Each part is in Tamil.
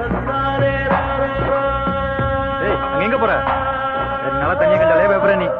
ஏய் அங்க எங்க போற ரெண்டு நாளா தனியா கண்டாலே பயப்படுற நீ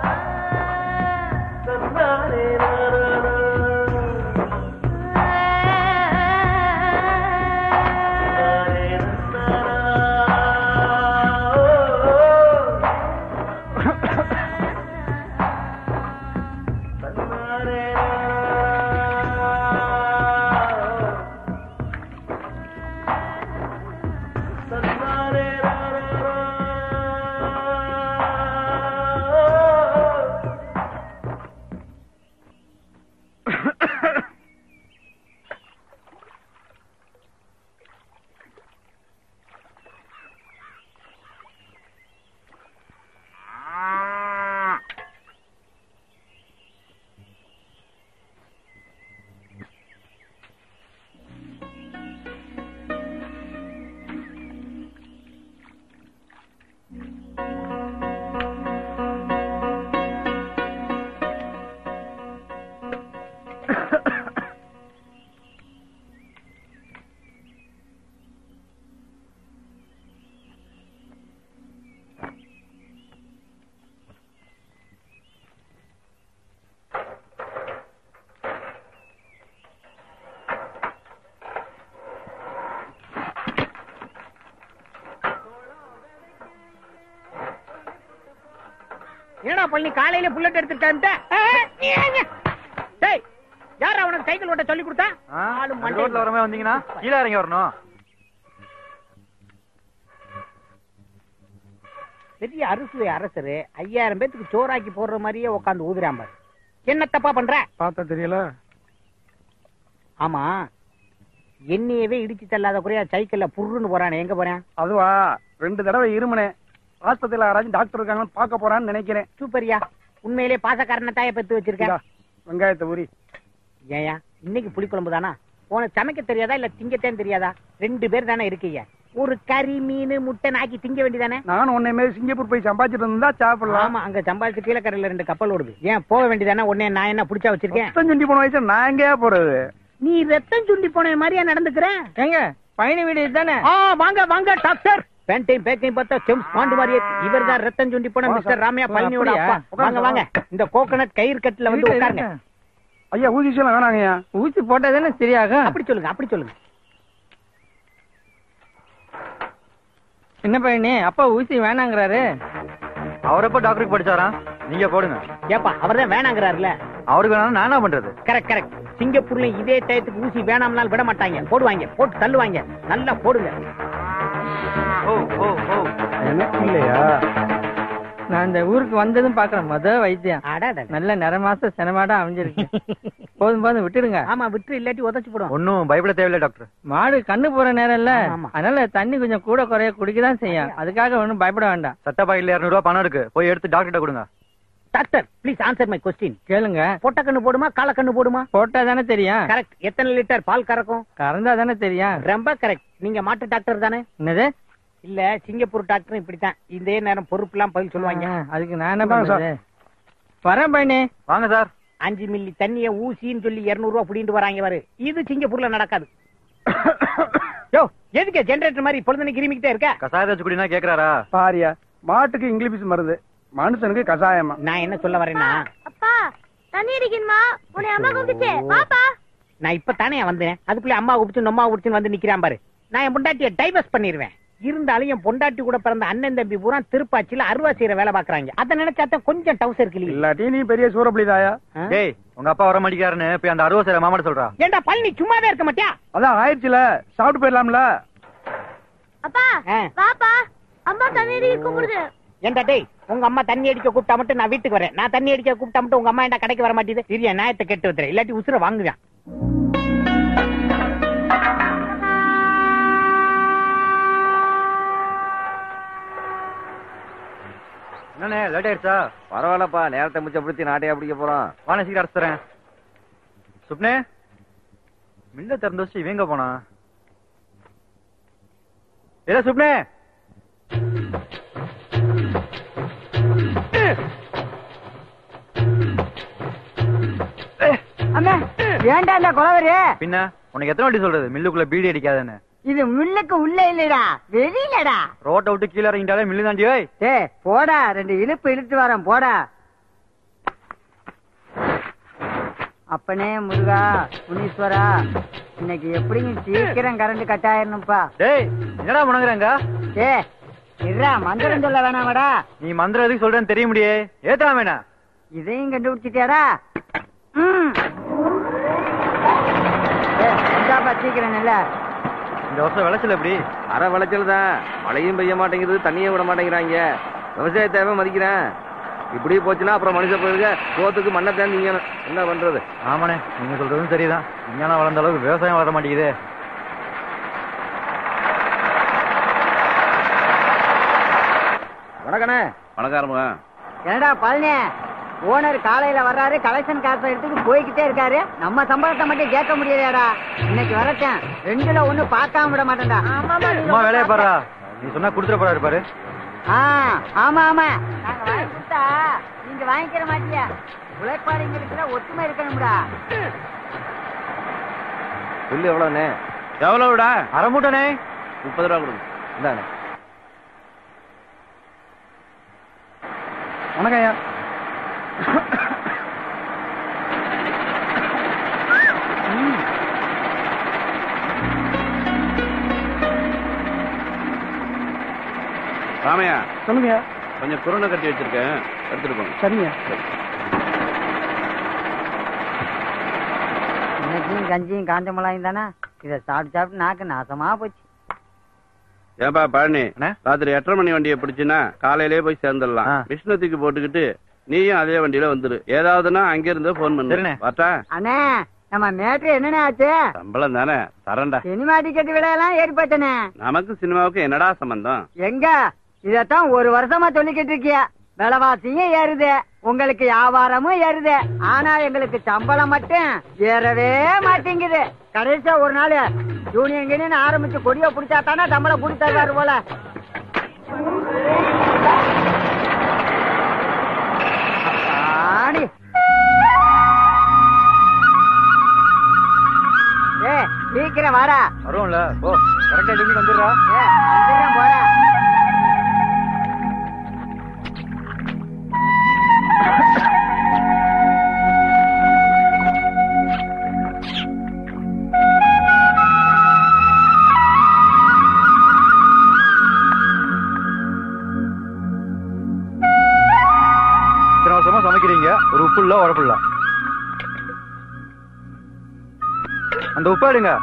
என்னடா பழனி காலையில புல்லட் எடுத்துட்டான்ட்ட டேய் யார் அவனுக்கு சைக்கிள் ஓட்ட சொல்லி கொடுத்தா ஆளு மண்டை ரோட்ல வரமே வந்தீங்கன்னா கீழே இறங்கி வரணும் பெரிய அறுசுவை அரசரு ஐயாயிரம் பேத்துக்கு சோறாக்கி போடுற மாதிரியே உட்காந்து ஊதுறான் பாரு என்ன தப்பா பண்ற பார்த்தா தெரியல ஆமா என்னையவே இடிச்சு தள்ளாத குறையா சைக்கிள்ல புர்ருன்னு போறானே எங்க போறேன் அதுவா ரெண்டு தடவை இருமுனேன் ஆஸ்பத்திரியில யாராச்சும் டாக்டர் இருக்காங்கன்னு பார்க்க போறான்னு நினைக்கிறேன் சூப்பரியா உண்மையிலே பாசக்காரனை தாய பெத்து வச்சிருக்கேன் இந்தா, வெங்காயத்தை ஊறி ஏயா இன்னைக்கு புளிக்குழம்பு தானா உனக்கு சமைக்க தெரியாதா இல்ல திங்கத்தேன் தெரியாதா ரெண்டு பேர் தானே இருக்கீங்க ஒரு கறி மீன் முட்டை நாக்கி திங்க வேண்டியதானே நானும் உன்னை மாரி சிங்கப்பூர் போய் சம்பாதிச்சிட்டு இருந்தா சாப்பிடலாம் ஆமா அங்க சம்பாதிச்சு கீழக்கரையில ரெண்டு கப்பல் ஓடுது ஏன் போக வேண்டியதானே உடனே நான் என்ன புடிச்சா வச்சிருக்கேன் ரத்தம் சுண்டி போன வயசு நான் எங்கேயா போறது நீ ரத்தம் சுண்டி போன மாதிரியா நடந்துக்கிறேன் எங்க பயணி வீடு தானே ஆ வாங்க வாங்க டாக்டர் பேண்டையும் பேக்கையும் பார்த்தா செம்ஸ் பாண்டு மாதிரியே இவர் தான் ரத்தம் சுண்டி போன வா மிஸ்டர் சார். ராமையா ஓ, பழனியோட அப்படியா? அப்பா வாங்க வாங்க இந்த கோகனட் கயிறு கட்டுல வந்து உட்காருங்க ஐயா ஊசிச்சலாம் வேணாங்கய்யா ஊசி போட்டா தானே சரியாகும் அப்படி சொல்லுங்க அப்படி சொல்லுங்க என்ன பயணி அப்பா ஊசி வேணாங்கிறாரு அவரப்ப டாக்டருக்கு படிச்சாரா நீங்க போடுங்க ஏப்பா அவர்தான் வேணாங்கிறாருல அவருக்கு வேணாலும் நான் என்ன பண்றது கரெக்ட் கரெக்ட் சிங்கப்பூர்ல இதே டயத்துக்கு ஊசி வேணாம்னாலும் விட மாட்டாங்க போடுவாங்க போட்டு தள்ளுவாங்க நல்லா போடுங்க ஓ ஓ ஓ எனக்கு இல்லையா நான் இந்த ஊருக்கு வந்ததும் பாக்குறேன் முத வைத்தியம் அடடட. நல்ல நிற மாசம் சினமாடா அமைஞ்சிருக்கு போதும் போதும் விட்டுடுங்க ஆமா விட்டு இல்லாட்டி உதச்சு போடும் ஒன்னும் பயப்பட தேவையில்லை டாக்டர் மாடு கண்ணு போற நேரம் இல்ல ஆமா, ஆமா. அதனால தண்ணி கொஞ்சம் கூட குறைய குடிக்கதான் செய்யும் அதுக்காக ஒண்ணும் பயப்பட வேண்டாம் சட்ட பாக்கெட்ல இருநூறு ரூபாய் பணம் இருக்கு போய் எடுத்து டாக்டர்கிட்ட கொடுங்க doctor please answer my question கேளுங்க பொட்ட கண்ணு போடுமா கால கண்ணு போடுமா போட்டா தானே தெரியும் கரெக்ட் எத்தனை லிட்டர் பால் கறக்கும் கறந்தா தானே தெரியும் ரொம்ப கரெக்ட் நீங்க மாட்டு டாக்டர் தானே என்னது இல்ல சிங்கப்பூர் டாக்டர் இப்படித்தான் இதே நேரம் பொறுப்புலாம் பதில் சொல்லுவாங்க ஆ, அதுக்கு நான் என்ன இந்தாங்க பண்றது வரேன் பயணி வாங்க சார் அஞ்சு மில்லி தண்ணிய ஊசின்னு சொல்லி 200 ரூபா புடிட்டு வராங்க பாரு இது சிங்கப்பூர்ல நடக்காது யோ எதுக்கு ஜெனரேட்டர் மாதிரி பொழுதுன்னு கிருமிக்கிட்டே இருக்க கசாயத்தை வச்சு குடினா கேக்குறாரா பாரியா மாட்டுக்கு இங்கிலீஷ் மருந்து மனுஷனுக்கு கஷாயமா நான் என்ன சொல்ல வரேன்னா அப்பா தண்ணி அடிக்கணுமா உன்னை அம்மா கூப்பிடுச்சு பாப்பா நான் இப்ப தானே வந்தேன் அதுக்குள்ள அம்மா குடிச்சு நம்ம குடிச்சுன்னு வந்து நிக்கிறான் பாரு நான் என் பொண்டாட்டிய டைவர்ஸ் பண்ணிடுவேன் இருந்தாலும் என் பொண்டாட்டி கூட பிறந்த அண்ணன் தம்பி பூரா திருப்பாச்சியில அருவா செய்யற வேலை பாக்குறாங்க அதை நினைச்சாத்தான் கொஞ்சம் டவுசர் கிளி இல்லாட்டி நீ பெரிய சூறப்படிதாயா டேய் உங்க அப்பா வர மாட்டேங்கிறாருன்னு போய் அந்த அறுபது சேர மாமாட்ட சொல்றா ஏண்டா பழனி சும்மாவே இருக்க மாட்டியா அதான் ஆயிடுச்சுல சாப்பிட்டு போயிடலாம்ல அப்பா ஆ. பாப்பா அம்மா தண்ணி அடிக்க கூப்பிடுது ஏண்டா டேய் உங்க அம்மா தண்ணி அடிக்க கூப்பிட்டா மட்டும் நான் வீட்டுக்கு வரேன் நான் தண்ணி அடிக்க கூப்பிட்டா மட்டும் உங்க அம்மா என்ன கடைக்கு வர மாட்டேது சிறிய நியாயத்தை கெட்டு வைக்கிறேன் இல்லாட்டி உசுர வாங்குவேன் என்னண்ணே லேட் ஆயிடுச்சா பரவாயில்லப்பா நேரத்தை மிச்சப்படுத்தி நாட்டையா பிடிக்க போறோம் வாணி சீக்கிரம் அரைச்சு தரேன் சுப்னே மில்ல திறந்து வச்சு இவங்க போனா ஏதா சுப்னே அண்ணா ஏன்டா இந்த கொலவரி பின்ன உனக்கு எத்தனை வாட்டி சொல்றது மில்லுக்குள்ள பீடி அடிக்காதன்னு இது முள்ளுக்கு உள்ள இல்லடா வெளியிலடா ரோட்டை விட்டு கீழே இறங்கிட்டாலே மில்லு தாண்டி ஓய் டே போடா ரெண்டு இழுப்பு இழுத்து வரேன் போடா அப்பனே முருகா முனீஸ்வரா இன்னைக்கு எப்படியும் சீக்கிரம் கரண்ட் கட் ஆயிரணும்ப்பா டேய் என்னடா பண்ணுங்கிறாங்க டே இருடா மந்திரம் சொல்ல வேணாமடா நீ மந்திரம் எதுக்கு சொல்றேன்னு தெரிய முடியே ஏத்தலாம் வேணா இதையும் கண்டுபிடிச்சிட்டியாடா ம். டேய், இந்தாப்பா சீக்கிரம் இல்ல இந்த வருஷம் விளைச்சல் எப்படி அரை விளைச்சல் தான் மழையும் பெய்ய மாட்டேங்குது தண்ணியும் விட மாட்டேங்கிறாங்க விவசாய தேவை மதிக்கிறேன் இப்படி போச்சுன்னா அப்புறம் மனுஷ போயிருக்க சோத்துக்கு மண்ணை தேர்ந்தீங்க என்ன பண்றது ஆமாண்ணே நீங்க சொல்றதும் சரிதான் விஞ்ஞானம் வளர்ந்த அளவுக்கு விவசாயம் வளர மாட்டேங்குது வணக்கண்ணே வணக்காரமுக என்னடா பழனி ஓனர் காலையில வர்றாரு கலெக்ஷன் காசை எடுத்துட்டு போய்கிட்டே இருக்காரு நம்ம சம்பளத்தை மட்டும் கேட்க முடியலையாடா இன்னைக்கு வரட்டேன் ரெண்டுல ஒண்ணு பார்க்காம விட மாட்டேன்டா சும்மா வேலையை பாருடா நீ சொன்னா குடுத்துட போறாரு பாரு ஆ, ஆமா ஆமா நாங்க வாங்கி கொடுத்தா நீங்க வாங்கிக்கிற மாட்டியா உழைப்பாளிங்களுக்கு ஒற்றுமை இருக்கணும்டா புல்லு எவ்வளவுண்ணே எவ்வளவுடா அரை மூட்டனே முப்பது ரூபா கொடுங்க இந்தாண்ணே வணக்கம் ஐயா ராமையா சொல்லுங்க கொஞ்சம் குருணை கட்டி வச்சிருக்கேன் எடுத்துட்டு போங்க சரிங்க இன்னைக்கும் கஞ்சியும் காஞ்ச மிளகாயும் தானே இதை சாப்பிட்டு சாப்பிட்டு நாக்கு நாசமா போச்சு ஏன்பா பழனி அண்ணே? ராத்திரி எட்டரை மணி வண்டியை பிடிச்சின்னா காலையிலேயே போய் சேர்ந்துடலாம் ஆ. விஷ்ணு தூக்கி போட்டுக்கிட்டு நீயும் அதே வண்டியில வந்துரு ஏதாவதுன்னா அங்க இருந்து போன் பண்ணு சரிண்ணே. வாட்டா அண்ணே நம்ம மேட்ரு என்னண்ணே ஆச்சு சம்பளம் தானே தரேன்டா சினிமா டிக்கெட் விலையெல்லாம் ஏறி போச்சனே நமக்கு சினிமாவுக்கு என்னடா சம்பந்தம் எங்க இதத்தான் ஒரு வருஷமா சொல்லிக்கிட்டு இருக்கிய விலைவாசியும் ஏறுது உங்களுக்கு வியாபாரமும் ஏறுது ஆனா எங்களுக்கு சம்பளம் மட்டும் ஏறவே மாட்டேங்குது கடைசியா ஒரு நாள் யூனியன் கிணியன் ஆரம்பிச்சு கொடிய பிடிச்சா தானே சம்பளம் கூடி தருவாரு போல ஆடி. ஏய், சீக்கிரம் வாடா வரும்ல ஓ கரெக்டா லிமிட் வந்துடுறா ஏய், வந்துடுறேன் போடா இத்தனை வருஷமா சமைக்கிறீங்க ஒரு உப்பு இல்ல உரப்பு இல்ல அந்த உப்பு எடுங்க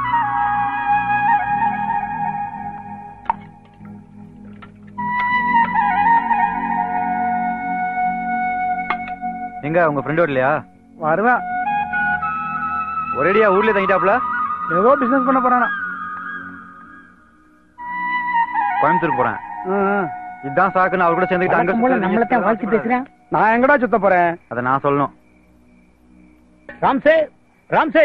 எங்க உங்க ஃப்ரெண்ட் வரலையா வருவேன் ஒரேடியா ஊர்லயே தங்கிட்டாப்ல ஏதோ பிசினஸ் பண்ண போறானா கோயம்புத்தூர் போறேன் ம், ம். இதான் சாக்குன்னு அவர் கூட சேர்ந்துக்கிட்டு அங்க வழக்கம் போல சுத்துறது, நம்மளத்தான் இங்க வாழ்த்து சுத்துறது. பேசுறேன் நான் எங்கடா சுத்த போறேன் அதை நான் சொல்லணும் ராம்சே ராம்சே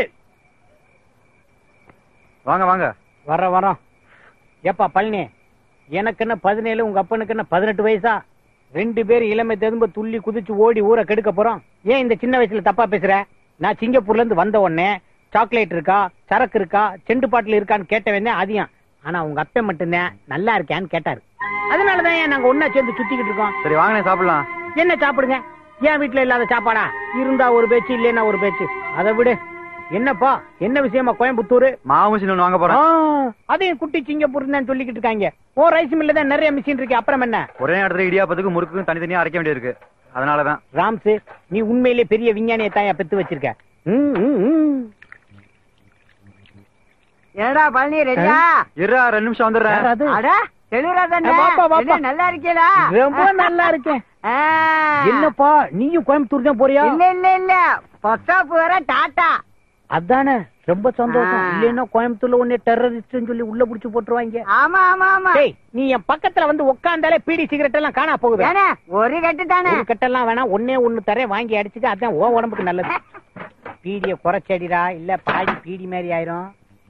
வாங்க வாங்க வர வரோம் ஏப்பா பழனி எனக்கு என்ன பதினேழு உங்க அப்பனுக்கு என்ன பதினெட்டு வயசா ரெண்டு பேரும் இளமை திரும்ப துள்ளி குதிச்சு ஓடி ஊரை கெடுக்க போறோம் ஏன் இந்த சின்ன வயசுல தப்பா பேசுற நான் சிங்கப்பூர்ல இருந்து வந்த உடனே சாக்லேட் இருக்கா சரக்கு இருக்கா செண்டு பாட்டில் இருக்கான்னு கேட்டவன் தான் அதிகம் ஆனா உங்க அப்பன் மட்டும்தான் நல்லா இருக்கியான்னு கேட்டாரு அதனாலதான் ஏன் நாங்க ஒன்னா சேர்ந்து சுத்திக்கிட்டு இருக்கோம் சரி வாங்க சாப்பிடலாம் என்ன சாப்பிடுங்க ஏன் வீட்டுல இல்லாத சாப்பாடா இருந்தா ஒரு பேச்சு இல்லைன்னா ஒரு பேச்சு அதை விடு என்னப்பா என்ன விஷயமா கோயம்புத்தூர் மாவு மிஷின் ஒண்ணு வாங்க போறேன் அதையும் குட்டி சிங்கப்பூர் தான் சொல்லிக்கிட்டு இருக்காங்க ஓ ரைஸ் மில்ல தான் நிறைய மிஷின் இருக்கு அப்புறம் என்ன ஒரே இடத்துல இடியாப்பத்துக்கு முறுக்குக்கும் தனித்தனியா அரைக்க வேண்டியிருக்கு அதனாலதான் ராம்ஸ் நீ உண்மையிலே பெரிய விஞ்ஞானியை தாயா பெத்து வச்சிருக்க ம், ம், ம். ஏடா பழனி ரெடியா இருடா ரெண்டு நிமிஷம் வந்துடுறேன் யாராவது? அட தெளிவா தானே ஏ, வாப்பா, வாப்பா. என்ன, நல்லா இருக்கீங்களா ரொம்ப நல்லா இருக்கேன் ஆ. என்னப்பா நீயும் கோயம்புத்தூர் தான் போறியா இல்ல இல்ல இல்ல பஸ் ஸ்டாப் வர டாட்டா அதானே ரொம்ப சந்தோஷம் ஆ. இல்லைன்னா கோயம்புத்தூர்ல உன்னை டெரரிஸ்ட் சொல்லி உள்ள புடிச்சு போட்டுருவாங்க ஆமா ஆமா ஆமா டேய் நீ என் பக்கத்துல வந்து உட்கார்ந்தாலே பீடி சிகரெட் எல்லாம் காணா போகுது ஏனே ஒரு கட்டு தானே ஒரு கட்டெல்லாம் வேணாம் ஒன்னே ஒண்ணு தரேன் வாங்கி அடிச்சுக்க அதான் உன் உடம்புக்கு நல்லது பீடிய குறைச்சடிடா இல்ல பாடி பீடி மாதிரி ஆயிரும்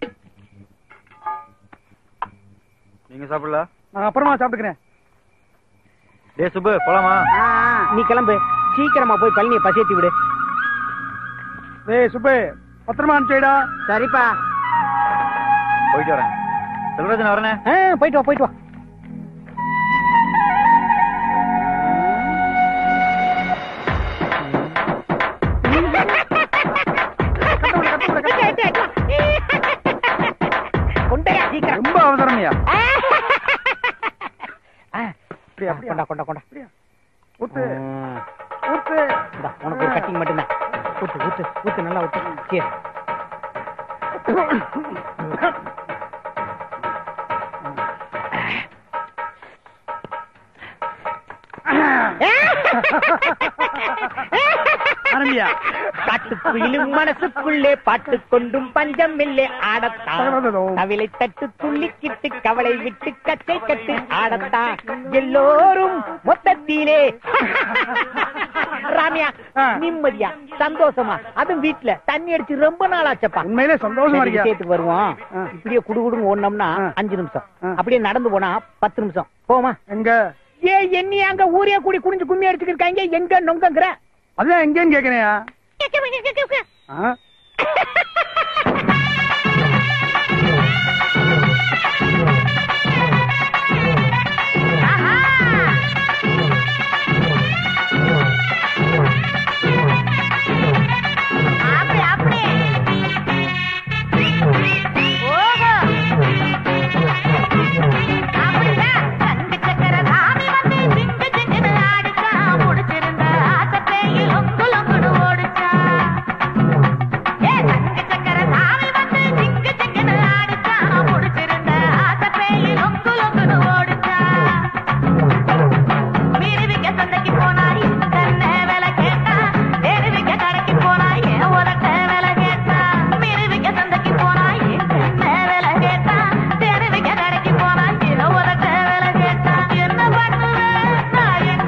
நீங்க சாப்பிடல நான் அப்புறமா சாப்பிட்டுக்கிறேன் டே சுப்பு போலாமா ஆ, ஆ. நீ கிளம்பு சீக்கிரமா போய் பழனியை பசியத்தி விடு டேய் சுப்பு பத்திரமா அனுப்பிச்சுடா சரிப்பா போயிட்டு வரேன் செல்வராஜன் வரனே ஆ, போயிட்டு வா போயிட்டு வா கொண்டையா சீக்கிரம் ரொம்ப அவசரம்யா ஆ, கொண்டா கொண்டா கொண்டா ஊத்து ம். ஊத்து இந்தா, உனக்கு ஒரு கட்டிங் மட்டும்தான் ஊத்து ஊத்து ஊத்து நல்லா ஊத்து சரி ஆரம்பியா காட்டுக்குயிலும் மனசுக்குள்ளே பாட்டு கொண்டும் பஞ்சம் இல்லை ஆடத்தான் கவிலை தட்டு துள்ளிக்கிட்டு கவலை விட்டு கச்சை கட்டு ஆடத்தான் எல்லோரும் மொத்தத்திலே ராமியா நிம்மதியா சந்தோஷமா அதுவும் வீட்டுல தண்ணி அடிச்சு ரொம்ப நாள் ஆச்சப்பா உண்மையிலே சந்தோஷமா சரி, இருக்கியா விஷயத்துக்கு வருவோம் ஆ. இப்படியே குடுகுடுன்னு ஓடனோம்னா ஆ. அஞ்சு நிமிஷம் ஆ. அப்படியே நடந்து போனா பத்து நிமிஷம் போமா எங்க ஏ என்னி அங்க ஊரே கூடி குடிஞ்சு கும்மி அடிச்சுட்டு இருக்காங்க எங்க நொங்கங்கிற அதான் எங்கேன்னு கேக்குறேயா ஆ? அப்படி அப்படி ஓஹோ அப்படிதான் தங்க சக்கர சாமி வந்து ஜிங்கு ஜிங்குன்னு ஆடிச்சா முடிச்சிருந்த ஆசத்தையில் லொங்கு லொங்குன்னு ஓடிச்சா ஏ தங்க சக்கர சாமி வந்து ஜிங்கு ஜிங்குன்னு ஆடிச்சா முடிச்சிருந்த ஆசத்தையில் லொங்கு லொங்குன்னு ஓடிச்சா மீறிவிக்க சந்தைக்கு போனா இந்த வேலை கேட்டா தேடிவிக்க கடைக்கு போனா ஏன் உனக்கு வேலை கேட்டா மீறிவிக்க சந்தைக்கு போனா இந்த வேலை கேட்டா தேடிவிக்க கடைக்கு போனா ஏன் உனக்கு வேலை கேட்டா என்ன பண்ணுவேன் நான் என்ன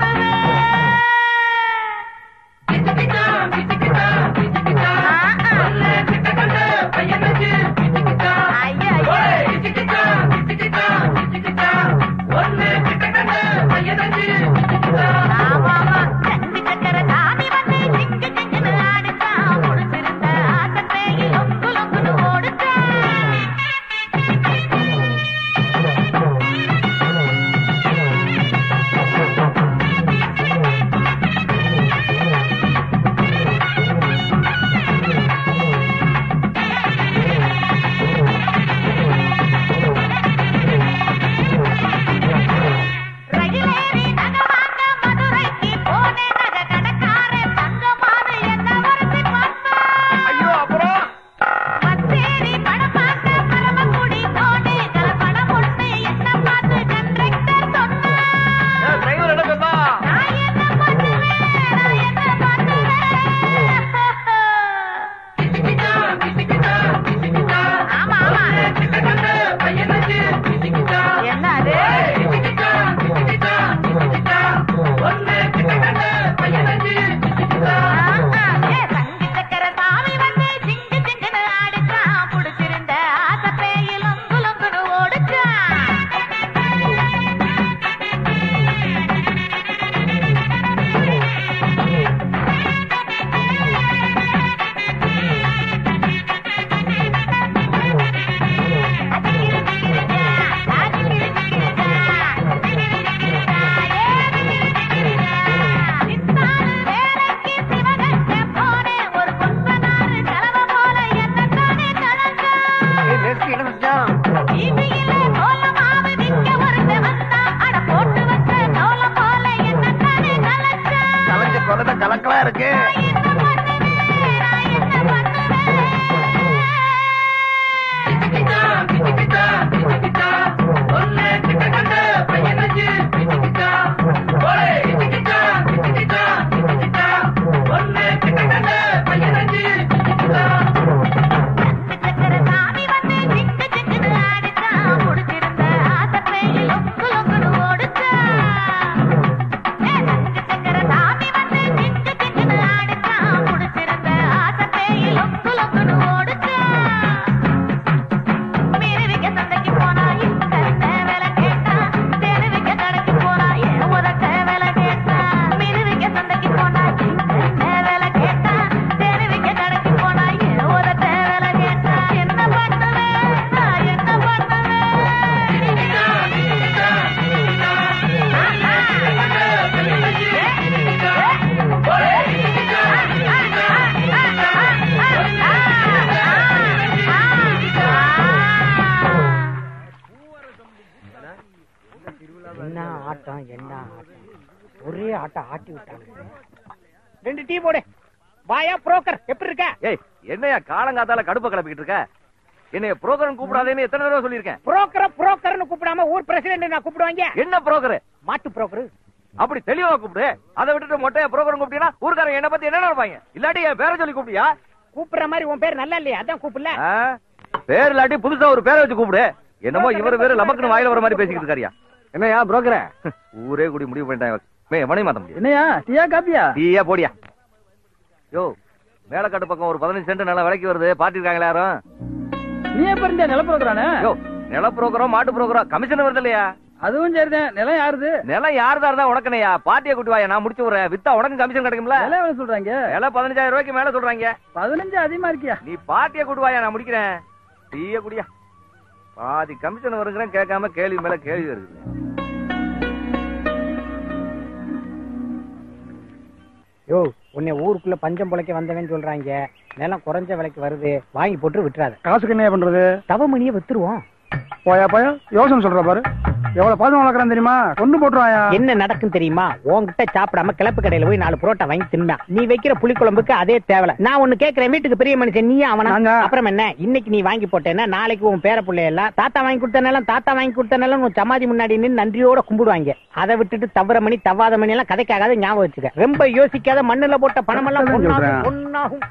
ரயிலேறி நகை வாங்க மதுரைக்கு போனேன் நகை கடைக்காரன் தங்கமான என்ன வரசி பார்த்தா ஐயோ அப்புறம் மத்தேரி படம் பார்க்க பரமக்குடி போனே கலப்படம் ஒண்ணு என்ன பார்த்து கண்டக்டர் சொன்னா டிரைவர் என்ன சொன்னா நான் என்ன பண்ணுவேன் நான் என்ன பண்ணுவேன் ஆமா ஆமா என்னது ஏ தங்கி சக்கர சாமி வந்து ஜிங்கு ஜிங்குன்னு ஆடிச்சான் புடிச்சிருந்த ஆசப்பேயில் லொங்கு லொங்குன்னு ஓடிச்சான் ஏய், மேஸ்திரி என்ன செஞ்சான் வீதியிலே கோலமாவு என்ன ஆட்டம் என்ன ஆட்டம் ஒரே ஆட்டம் ஆட்டி விட்டாங்க ரெண்டு டீ போடு வாயா புரோக்கர் எப்படி இருக்க ஏய் என்னையா காலங்காத்தால கடுப்ப கிளப்பிக்கிட்டு இருக்க என்னைய புரோக்கரன் கூப்பிடாதேன்னு எத்தனை தடவை சொல்லியிருக்கேன் புரோக்கர புரோக்கர்னு கூப்பிடாம ஊர் பிரசிடென்ட் நான் கூப்பிடுவாங்க என்ன புரோக்கர் மாட்டு புரோக்கர் அப்படி தெளிவா கூப்பிடு அதை விட்டுட்டு மொட்டையா புரோக்கரன் கூப்பிட்டீங்கன்னா ஊர்க்காரங்க என்ன பத்தி என்ன நினைப்பாங்க இல்லாட்டி என் பேரை சொல்லி கூப்பிட்டியா கூப்பிடுற மாதிரி உன் பேர் நல்லா இல்லையா அதான் கூப்பிடல ஆ? பேர் இல்லாட்டி புதுசா ஒரு பேரை வச்சு கூப்பிடு என்னமோ இவர் பேரு லபக்குன்னு வாயில வர மாதிரி பேசிக்கிட்டு இருக்காரியா என்னையா புரோக்கர ஊரே கூடி முடிவு பண்ணிட்டாங்க மே எவனையும் மாத்த முடியாது என்னையா டீயா காப்பியா டீயா போடியா யோ மேலக்காட்டு பக்கம் ஒரு பதினஞ்சு சென்ட் நல்லா விலைக்கு வருது பாட்டி இருக்காங்களா யாரும் நீ எப்ப இருந்த நில புரோக்கரானே யோ நில புரோக்கரோ மாட்டு புரோக்கரோ கமிஷன் வருது இல்லையா அதுவும் சரிதான் நிலம் யாருது நிலம் யாருதா இருந்தா உனக்குனையா பாட்டியை கூட்டி வாயா நான் முடிச்சு விடுறேன் வித்தா உனக்கு கமிஷன் கிடைக்கும்ல நிலம் எவ்வளவு சொல்றாங்க விலை பதினஞ்சாயிரம் ரூபாய்க்கு மேல சொல்றாங்க பதினஞ்சு அதிகமா இருக்கியா நீ பாட்டியை கூட்டு வாயா நான் முடிக்கிறேன் டீய குடியா பாதி கமிஷன் வருங்கிறேன் கேட்காம கேள்வி மேல கேள்வி வருது யோ உன்னை ஊருக்குள்ள பஞ்சம் பொழைக்க வந்தவன் சொல்றாங்க நிலம் குறைஞ்ச விலைக்கு வருது வாங்கி போட்டு விட்டுறாத காசுக்கு என்ன பண்றது தவமணியை வித்துருவோம் போயா போயா யோசனை சொல்ற பாரு எவ்வளவு பாதம் வளர்க்கறான் தெரியுமா கொண்டு போட்டுருவாயா என்ன நடக்கும் தெரியுமா உன்கிட்ட சாப்பிடாம கிளப்பு கடையில போய் நாலு புரோட்டா வாங்கி தின்னா நீ வைக்கிற புளிக்குழம்புக்கு அதே தேவை நான் ஒண்ணு கேக்குறேன் வீட்டுக்கு பெரிய மனுஷன் நீ அவனா நாங்க. அப்புறம் என்ன இன்னைக்கு நீ வாங்கி போட்டேன்னா நாளைக்கு உன் பேர பிள்ளை எல்லாம் தாத்தா வாங்கி கொடுத்தனாலும் தாத்தா வாங்கி கொடுத்தனாலும் உன் சமாதி முன்னாடி நின்னு நன்றியோட கும்பிடுவாங்க அதை விட்டுட்டு தவற மணி தவாத மணி எல்லாம் கதைக்காகாத ஞாபகம் வச்சுக்க ரொம்ப யோசிக்காத மண்ணுல போட்ட பணம் எல்லாம் கரெக்டா தான் பொன்னாகும், சொல்றேன். பொன்னாகும்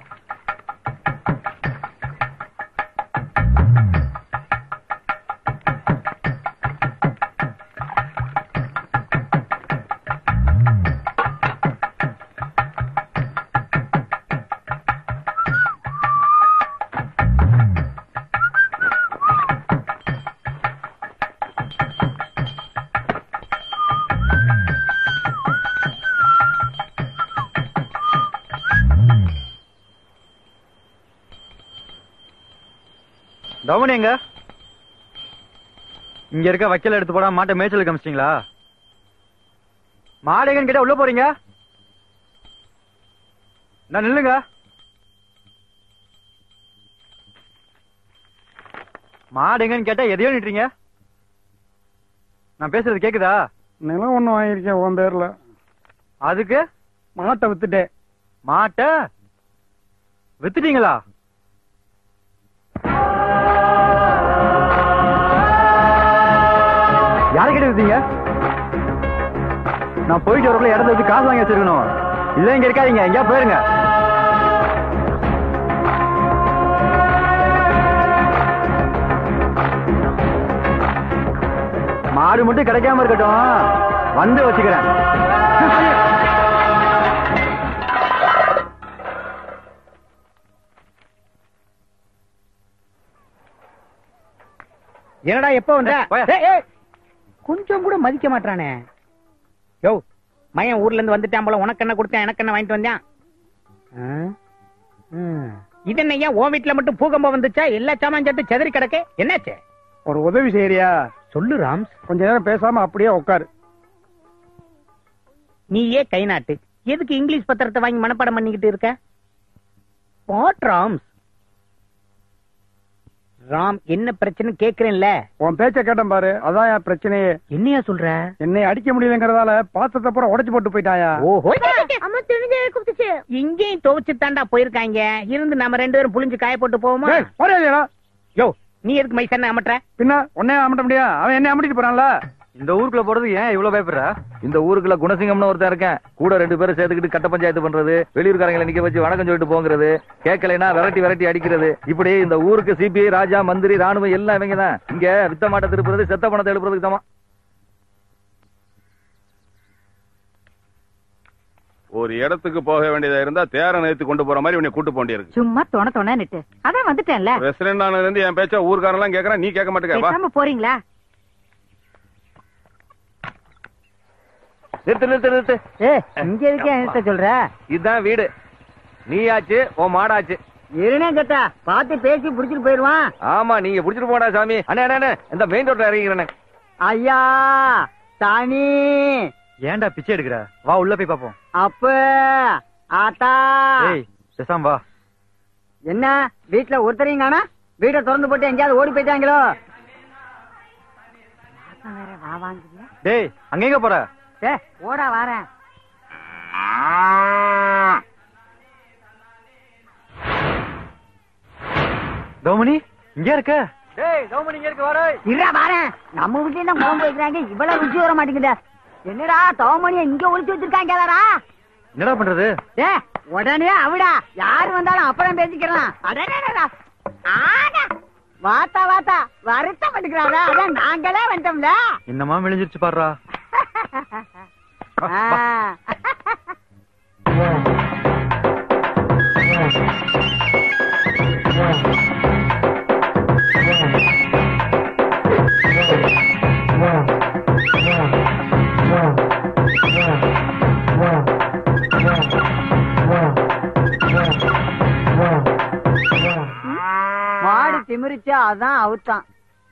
தவணி எங்க இங்க இருக்க வக்கீல எடுத்து போடாம மாட்டை மேய்ச்சல் காமிச்சிட்டீங்களா மாடுங்கன்னு கேட்டா உள்ள போறீங்க நான் நில்லுங்க மாடுங்கன்னு கேட்டா எதையோ நிட்டுறீங்க நான் பேசுறது கேக்குதா நிலம் ஒண்ணு வாங்கியிருக்கேன் உன் பேர்ல அதுக்கு மாட்டை வித்துட்டேன் மாட்டை வித்துட்டீங்களா யாருக்கிட்ட வித்தீங்க நான் போயிட்டு வரக்குள்ள இடத்த வச்சு காசு வாங்கி வச்சிருக்கணும் இல்ல இங்க இருக்காதீங்க எங்கேயா போயிருங்க மாடு மட்டும் கிடைக்காம இருக்கட்டும் வந்து வச்சுக்கிறேன் என்னடா எப்ப வந்த ஏய், போயா. ஏய், ஏய், கொஞ்சம் கூட மதிக்க மாட்டானே யோ மயன் ஊர்ல இருந்து வந்துட்டான் போல உனக்கு என்ன கொடுத்தேன் எனக்கு என்ன வாங்கிட்டு வந்தான் ஆ? ம். இது என்ன ஏன் உன் வீட்டுல மட்டும் பூகம்பம் வந்துச்சா எல்லா சாமான் சட்டு செதறி கிடக்கு என்னாச்சு ஒரு உதவி செய்யறியா சொல்லு ராம்ஸ் கொஞ்ச நேரம் பேசாம அப்படியே உட்காரு நீயே கை நாட்டு எதுக்கு இங்கிலீஷ் பத்திரத்தை வாங்கி மனப்பாடம் பண்ணிக்கிட்டு இருக்க வாட் ராம்ஸ் ராம் என்ன பிரச்சனை கேக்குறேன்ல உன் பேச்ச கேட்டேன் பாரு அதான் என் பிரச்சனையே என்னையா சொல்ற என்னை அடிக்க முடியலங்கிறதால பாத்திரத்தை பூரா உடைச்சு போட்டு போயிட்டாயா ஓஹோ அம்மா துணிஞ்சு குடுத்துச்சு இங்கேயும் துவைச்சு தாண்டா போயிருக்காங்க இருந்து நம்ம ரெண்டு பேரும் புளிஞ்சு காய போட்டு போவோமா ஏய், போறியா இல்லையாடா? யோ நீ எதுக்கு மைசன் அமட்டுற பின்ன உன்னைய அமட்ட முடியா அவன் என்ன அமட்டிட்டு போறான்ல இந்த ஊருக்குள்ள போறது ஏன் இவ்வளவு பயப்படுற இந்த ஊருக்குள்ள குணசிங்கம்னு ஒருத்தன் இருக்கேன் கூட ரெண்டு பேரும் சேர்த்துக்கிட்டு கட்ட பஞ்சாயத்து பண்றது வெளியூர்காரங்களை நிக்க வச்சு வணக்கம் சொல்லிட்டு போங்கிறது கேட்கலைன்னா விரட்டி விரட்டி அடிக்கிறது இப்படி இந்த ஊருக்கு சிபிஐ ராஜா மந்திரி ராணுவம் எல்லாம் இவங்க தான் இங்க வித்த மாட்டை திருப்புறது செத்த பணத்தை எழுப்புறதுக்கு சமம் ஒரு இடத்துக்கு போக வேண்டியதா இருந்தா தேர நிறுத்தி கொண்டு போற மாதிரி உன்னை கூட்டு போண்டி இருக்கு சும்மா தொண தொணன்னுட்டு அதான் வந்துட்டேன்ல ரெஸ்டாரண்ட் ஆனதுல இருந்து என் பேச்ச ஊர்க்காரன் எல்லாம் கேக்குறான் நீ கேட்க மாட்டேங்க வா பேசாம போறீங்களா நிறுத்து நிறுத்து நிறுத்து ஏ இங்க இருக்கே என்ன சொல்ற இதுதான் வீடு நீயாச்சு உன் மாடாச்சு இருனே கேட்டா பார்த்து பேசி புடிச்சிட்டு போயிருவான் ஆமா நீங்க புடிச்சிட்டு போடா சாமி அண்ணே அண்ணே, அண்ணே இந்த மெயின் ரோட்ல இறங்கிக்கிறேன் ஐயா சாமி ஏன்டா பிச்சை எடுக்கிற வா உள்ள போய் பாப்போம் அப்ப ஆத்தா ஏய் பேசாம வா என்ன வீட்டுல ஒருத்தரையும் காணா வீட்டை திறந்து போட்டு எங்கேயாவது ஓடி போயிட்டாங்களோ வேற வா வாங்குது டேய் அங்க எங்க போற டே ஓடா வாரேன் தோமணி இங்க இருக்க டேய் தோமணி இங்க இருக்க வர இருடா வாரேன் நம்ம வீட்லயும் தான் குழம்பு வைக்கிறாங்க இவ்வளவு ருச்சி வர மாட்டேங்குது என்னடா தோமணிய இங்க ஒளிச்சு வச்சிருக்காங்களா என்னடா பண்றது டே உடனே அவடா யாரு வந்தாலும் அப்புறம் பேசிக்கலாம் அடடடடா. ஆடா. வாத்தா வாத்தா வருத்தம் பண்ணிக்கிறாரா அதான் நாங்களே வந்துட்டோம்ல என்னமா விழிஞ்சிருச்சு பாடுறா ஆ. மாடு திமிரிச்சா அதான் அவுத்தான்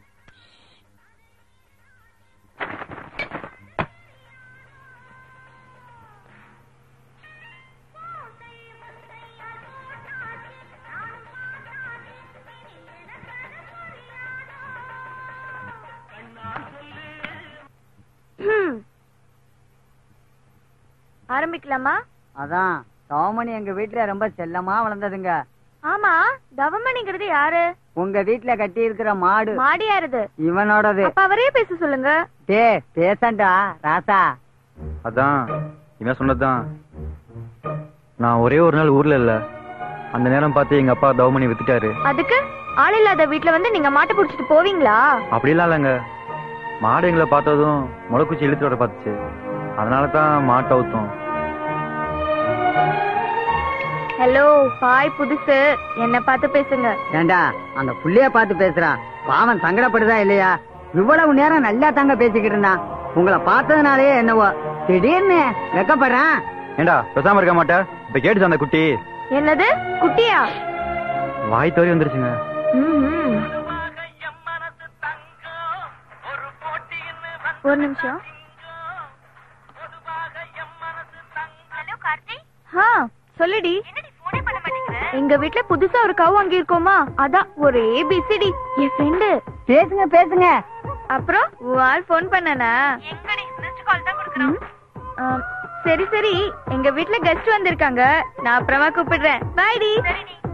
ஆரம்பிக்கலாமா அதான் தோமணி எங்க வீட்டுல ரொம்ப செல்லமா வளர்ந்ததுங்க ஆமா தவமணிங்கிறது யாரு உங்க வீட்டுல கட்டி இருக்கிற மாடு மாடி யாருது இவனோடது அப்ப அவரே பேச சொல்லுங்க டே பேசண்டா ராசா அதான் இவன் சொன்னதுதான் நான் ஒரே ஒரு நாள் ஊர்ல இல்ல அந்த நேரம் பார்த்து எங்க அப்பா தவமணி வித்துட்டாரு அதுக்கு ஆள் இல்லாத வீட்ல வந்து நீங்க மாட்டை புடிச்சிட்டு போவீங்களா அப்படிலாம் இல்லைங்க மாடு எங்களை பார்த்ததும் முளைக்குச்சி இழுத்து வர பார்த்துச்சு அதனால தான் மாட்டை அவுத்தோம் ஹலோ பாய் புதுசு என்ன பார்த்து பேசுங்க ஏண்டா அந்த புள்ளைய பார்த்து பேசுறா பாவன் சங்கடப்படுதா இல்லையா இவ்வளவு நேரம் நல்லா தாங்க பேசிக்கிட்டு இருந்தான் உங்களை பார்த்ததுனாலயே என்னவோ திடீர்னு வெக்கப்படுறான் ஏண்டா பேசாம இருக்க மாட்டேன் இப்ப கேட்டுச்சு அந்த குட்டி என்னது குட்டியா வாய் தோறி வந்துருச்சுங்க ம்ஹும். ஒரு நிமிஷம் ஆ, சொல்லுடி எங்க வீட்ல புதுசா ஒரு கவு வாங்கி இருக்கோமா அதான் ஒரு ஏபிசிடி என் ஃப்ரெண்டு பேசுங்க பேசுங்க அப்புறம் வால் ஃபோன் பண்ணனா ம்? ஆ, சரி சரி எங்க வீட்ல கெஸ்ட் வந்திருக்காங்க நான் அப்புறமா கூப்பிடுறேன் பாய் டி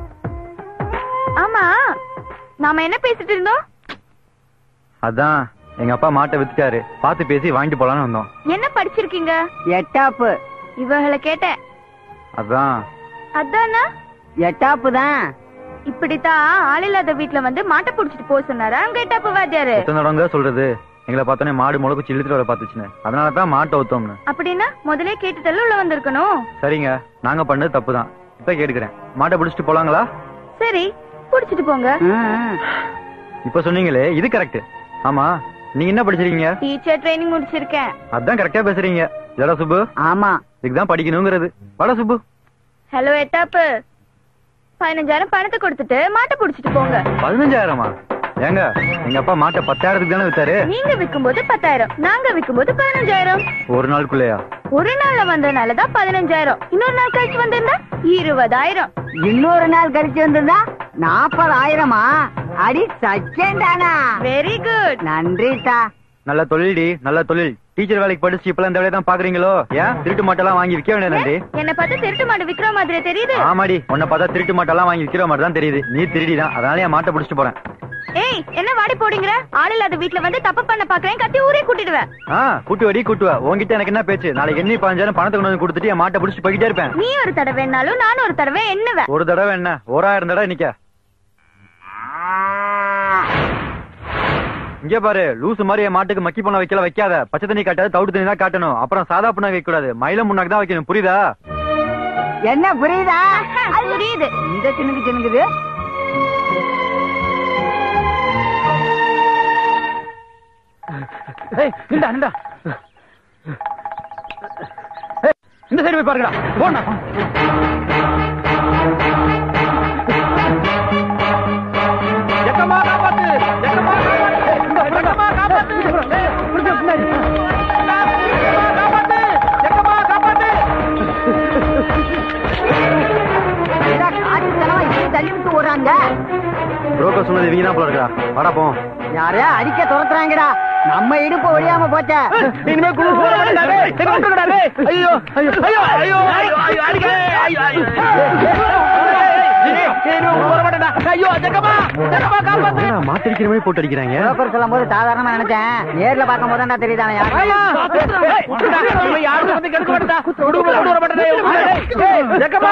ஆமா நாம என்ன பேசிட்டு இருந்தோம் அதான் எங்க அப்பா மாட்டை வித்துட்டாரு பார்த்து பேசி வாங்கிட்டு போலான்னு வந்தோம் என்ன படிச்சிருக்கீங்க எட்டாப்பு இவகளை கேட்டேன் அதான் அதானா எட்டாப்பு தான் இப்படித்தான் ஆள் இல்லாத வீட்ல வந்து மாட்டை புடிச்சிட்டு போக சொன்னாரா அங்க எட்டாப்பு வாத்தியாரு எத்தனை தடவை தான் சொல்றது எங்களை பார்த்தோன்னே மாடு முளைக்குச்சி இழுத்துட்டு வர பார்த்துச்சுன்னு அதனால தான் மாட்டை அவுத்தோம்னு அப்படின்னா முதலே கேட்டுட்டல உள்ள வந்திருக்கணும் சரிங்க நாங்க பண்ணது தப்பு தான் இப்ப கேட்டுக்கிறேன் மாட்டை பிடிச்சிட்டு போலாங்களா சரி புடிச்சிட்டு போங்க இப்ப சொன்னீங்களே இது கரெக்ட் ஆமா நீங்க என்ன படிச்சிருக்கீங்க டீச்சர் ட்ரைனிங் முடிச்சிருக்கேன் அதான் கரெக்டா பேசுறீங்க இல்லடா சுப்பு ஆமா இதுதான் படிக்கணுங்கிறது வாடா சுப்பு ஹலோ எட்டாப்பு பதினஞ்சாயிரம் பணத்தை கொடுத்துட்டு மாட்டை புடிச்சிட்டு போங்க பதினஞ்சாயிரமா ஏங்க எங்க அப்பா மாட்டை பத்தாயிரத்துக்கு தானே வித்தாரு நீங்க விக்கும்போது பத்தாயிரம் நாங்க விக்கும்போது பதினஞ்சாயிரம் ஒரு நாளுக்குள்ளேயா ஒரு நாள்ல வந்ததுனாலதான் பதினஞ்சாயிரம் இன்னொரு நாள் கழிச்சு வந்திருந்தா இருபதாயிரம் இன்னொரு நாள் கழிச்சு வந்திருந்தா நாற்பதாயிரமா அடி சச்சேண்டானா வெரி குட் நன்றிட்டா நல்ல தொழில்டி நல்ல தொழில் டீச்சர் வேலைக்கு படிச்சு இப்பெல்லாம் இந்த வேலையை தான் பாக்குறீங்களோ ஏன் திருட்டு மாட்டெல்லாம் வாங்கி விற்க வேண்டியதாண்டி என்ன பார்த்து திருட்டு மாடு விக்கிற மாதிரி தெரியுது ஆமாடி உன்னை பார்த்தா திருட்டு மாட்டெல்லாம் வாங்கி விற்கிற மாதிரி தான் தெரியுது நீ திருடி தான் அதனால என் மாட்டை பிடிச்சிட்டு போறேன் ஏய் என்ன வாடி போடுங்கிற ஆள் இல்லாத வீட்ல வந்து தப்பு பண்ண பாக்குறேன் கத்தி ஊரே கூட்டிடுவேன் ஆ கூட்டு வடி கூட்டுவ உன்கிட்ட எனக்கு என்ன பேச்சு நாளைக்கு எண்ணி பதினஞ்சாயிரம் பணத்தை கொண்டு வந்து கொடுத்துட்டு என் மாட்டை பிடிச்சிட்டு போய்கிட்டே இருப்பேன் நீ ஒரு தடவைனாலும் நானும் ஒரு தடவை என்னவேன் ஒரு தடவை என்ன ஓராயிரம் தடவை நிக்க இங்க பாரு லூசு மாதிரி என் மாட்டுக்கு மக்கி பண்ண வைக்கல வைக்காத பச்சை தண்ணி காட்டாது தவிட்டு தண்ணி தான் காட்டணும் அப்புறம் சாதா புண்ணா வைக்க கூடாது மயில முன்னாக்கு தான் வைக்கணும் புரியுதா என்ன புரியுதா புரியுது இந்த சின்னுக்கு சின்னுக்குது நின்றா நின்றா இந்த சைடு போய் பாருங்கடா போனா எக்கம்மா காப்பாத்து எக்கம்மா காப்பாத்து எக்கம்மா காப்பாத்து பிடிச்ச பின்னாடி காப்பாத்து எக்கம்மா காப்பாத்து ஏடா, காட்டுத்தனமா இப்படி தள்ளி விட்டு ஓடுறாங்க புரோக்கர் சொன்னது இவங்க தான் போல இருக்கா வாடா போ யாரையா அடிக்க துரத்துறாங்கடா நம்ம இடுப்பு ஒடியாம போச்சா இனிமே குழு போட மாட்டாரு சரி விட்டுக்கடாரு ஐயோ ஐயோ ஐயோ ஐயோ ஐயோ ஐயோ அடிக்காதே. ஐயோ ஐயோ ஐயோ ஜக்கமா ஜக்கமா காப்பாத்து மாத்திரிக்கிற மாதிரி போட்டு அடிக்கிறாங்க புரோக்கர் சொல்லும் போது சாதாரணமா நினைச்சேன் நேர்ல பார்க்கும் போது தான் தெரியுதானே ஐயா, ஏய், விட்டுடா. இவன் யாரும் வந்து கெடுக்க மாட்டா குடும்ப கொண்டு வர மாட்டேன் ஜக்கமா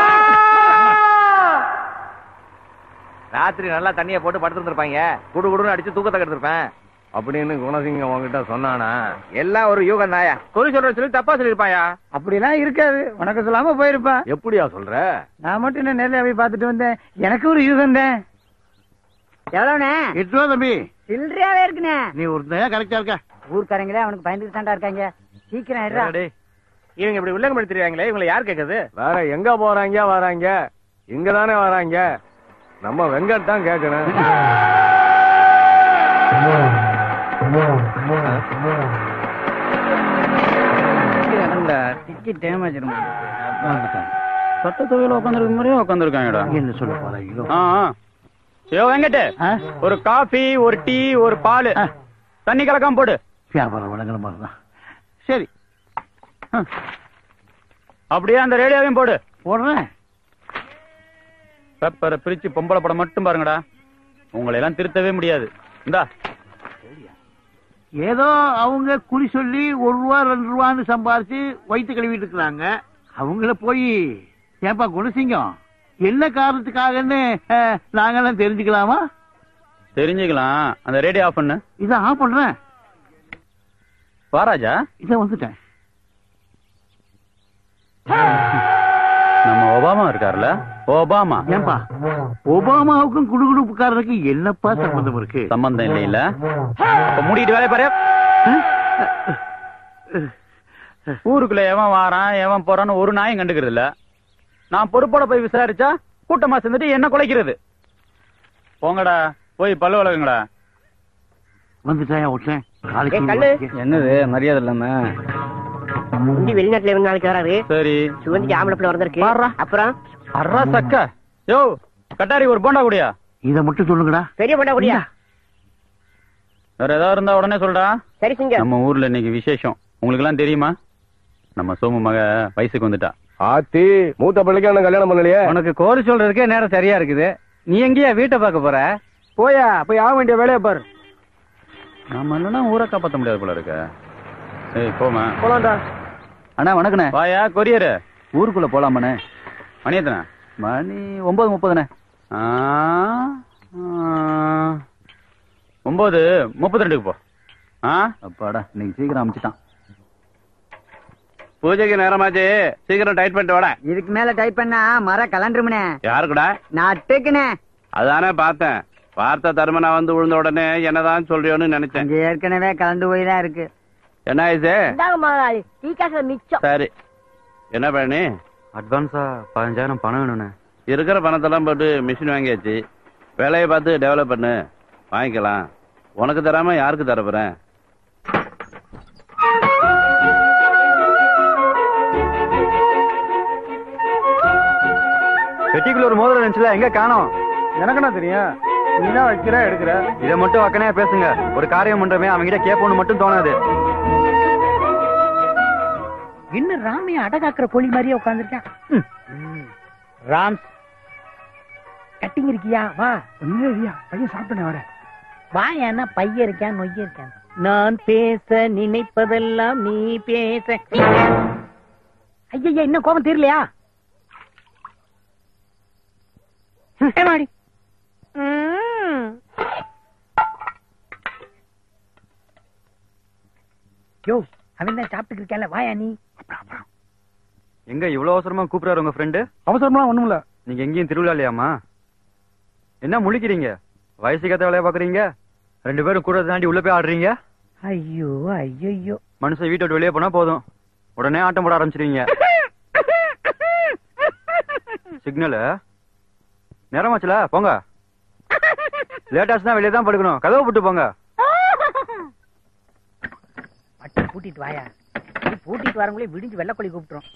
ராத்திரி நல்லா தண்ணிய போட்டு படுத்திருந்திருப்பாங்க குடு குடுன்னு அடிச்சு தூக்கத்தை கெடுத்திருப்பேன் அப்படின்னு குணசிங்கம் உங்ககிட்ட சொன்னானா எல்லாம் ஒரு யூகம் தாயா குறி சொல்ற சொல்லி தப்பா சொல்லிருப்பாயா அப்படிலாம் இருக்காது உனக்கு சொல்லாம போயிருப்பேன் எப்படியா சொல்ற நான் மட்டும் என்ன நேர்ல போய் பார்த்துட்டு வந்தேன் எனக்கு ஒரு யூகம் தான் எவ்வளவுண்ணே எட்டு ரூபா தம்பி சில்லறையாவே இருக்குண்ணே நீ ஒரு தயா கரெக்டா இருக்க ஊர்க்காரங்களே அவனுக்கு பயந்துட்டு தாண்டா இருக்காங்க சீக்கிரம் இருடா. இவங்க இப்படி உள்ளங்க படுத்துறாங்களே இவங்களை யார் கேக்குது வேற எங்க போறாங்க வராங்க இங்க தானே வராங்க நம்ம வெங்கட் தான் கேட்கணும் டிக்கெட் டேமேஜ் சட்டத்துறையில உட்காந்துருக்க மாதிரியே உட்காந்துருக்காங்கடா என்ன சொல்ல போறா ஐயோ வெங்கட் ஒரு காஃபி ஒரு டீ ஒரு பால் தண்ணி கலக்காம போடு வியாபாரம் வழங்குற மாதிரி தான் சரி ஹம். அப்படியே அந்த ரேடியோவையும் போடு போடுறேன் பேப்பரை பிரிச்சு பொம்பளை படம் மட்டும் பாருங்கடா உங்களை எல்லாம் திருத்தவே முடியாது இந்தா ஏதோ அவங்க குறி சொல்லி ஒரு ரூபா ரெண்டு ரூபான்னு சம்பாரிச்சு வயிற்று கழுவிட்டு இருக்கிறாங்க அவங்கள போய் ஏன்பா குணசிங்கம் என்ன காரணத்துக்காகன்னு அஹ், நாங்கெல்லாம் தெரிஞ்சுக்கலாமா தெரிஞ்சுக்கலாம் அந்த ரேடியோ ஆஃப் பண்ணு இதை ஆஃப் பண்றேன் வாராஜா இதை வந்துட்டேன் நம்ம ஒபாமா இருக்கார்ல ஒபாமா ஏன்பா ஒபாமாவுக்கும் குடுகுடுப்புக்காரனுக்கு என்னப்பா சம்பந்தம் இருக்கு சம்பந்தம் இல்லையில அப்ப மூடிட்டு வேலைய பாரு ஊருக்குள்ள எவன் வாரான் எவன் போறான்னு ஒரு நாயும் கண்டுக்கிறது இல்ல நான் பொறுப்போட போய் விசாரிச்சா கூட்டமா சேர்ந்துட்டு என்ன குலைக்கிறது போங்கடா போய் பல்லு வளருங்கடா வந்துட்டாயா ஒட்டேன் ஏய், கல்லு. என்னது மரியாதை இல்லாம இந்தி வெளிநாட்டுல இருந்து நாளைக்கு வராரு சரி சிவந்திக்கு ஆம்பளை பிள்ளை வந்திருக்கு அப்புறம் அர்ரா சக்க யோ கட்டாரி ஒரு போண்டா குடியா இதை மட்டும் சொல்லுங்கடா பெரிய பண்ண முடியா வேற ஏதாவது இருந்தா உடனே சொல்றா சரி சிங்க நம்ம ஊர்ல இன்னைக்கு விசேஷம் உங்களுக்கு எல்லாம் தெரியுமா நம்ம சோமு மக வயசுக்கு வந்துட்டா ஆத்தி மூத்த பிள்ளைக்கு அவனை கல்யாணம் பண்ணலையே உனக்கு கோரி சொல்றதுக்கே நேரம் சரியா இருக்குது நீ எங்கேயா வீட்டை பார்க்க போற போயா போய் ஆக வேண்டிய வேலையை பாரு நாம இல்லைன்னா ஊரை காப்பாத்த முடியாது போல இருக்க ஏய் போமா போலாம்டா அண்ணா வணக்கண்ணே வாயா கொரியரு ஊருக்குள்ள போலாமாண்ணே மணி எத்தனை மணி ஒன்பது முப்பதுண்ணே ஆ, ஆ, ஒன்பது முப்பத்தி ரெண்டுக்கு போ ஆ அப்பாடா இன்னைக்கு சீக்கிரம் அமைச்சிட்டான் பூஜைக்கு நேரமாச்சு சீக்கிரம் டைட் பண்ணிட்டு வாடா இதுக்கு மேல டைப் பண்ணா மர கலண்டுருமனே யாருக்குடா நட்டுக்குனே அதானே பார்த்தேன் வார்த்தை தருமனா வந்து விழுந்த உடனே என்னதான் சொல்றியோன்னு நினைச்சேன் இங்க ஏற்கனவே கலந்து போய் தான் இருக்கு என்ன ஆயிடுச்சு இந்தாங்க முதலாளி டீ காசுல மிச்சம் சரி என்ன பண்ணி அட்வான்ஸா பதினஞ்சாயிரம் பணம் வேணும்ண்ணே இருக்கிற பணத்தெல்லாம் போட்டு மிஷின் வாங்கியாச்சு வேலையை பார்த்து டெவலப் பண்ணு வாங்கிக்கலாம் உனக்கு தராம யாருக்கு தர போறேன் பெட்டிக்குள்ள ஒரு மோதிரம் இருந்துச்சுல எங்க காணோம் எனக்கு என்ன தெரியும் நீ தான் வைக்கிற எடுக்கிற இதை மட்டும் வக்கனையா பேசுங்க ஒரு காரியம் பண்றமே அவங்கிட்ட கேட்போம்னு மட்டும் தோணாது இன்னும் ராமைய அடகாக்குற கோழி மாதிரியே உட்காந்துருக்கான் ராம் கட்டிங் இருக்கியா வா பையன் சாப்பிட்டேன் வர வா என்ன பையன் இருக்கான் நொய்ய இருக்கான் நான் பேச நினைப்பதெல்லாம் நீ பேச ஐயா இன்னும் கோபம் தெரியலையா ஏமாடி யோ அவன் தான் சாப்பிட்டு இருக்கான்ல வாயா நீ எங்க இவ்வளவு அவசரமா கூப்பிடுறாரு உங்க ஃப்ரெண்டு அவசரமா ஒண்ணும் இல்ல நீங்க எங்கேயும் திருவிழா இல்லையாமா என்ன முழிக்கிறீங்க வயசுக்கேத்த வேலையை பாக்குறீங்க ரெண்டு பேரும் கூட தாண்டி உள்ள போய் ஆடுறீங்க ஐயோ ஐயோ மனுஷன் வீட்டை விட்டு வெளியே போனா போதும் உடனே ஆட்டம் போட ஆரம்பிச்சிருவீங்க சிக்னல் நேரமாச்சுல போங்க லேட் ஆச்சுன்னா வெளியே தான் படுக்கணும் கதவை போட்டு போங்க பட்டு பூட்டிட்டு வாயா நீ பூட்டிட்டு வரவங்களே விடிஞ்சு வெள்ளக்கோழி கூப்பிட்டுரும்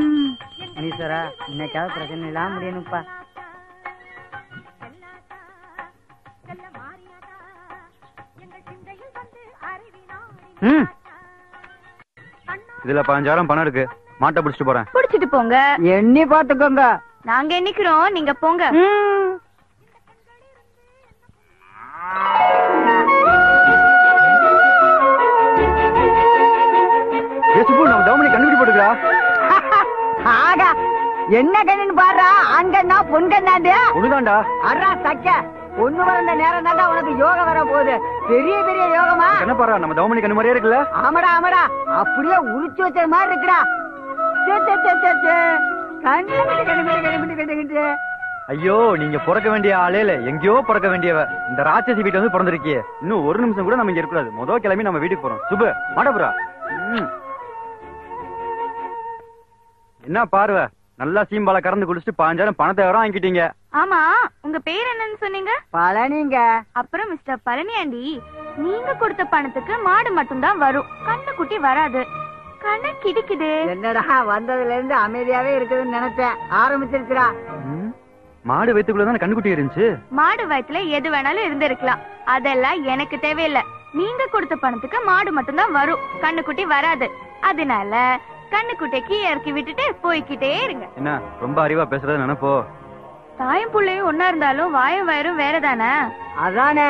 ஈஸ்வரா இன்னைக்காவது பிரச்சனை இல்லாம முடியணும்ப்பா ம் இதுல பதினஞ்சாயிரம் பணம் இருக்கு மாட்டை பிடிச்சிட்டு போறேன் புடிச்சிட்டு போங்க எண்ணி பாத்துக்கோங்க நாங்க எண்ணிக்கிறோம் நீங்க போங்க ஏ சுப்பு நம்ம தவமணி கண்டுபிடி போட்டுக்கா ஆகா என்ன கண்ணுன்னு பாடுறா ஆண் கண்ணா பொன் கண்ணாண்டு ஒண்ணுதான்டா அறா சக்க பொண்ணு பிறந்த நேரம் தாண்டா உனக்கு யோகம் வர போகுது பெரிய பெரிய யோகமா என்ன பாரு நம்ம தவமணி கண்ணு மாதிரியே இருக்குல்ல ஆமாடா ஆமாடா அப்படியே உரிச்சு வச்ச மாதிரி இருக்குடா சே, சே, சே, சே, சே. கண்ணுமிட்டு, கண்ணுமிட்டு, கண்ணுமிட்டு, கண்ணுமிட்டு. ஐயோ நீங்க பிறக்க வேண்டிய ஆளே இல்ல எங்கேயோ பிறக்க வேண்டியவ இந்த ராட்சசி வீட்டு வந்து பிறந்திருக்கியே இன்னும் ஒரு நிமிஷம் கூட நம்ம இங்க இருக்கக்கூடாது முதல் கிளம்பி நம்ம வீட்டுக்கு போறோம் சுபு மாட்டப்புறா என்ன பார்வை நல்லா சீம்பால கறந்து குடிச்சிட்டு பாஞ்சாயிரம் பணத்தை வர வாங்கிட்டீங்க ஆமா உங்க பேர் என்னன்னு சொன்னீங்க பழனிங்க அப்புறம் மிஸ்டர் பழனியாண்டி நீங்க கொடுத்த பணத்துக்கு மாடு மட்டும்தான் வரும் கண்ணுக்குட்டி வராது கண்ணு கிடிக்குது என்னடா வந்ததுல இருந்து அமைதியாவே இருக்குதுன்னு நினைச்சேன் ஆரம்பிச்சிருச்சுடா ம், மாடு வயித்துக்குள்ளதான கண்ணுக்குட்டி இருந்துச்சு மாடு வயித்துல எது வேணாலும் இருந்திருக்கலாம் அதெல்லாம் எனக்கு தேவையில்ல நீங்க கொடுத்த பணத்துக்கு மாடு மட்டும்தான் வரும் கண்ணுக்குட்டி வராது அதனால கண்ணுக்குட்டிக்கு இறக்கி விட்டுட்டு போய்க்கிட்டே இருங்க என்ன ரொம்ப அறிவா பேசுறது நினைப்போ தாயும் புள்ளையும் ஒன்னா இருந்தாலும் வாயும் வயரும் வேறதானே அதானே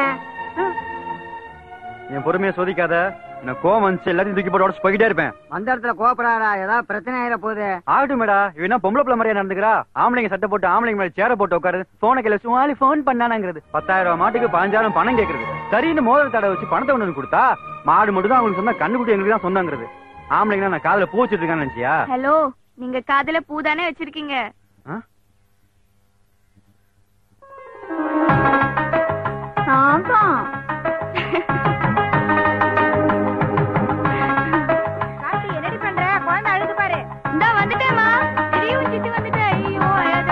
என் பொறுமையை சோதிக்காத எனக்கு கோவம் வந்துச்சு எல்லாத்தையும் தூக்கி போட்டு உடச்சு போய்கிட்டே இருப்பேன் வந்த இடத்துல கோபப்படாதா ஏதாவது பிரச்சனை ஆயிட போகுது ஆகட்டும் மேடா இவன் என்ன பொம்பளை பிள்ளை மாதிரியா நடந்துக்கிறா ஆம்பளைங்க சட்டை போட்டு ஆம்பளைங்க மேல சேர போட்டு உட்காரு போன கையில சும்மாலி போன் பண்ணானங்கிறது பத்தாயிரம் ரூபாய் மாட்டுக்கு பாஞ்சாயிரம் பணம் கேக்குறது சரின்னு மோதிர தடவை வச்சு பணத்தை கொண்டு வந்து கொடுத்தா மாடு மட்டும் தான் அவங்களுக்கு சொன்னா கண்ணுக்குட்டி எங்களுக்கு தான் சொந்தங்கிறது ஆம்பளைங்க நான் காதுல பூ வச்சிட்டு இருக்கான்னு நினைச்சியா ஹலோ நீங்க காதுல பூதானே வச்சிருக்கீங்க ஆ? என்னடி பண்ற குழந்தை அழுது பாரு இந்தா வந்துட்டேமா தெரியும் சித்தி வந்துட்டேன் ஐயோ அழாத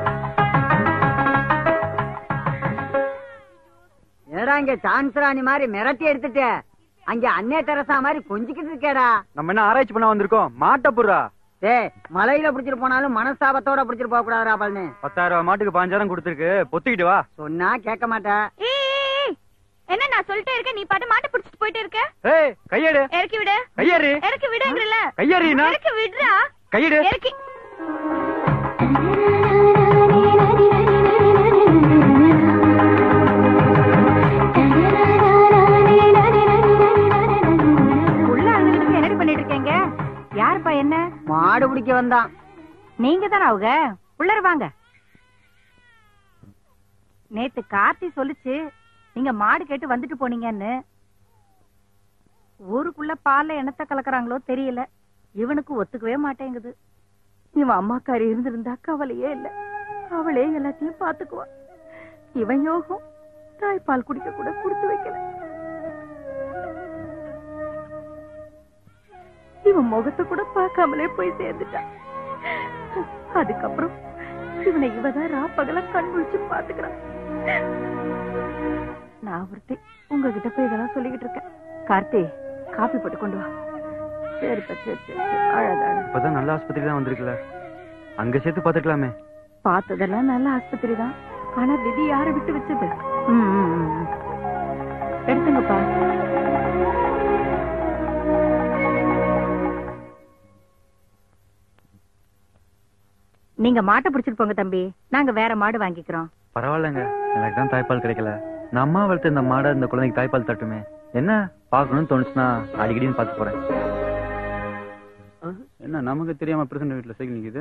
ஏடா இங்க சான்ஸ் ராணி மாதிரி மிரட்டி எடுத்துட்டு அங்க அன்னே தெரசா மாதிரி கொஞ்சிக்கிட்டு இருக்கேடா நம்ம என்ன ஆராய்ச்சி பண்ண வந்திருக்கோம் மாட்ட புறா டேய் மலையில பிடிச்சிட்டு போனாலும் மனஸ்தாபத்தோட பிடிச்சிட்டு போக கூடாதுடா பழனி பத்தாயிரம் ரூபாய் மாட்டுக்கு பாஞ்சாயிரம் கொடுத்துருக்கு பொத்திக்கிட்டு வா சொன்னா கேட்க மாட்டேன் ஏய், ஏய், ஏய். என்ன நான் சொல்லிட்டே இருக்கேன் நீ பாட்டு மாட்டை பிடிச்சிட்டு போயிட்டு இருக்க ஏய் கையெடு இறக்கி விடு கையேறு இறக்கி விடுங்கறல கையேறினா இறக்கி விடுறா கையெடு இறக்கி உள்ள அழுதுகிட்டு என்னடி பண்ணிட்டு இருக்கீங்க யாருப்பா என்ன மாடு பிடிக்க வந்தான் நீங்க தானே அவங்க உள்ளர வாங்க நேத்து கார்த்தி சொல்லுச்சு நீங்க மாடு கேட்டு வந்துட்டு போனீங்கன்னு ஊருக்குள்ள பால்ல என்னத்த கலக்குறாங்களோ தெரியல இவனுக்கு ஒத்துக்கவே மாட்டேங்குது இவன் அம்மாக்காரி இருந்திருந்தா கவலையே இல்ல அவளே எல்லாத்தையும் பாத்துக்குவா இவன் யோகம் தாய்ப்பால் குடிக்க கூட கொடுத்து வைக்கல இவன் முகத்தை கூட பார்க்காமலே போய் சேர்ந்துட்டான் அதுக்கப்புறம் இவனை இவதான் ராப்பகல கண் முழிச்சு பாத்துக்கிறான் நான் ஒருத்தி உங்ககிட்ட போய் இதெல்லாம் சொல்லிக்கிட்டு இருக்கேன் கார்த்தி காபி போட்டு கொண்டு வா சரிப்பா சரி சரி சரி. அழாத அழாத. இப்பதான் நல்ல ஆஸ்பத்திரி தான் வந்திருக்குல்ல அங்க சேர்த்து பாத்துக்கலாமே பார்த்ததெல்லாம் நல்ல ஆஸ்பத்திரி தான் ஆனா விதி யாரை விட்டு வச்சது ம், ம், ம், ம். எடுத்துங்கப்பா நீங்க மாட்டை பிடிச்சிட்டு போங்க தம்பி நாங்க வேற மாடு வாங்கிக்கிறோம் பரவாயில்லைங்க எனக்கு தான் தாய்ப்பால் கிடைக்கல நான் அம்மா வளர்த்த இந்த மாடை இந்த குழந்தைக்கு தாய்ப்பால் தட்டுமே என்ன பார்க்கணும்னு தோணுச்சுன்னா அடிக்கடின்னு பார்த்து போறேன் என்ன நமக்கு தெரியாம பிரசன்ட் வீட்டுல சைக்கிள் நிக்குது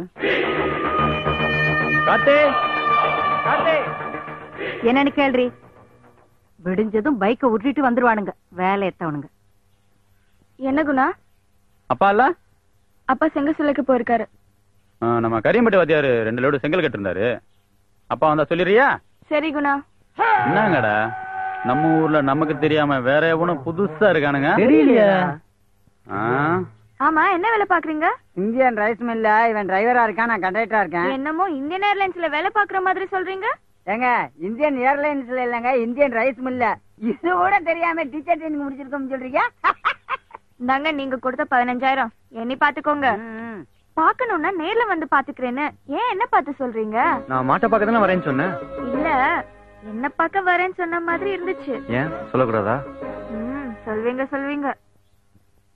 காத்தே காத்தே என்னன்னு கேள்றி விடிஞ்சதும் பைக்க உருட்டிட்டு வந்துருவானுங்க வேலை எத்தவனுங்க என்ன குணா அப்பா இல்ல அப்பா செங்க சொல்லுக்கு போயிருக்காரு ஆ, நம்ம கரியம்பட்டி வாத்தியாரு ரெண்டு லோடு செங்கல் கட்டிருந்தாரு அப்பா வந்தா சொல்லிடுறியா சரி குணா என்னங்கடா நம்ம ஊர்ல நமக்கு தெரியாம வேற எவனும் புதுசா இருக்கானுங்க தெரியலையா ஆ, ஆமா என்ன வேலை பாக்குறீங்க இந்தியன் ரைஸ் மில்ல இவன் டிரைவரா இருக்கான் நான் கண்டக்டரா இருக்கேன் என்னமோ இந்தியன் ஏர்லைன்ஸ்ல வேலை பாக்குற மாதிரி சொல்றீங்க ஏங்க இந்தியன் ஏர்லைன்ஸ்ல இல்லங்க இந்தியன் ரைஸ் மில்ல இது கூட தெரியாம டீச்சர் ட்ரைனிங் முடிச்சிருக்கோம்னு சொல்றீங்க இந்தாங்க நீங்க கொடுத்த பதினஞ்சாயிரம் எண்ணி பாத்துக்கோங்க ம். பாக்கணும்னா நேர்ல வந்து பாத்துக்கிறேன்னு ஏன் என்ன பார்த்து சொல்றீங்க நான் மாட்டை பார்க்க தானே வரேன்னு சொன்னேன் இல்ல என்ன பார்க்க வரேன்னு சொன்ன மாதிரி இருந்துச்சு ஏன் சொல்லக்கூடாதா ம் சொல்வீங்க சொல்வீங்க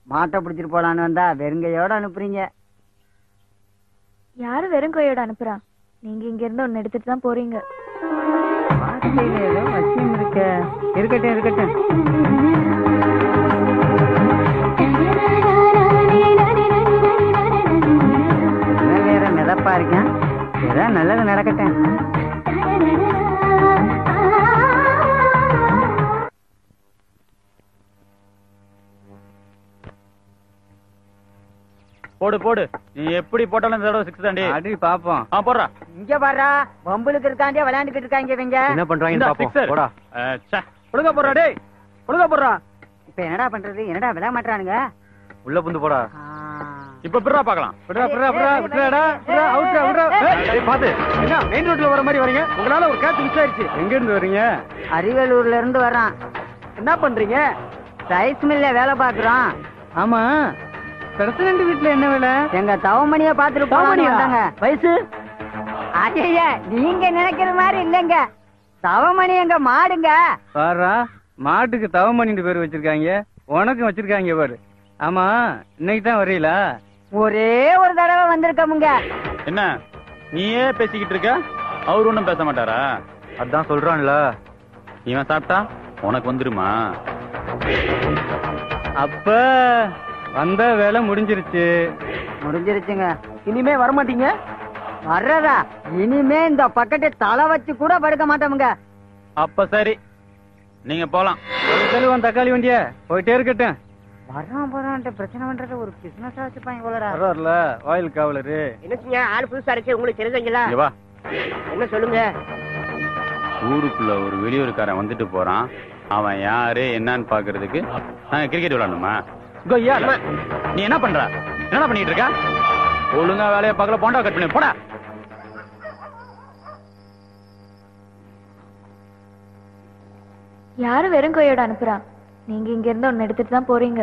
மாட்டை பிடிச்சிட்டு போலான்னு வந்தா வெறுங்கையோட அனுப்புறீங்க யாரு வெறும் கையோட அனுப்புறா நீங்க இங்க இருந்து ஒன்னு எடுத்துட்டு தான் போறீங்க வார்த்தையில ஏதோ வசியம் இருக்க இருக்கட்டும் இருக்கட்டும் இவன் வேற மிதப்பா இருக்கேன் ஏதோ நல்லது நடக்கட்டும் போடு போடு நீ எப்படி போட்டாலும் இந்த தடவை சிக்ஸ் தாண்டி அடி பாப்போம் ஆ போடுறா இங்க பாரு வம்புலுக்கு இருக்காண்டே விளையாண்டுக்கிட்டு இருக்காங்க இவங்க என்ன பண்றாங்கன்னு இந்தா, பாப்போம் sixer. போடா அஹ், ச்சே. ஒழுங்கா போடுறா டேய் ஒழுங்கா போடுறா இப்ப என்னடா பண்றது என்னடா விளையாட மாட்டானுங்க உள்ள புந்து போடா இப்ப பிறா பாக்கலாம் விட்றா விட்றா விட்றா விட்றாடா விட்றா அவுட்ரா விட்றா ஏய் பாத்து என்ன மெயின் ரோட்ல வர மாதிரி வரீங்க உங்களால ஒரு கேட்ச் மிஸ் ஆயிடுச்சு எங்க இருந்து வரீங்க அரியலூர்ல இருந்து வர்றான் என்ன பண்றீங்க ரைஸ் மில்ல வேலை பாக்குறோம் ஆமா பிரசிடண்ட் வீட்ல என்ன வேலை எங்க தவமணிய பாத்துட்டு போலாம்னு தவமணியா? வந்தாங்க வயசு ஐயா நீங்க நினைக்கிற மாதிரி இல்லைங்க தவமணி எங்க மாடுங்க பாரா மாட்டுக்கு தவமணின்னு பேர் வச்சிருக்காங்க உனக்கும் வச்சிருக்காங்க பாரு ஆமா இன்னைக்கு தான் வரீங்களா ஒரே ஒரு தடவை வந்திருக்கமுங்க என்ன நீயே பேசிக்கிட்டு இருக்க அவர் ஒண்ணும் பேச மாட்டாரா அதான் சொல்றான்ல இவன் சாப்பிட்டா உனக்கு வந்துருமா அப்ப வந்த வேலை முடிஞ்சிருச்சு முடிஞ்சிருச்சுங்க இனிமே வரமாட்டீங்க வர்றதா இனிமே இந்த பக்கத்து தலை வச்சு கூட படுக்க மாட்டோமுங்க அப்ப சரி நீங்க போலாம் செல்வம் தக்காளி வண்டிய போயிட்டே இருக்கட்டும் வர்றான் போறான்ட்டு பிரச்சனை பண்றது ஒரு பிசினஸ் வச்சுப்பாங்க போலடா வர்றாருல ஆயில் காவலரு என்னச்சுங்க ஆள் புதுசா இருக்கு உங்களுக்கு தெரிஞ்சங்களா இங்க வா என்ன சொல்லுங்க ஊருக்குள்ள ஒரு வெளியூருக்காரன் வந்துட்டு போறான் அவன் யாரு என்னன்னு பாக்குறதுக்கு நாங்க கிரிக்கெட் விளையாடணுமா கொய்யா நீ என்ன பண்ற என்ன பண்ணிட்டு இருக்க ஒழுங்கா வேலையை பார்க்கல போண்டா கட் பண்ணி போடா யாரு வெறும் கையோட அனுப்புறா நீங்க இங்க இருந்து ஒன்னு எடுத்துட்டு தான் போறீங்க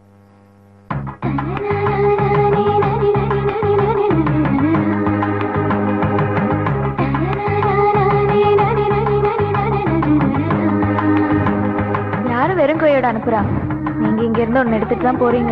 யாரு வெறும் கையோட அனுப்புறா நீங்க இங்க இருந்து ஒன்னு எடுத்துட்டு தான் போறீங்க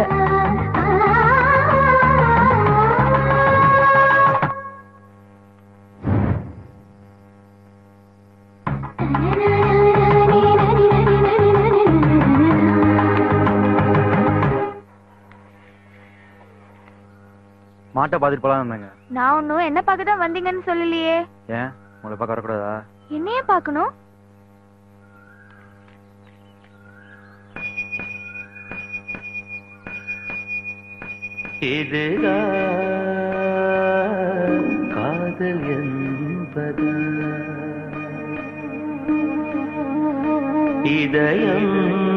மாட்டை பாத்துட்டு போலாம் இருந்தாங்க நான் ஒன்னும் என்ன பார்க்க தான் வந்தீங்கன்னு சொல்லலையே ஏன் உங்களை பார்க்க வரக்கூடாதா என்னைய பார்க்கணும் இதுதான் காதல் என்பது இதயம்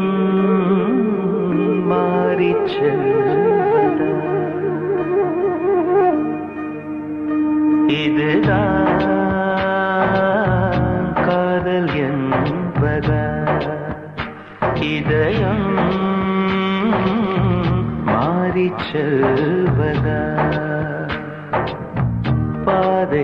மாறிச் செல்வதா இதுதான் காதல் என்பதா இதயம் மாறிச் செல்வதா பாதை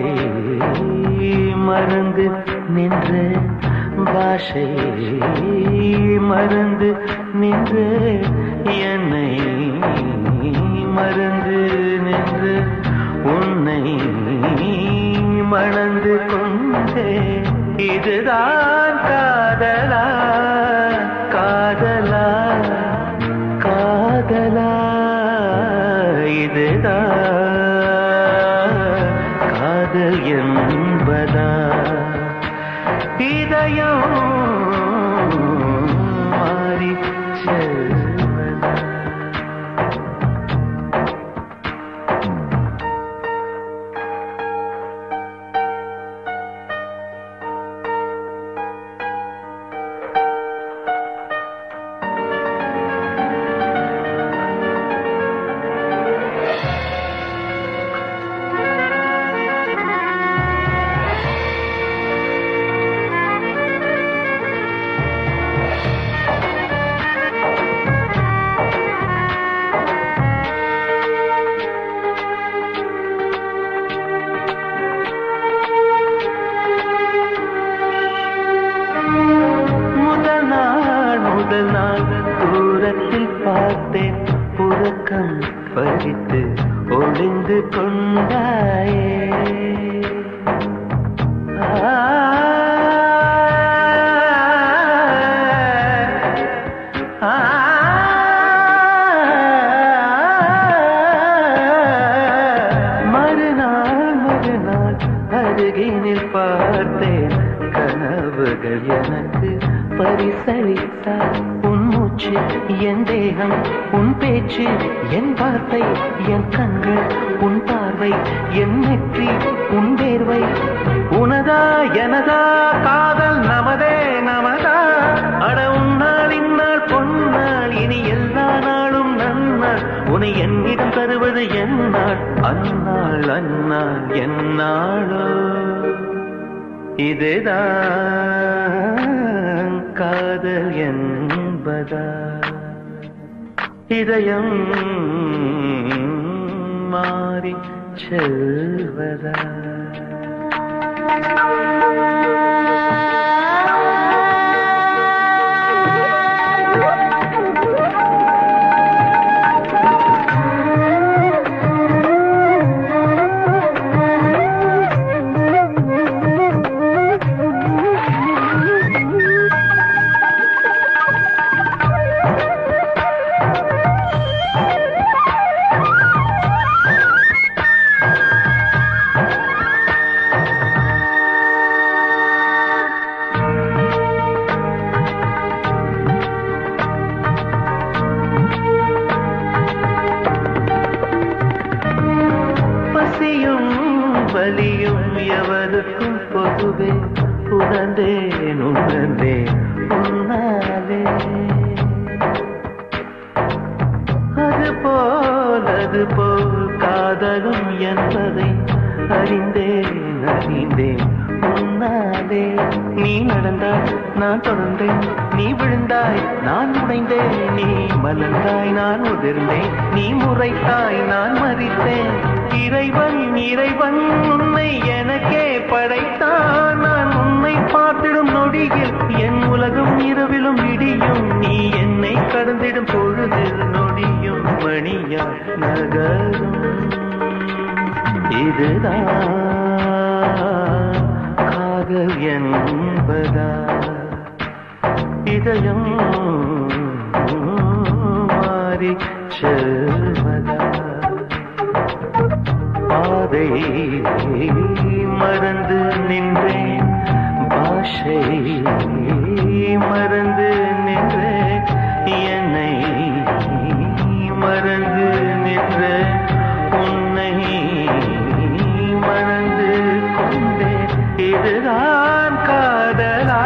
மறந்து நின்று பாஷை மறந்து நின்று என்னை மறந்து நின்று உன்னை மணந்து கொண்டே இதுதான் காதலா காதலா காதலா இதுதான் காதல் என்பதா இதயம் மாறி செல்வதா முதல் நாள் முதல் நாள் தூரத்தில் பார்த்தேன் உறக்கம் பறித்து ஒளிந்து கொண்டாயே ஆ, மறுநாள் மறுநாள் அருகினில் பார்த்தேன் கனவுகள் எனக்கு பரிசளித்தார் உன் மூச்சு என் தேகம் உன் பேச்சு என் வார்த்தை என் கண்கள் உன் பார்வை என் நெற்றி உன் வேர்வை உனதா எனதா காதல் நமதே நமதா அட உன்னால் இந்நாள் பொன்னாள் இனி எல்லா நாளும் நன்னாள் உன்னை என்னிடம் தருவது என்னாள் அந்நாள் அந்நாள் என்னாளோ இதுதான் காதல் என்பதா இதயம் மாறி செல்வதா பசியும் வலியும் எவருக்கும் பொதுவே உணர்ந்தேன் உணர்ந்தேன் உன்னாலே அது போல் அது போல் காதலும் என்பதை அறிந்தேன் அறிந்தேன் உன்னாலே நீ நடந்தாய் நான் தொடர்ந்தேன் நீ விழுந்தாய் நான் உடைந்தேன் நீ மலர்ந்தாய் நான் உதிர்ந்தேன் நீ முறைத்தாய் நான் மறித்தேன் இறைவன் இறைவன் உன்னை எனக்கே படைத்தான் நான் உன்னை பார்த்திடும் நொடியில் என் உலகம் இரவிலும் இடியும் நீ என்னை கடந்திடும் பொழுதில் நொடியும் மணியா நகரும் இதுதான் காதல் என்பதா இதயம் மாறி செல்வதா பாதை மறந்து நின்றேன் பாஷை மறந்து நின்றேன் என்னை மறந்து நின்றேன் உன்னை மறந்து கொண்டேன் இதுதான் காதலா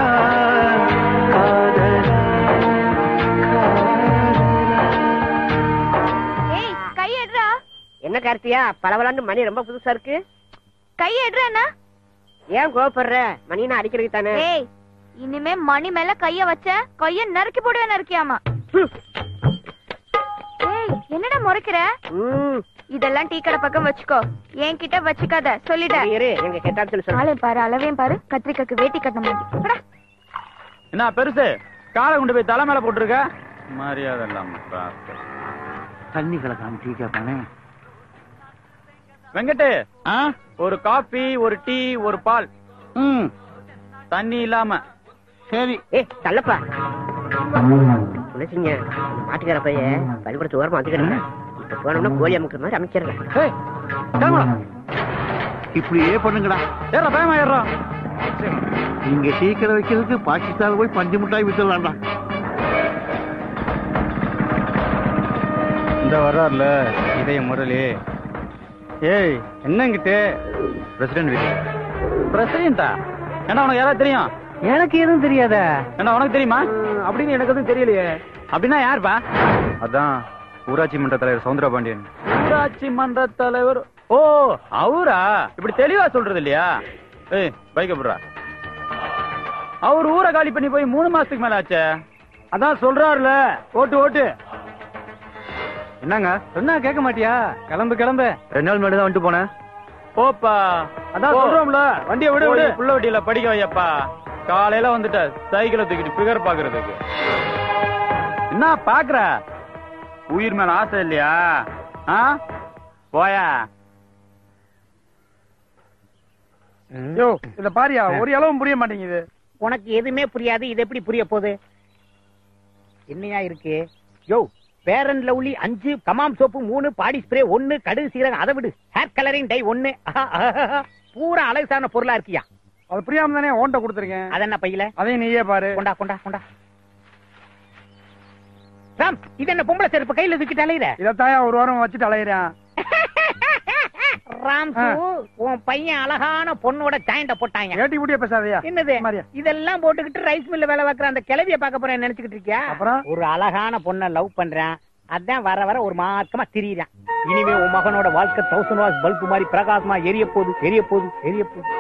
காதலா ஏய் கை எடுறா என்ன கார்த்தியா பளபளன்னு மணி ரொம்ப புதுசா இருக்கு கை எடுறானா ஏன் கோவப்படுற மணினா அடிக்கிறதுக்கு தானே ஏய் இனிமே மணி மேல கைய வச்ச கைய நறுக்கி போடுவே நறுக்கியாமா ஏய் என்னடா முறைக்கிற இதெல்லாம் டீ கடை பக்கம் வச்சுக்கோ என்கிட்ட வச்சுக்காத சொல்லிட்டேன் இரு எங்க கேட்டாலும் சொல்லு சொல்லு ஆளே பாரு அளவையும் பாரு கத்திரிக்காக்கு வேட்டி கட்ட மாதிரி என்ன பெருசு காலை கொண்டு போய் தலை மேல போட்டுருக்க மரியாதை இல்லாம ராஸ்கல். தண்ணி கலக்காம டீ கேட்பானே வெங்கட்டு ஒரு காபி ஒரு டீ ஒரு பால் ம் தண்ணி இல்லாம சரி ஏ தள்ளப்பா நினைச்சீங்க மாட்டுக்கார பையன் பள்ளிக்கூடத்து ஓரமா வந்துக்கிறேன் இப்ப போனோம்னா கோழி அமுக்கிற மாதிரி அமைச்சிடுறேன் இப்படியே பண்ணுங்கடா ஏறா பயமா ஏறா இங்க டீ கடை வைக்கிறதுக்கு பாகிஸ்தான் போய் பஞ்சு மிட்டாய் வித்துடலாம்டா இந்த வர்றார்ல இதய முரளி ஏய் என்னங்கிட்டு பிரசிடென்ட் வீட்டு பிரசிடண்டா என்ன உனக்கு யாராவது தெரியும் எனக்கு எதுவும் தெரியாத என்ன உனக்கு தெரியுமா அப்படின்னு எனக்கு எதுவும் தெரியலையே அப்படின்னா யாருப்பா அதான் ஊராட்சி மன்ற தலைவர் சவுந்தர பாண்டியன் ஊராட்சி மன்ற தலைவர் ஓ அவரா இப்படி தெளிவா சொல்றது இல்லையா ஏய் பைக்க போடுறா அவர் ஊரை காலி பண்ணி போய் மூணு மாசத்துக்கு மேல ஆச்சே அதான் சொல்றாருல ஓட்டு ஓட்டு என்னங்க சொன்னா கேட்க மாட்டியா கிளம்பு கிளம்பு ரெண்டு நாள் முன்னாடி தான் வந்துட்டு போனேன் போப்பா அதான் போ. சொல்றோம்ல வண்டியை விடு விடு போய் புள்ள வண்டியில படிக்க வையப்பா காலையில வந்துட்ட சைக்கிளை தூக்கிட்டு பிகர் பாக்குறதுக்கு என்ன பாக்குற உயிர் மேல ஆசை இல்லையா ஆ போயா யோ இத பாரியா ஒரு அளவும் புரிய மாட்டேங்குது உனக்கு எதுவுமே புரியாது இது எப்படி புரிய போகுது என்னையா இருக்கு யோ பேரன் லவ்லி அஞ்சு கமாம் சோப்பு மூணு பாடி ஸ்ப்ரே ஒன்னு கடுகு சீரகம் அதை விடு ஹேர் கலரிங் டை ஒன்னு பூரா அழகு சார்ந்த பொருளா இருக்கியா அது புரியாம தானே ஓண்ட கொடுத்துருக்கேன் அது என்ன பையில அதையும் நீயே பாரு கொண்டா கொண்டா கொண்டா ராம் இது என்ன பொம்பளை செருப்பு கையில தூக்கிட்டு அலையிற இதத்தாயா ஒரு வாரம் வச்சுட்டு அலையிறேன் ராம் உன் பையன் அழகான பொண்ணோட ஜாயிண்ட போட்டாங்க ஏட்டி குட்டியே பேசாதயா என்னது இதெல்லாம் போட்டுக்கிட்டு ரைஸ் மில்ல வேலை பார்க்கற அந்த கிளவிய பார்க்க போறேன் நினைச்சுக்கிட்டு இருக்கியா அப்புறம்? ஒரு அழகான பொண்ணை லவ் பண்றேன் அதான் வர வர ஒரு மார்க்கமா திரியறான் இனிமே உன் மகனோட வாழ்க்கை தௌசண்ட் வாஸ் பல்பு மாதிரி பிரகாசமா எரிய போகுது எரிய போகுது எரிய போகுது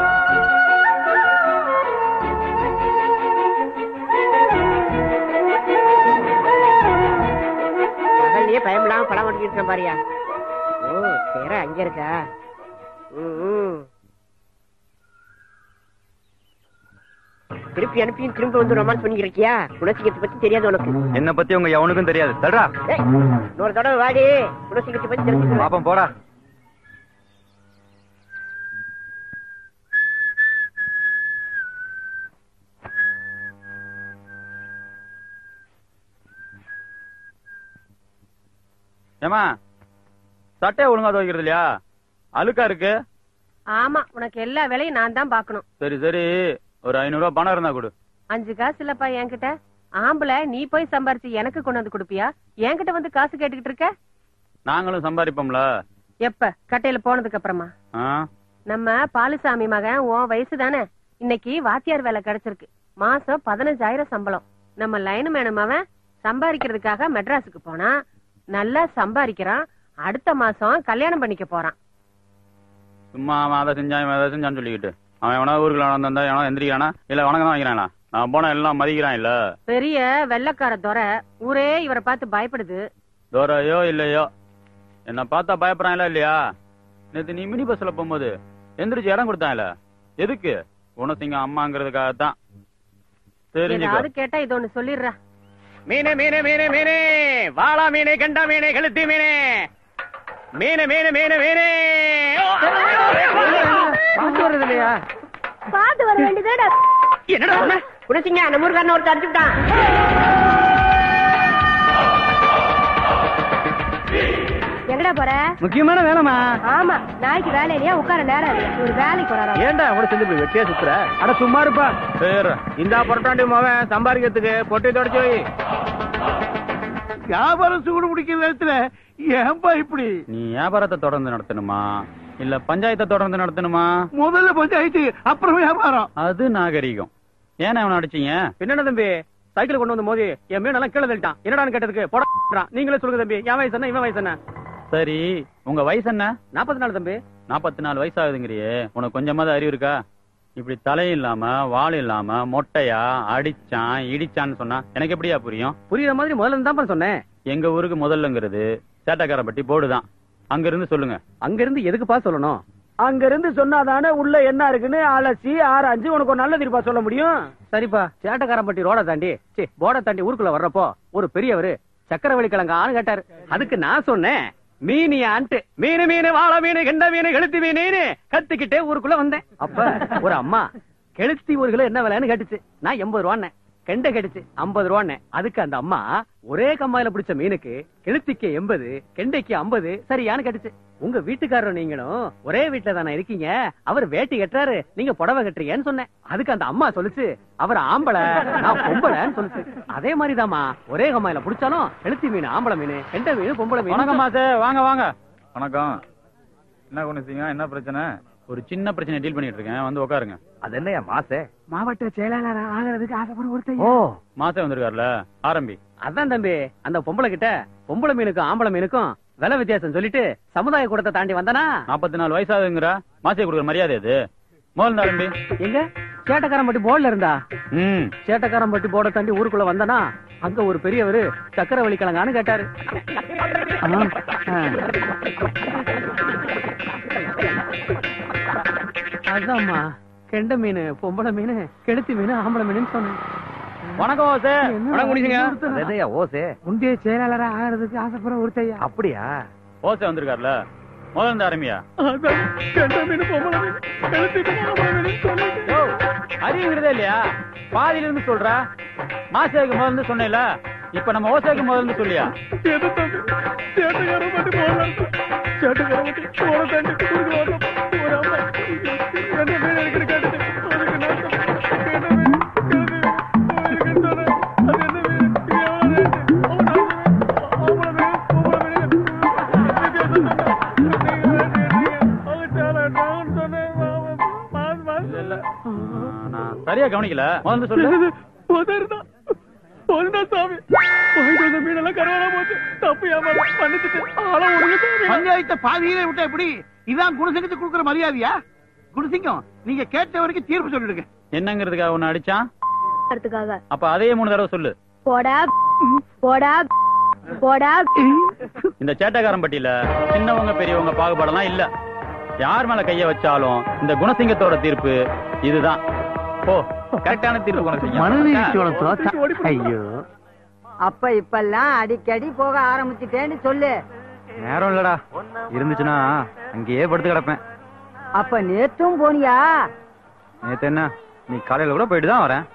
பகல்லையே பயமில்லாம படம் ஓட்டிக்கிட்டு இருக்கேன் பாரியா ஓ சேர அங்க இருக்கா ம், ம். திருப்பி அனுப்பியும் திரும்ப வந்து ரொமான்ஸ் பண்ணிக்கிட்டு இருக்கியா குணசிங்கத்தை பத்தி தெரியாது உனக்கு என்ன பத்தி உங்க எவனுக்கும் தெரியாது தல்றா ஏய், இன்னொரு தடவை வாடி குணசிங்கத்தை பத்தி தெரிஞ்சுக்கிறேன் பாப்போம் போடா ஏமா சட்டையை ஒழுங்கா துவைக்கிறது இல்லையா அழுக்கா இருக்கு ஆமா உனக்கு எல்லா வேலையும் நான் தான் பாக்கணும் சரி சரி ஒரு ஐநூறு ரூபாய் பணம் இருந்தா கொடு அஞ்சு காசு இல்லப்பா என்கிட்ட ஆம்பளை நீ போய் சம்பாரிச்சு எனக்கு கொண்டு வந்து கொடுப்பியா என்கிட்ட வந்து காசு கேட்டுக்கிட்டு இருக்க நாங்களும் சம்பாதிப்போம்ல எப்ப கட்டையில போனதுக்கு அப்புறமா ஆ? நம்ம பாலுசாமி மகன் உன் வயசு தானே இன்னைக்கு வாத்தியார் வேலை கிடைச்சிருக்கு மாசம் பதினஞ்சாயிரம் சம்பளம் நம்ம லைனு மேனம் அவன் சம்பாதிக்கிறதுக்காக மெட்ராஸுக்கு போனா நல்லா சம்பாதிக்கிறான் அடுத்த மாசம் கல்யாணம் பண்ணிக்க போறான் சும்மா அவன் அதை செஞ்சான் இவன் அதை செஞ்சான்னு சொல்லிக்கிட்டு அவன் எவனா ஊருக்கு வந்தா எவனா எந்திரிக்கிறானா இல்ல வணக்கம் தான் வைக்கிறானா நான் போனா எல்லாம் மதிக்கிறான் இல்ல பெரிய வெள்ளக்கார துரை ஊரே இவரை பார்த்து பயப்படுது தோரையோ இல்லையோ என்ன பார்த்தா பயப்படுறான் இல்லையா நேத்து நீ மினி பஸ்ல போகும்போது எந்திரிச்சு இடம் கொடுத்தான்ல எதுக்கு குணசிங்க அம்மாங்கிறதுக்காகத்தான் தெரிஞ்சுக்கோ ஏதாவது கேட்டா இது ஒண்ணு சொல்லிடுறா மீனே மீனே மீனே மீனே வாளா மீனே கண்டா மீனே கழுத்தி மீனே மீனே மீனே மீனே மீனே பாத்து வருது இல்லையா பாத்து வர வேண்டியதேடா என்னடா சொன்ன குணசிங்க நம்ம ஊருக்காரன் ஒருத்தர் அடிச்சுட்டான் எங்கடா போற முக்கியமான வேலைமா ஆமா நாளைக்கு வேலை இல்லையா உட்கார நேரம் இல்லையா ஒரு வேலைக்கு வராரா ஏன்டா கூட சேர்ந்து இப்படி வெட்டியா சுத்துற அட சும்மா இருப்பா சரி இந்தா புரட்டாண்டி மவன் சம்பாதிக்கிறதுக்கு பொட்டி தொடச்சு வை வியாபாரம் சூடு முடிக்கிற நேரத்துல ஏன்பா இப்படி நீ வியாபாரத்தை தொடர்ந்து நடத்தணுமா இல்ல பஞ்சாயத்தை தொடர்ந்து நடத்தணுமா முதல்ல பஞ்சாயத்து அப்புறம் வியாபாரம் அது நாகரிகம் ஏன்னா அவனை அடிச்சீங்க என்னடா தம்பி சைக்கிள் கொண்டு வந்து மோதி என் மீன் எல்லாம் கீழே தள்ளிட்டான் என்னடான்னு கேட்டதுக்கு போடா நீங்களே சொல்லுங்க தம்பி என் வயசு என்ன இவன் வயசு என்ன சரி உங்க வயசு என்ன நாற்பத்தி நாலு தம்பி நாற்பத்தி நாலு வயசு ஆகுதுங்கிறியே உனக்கு கொஞ்சமாவது அறிவு இருக்கா இப்படி தலை இல்லாம வால் இல்லாம மொட்டையா அடிச்சான் இடிச்சான்னு சொன்னா எனக்கு எப்படியா புரியும் புரியுற மாதிரி முதல்ல இருந்து தான் சொன்னேன் எங்க ஊருக்கு முதல்லங்கிறது சேட்டக்காரப்பட்டி போர்டுதான் அங்க இருந்து சொல்லுங்க அங்க இருந்து எதுக்குப்பா சொல்லணும் அங்க இருந்து சொன்னாதானே உள்ள என்ன இருக்குன்னு அலசி ஆராய்ஞ்சு உனக்கு ஒரு நல்ல தீர்ப்பா சொல்ல முடியும் சரிப்பா சேட்டக்காரம்பட்டி ரோட தாண்டி சி போட தாண்டி ஊருக்குள்ள வர்றப்போ ஒரு பெரியவரு சக்கரவள்ளி கிழங்கான்னு கேட்டாரு அதுக்கு நான் சொன்னேன் மீனியான்ட்டு மீனு மீனு வாழ மீனு கெண்ட மீனு கெளுத்தி மீனு கத்திக்கிட்டே ஊருக்குள்ள வந்தேன் அப்ப ஒரு அம்மா கெளுத்தி ஒரு கிலோ என்ன விலைன்னு கேட்டுச்சு நான் எண்பது ரூபான்னு கெண்டை கேட்டுச்சு ஐம்பது ரூபான்னு அதுக்கு அந்த அம்மா ஒரே கம்மாயில பிடிச்ச மீனுக்கு கெளுத்திக்கு எண்பது கெண்டைக்கு ஐம்பது சரியான்னு கேட்டுச்சு உங்க வீட்டுக்காரர் நீங்களும் ஒரே வீட்டுல தானே இருக்கீங்க அவர் வேட்டி கட்டுறாரு நீங்க புடவை கட்டுறீங்கன்னு சொன்னேன் அதுக்கு அந்த அம்மா சொல்லுச்சு அவர் ஆம்பளை நான் பொம்பளைன்னு சொல்லுச்சு அதே மாதிரிதாம்மா ஒரே கம்மாயில பிடிச்சாலும் கெளுத்தி மீன் ஆம்பளை மீன் கெண்டை மீன் பொம்பளை மீன் வணக்கம் மாசே வாங்க வாங்க வணக்கம் என்ன குணசிங்க என்ன பிரச்சனை ஒரு சின்ன பிரச்சனை டீல் பண்ணிட்டு இருக்கேன் வந்து உட்காருங்க அது என்னையா மாசே மாவட்ட செயலாளர் ஆகிறதுக்கு ஆசைப்படும் ஒருத்தர் ஓ மாசே வந்திருக்காருல ஆரம்பி அதான் தம்பி அந்த பொம்பளை கிட்ட பொம்பளை மீனுக்கும் ஆம்பளை மீனுக்கும் விலை வித்தியாசம் சொல்லிட்டு சமுதாய கூடத்தை தாண்டி வந்தனா நாற்பத்தி நாலு வயசாகுங்கிற மாசே கொடுக்குற மரியாதை இது முதல்ல ஆரம்பி எங்க சேட்டக்காரம்பட்டி போர்டுல இருந்தா ம் சேட்டக்காரம்பட்டி போர்டை தாண்டி ஊருக்குள்ள வந்தனா அங்க ஒரு பெரியவரு சக்கரவள்ளி கிழங்கான்னு கேட்டாரு ஆ, ஆ. அதாம்மா கெண்ட மீன் பொம்பளை மீன் கெளுத்தி மீன் ஆம்பளை மீன் சொன்னேன் வணக்கம் ஓசே வணக்கம் குடிச்சுங்க எதையா ஓசே முந்தைய செயலாளரா ஆகிறதுக்கு ஆசைப்படுற ஒருத்தையா அப்படியா ஓசே வந்திருக்காருல முதல்ல இருந்து ஆரம்பியா அறிவுங்கிறதே இல்லையா பாதியில இருந்து சொல்ற மாசேக்கு முதல்ல இருந்து சொன்னேல இப்ப நம்ம ஓசேக்கு முதல்ல இருந்து சொல்லியா இல்ல, நான் சரியா கவனிக்கல முதல்ல இருந்து சொல்லு பஞ்சாயத்தை பாதியிலே விட்டா எப்படி இதான் குணசிங்கத்துக்கு கொடுக்குற மரியாதையா குணசிங்கம் நீங்க கேட்ட வரைக்கும் தீர்ப்பு சொல்லிடுங்க என்னங்கிறதுக்காக ஒன்னு அடிச்சான் அதுக்காக அப்ப அதையே மூணு தடவை சொல்லு போடா போடா போடா இந்த சேட்டக்காரன் பட்டியல சின்னவங்க பெரியவங்க பாகுபாடெல்லாம் இல்ல யார் மேல கைய வச்சாலும் இந்த குணசிங்கத்தோட தீர்ப்பு இதுதான் ஓ கரெக்டான தீர்ப்பு குணசிங்கம் ஐயோ அப்ப இப்பெல்லாம் அடிக்கடி போக ஆரம்பிச்சுட்டேன்னு சொல்லு நேரம் இல்லடா இருந்துச்சுன்னா அங்கேயே படுத்து கிடப்பேன் அப்ப நேத்தும் போனியா நேத்து என்ன நீ காலையில கூட போயிட்டு தான் வரேன்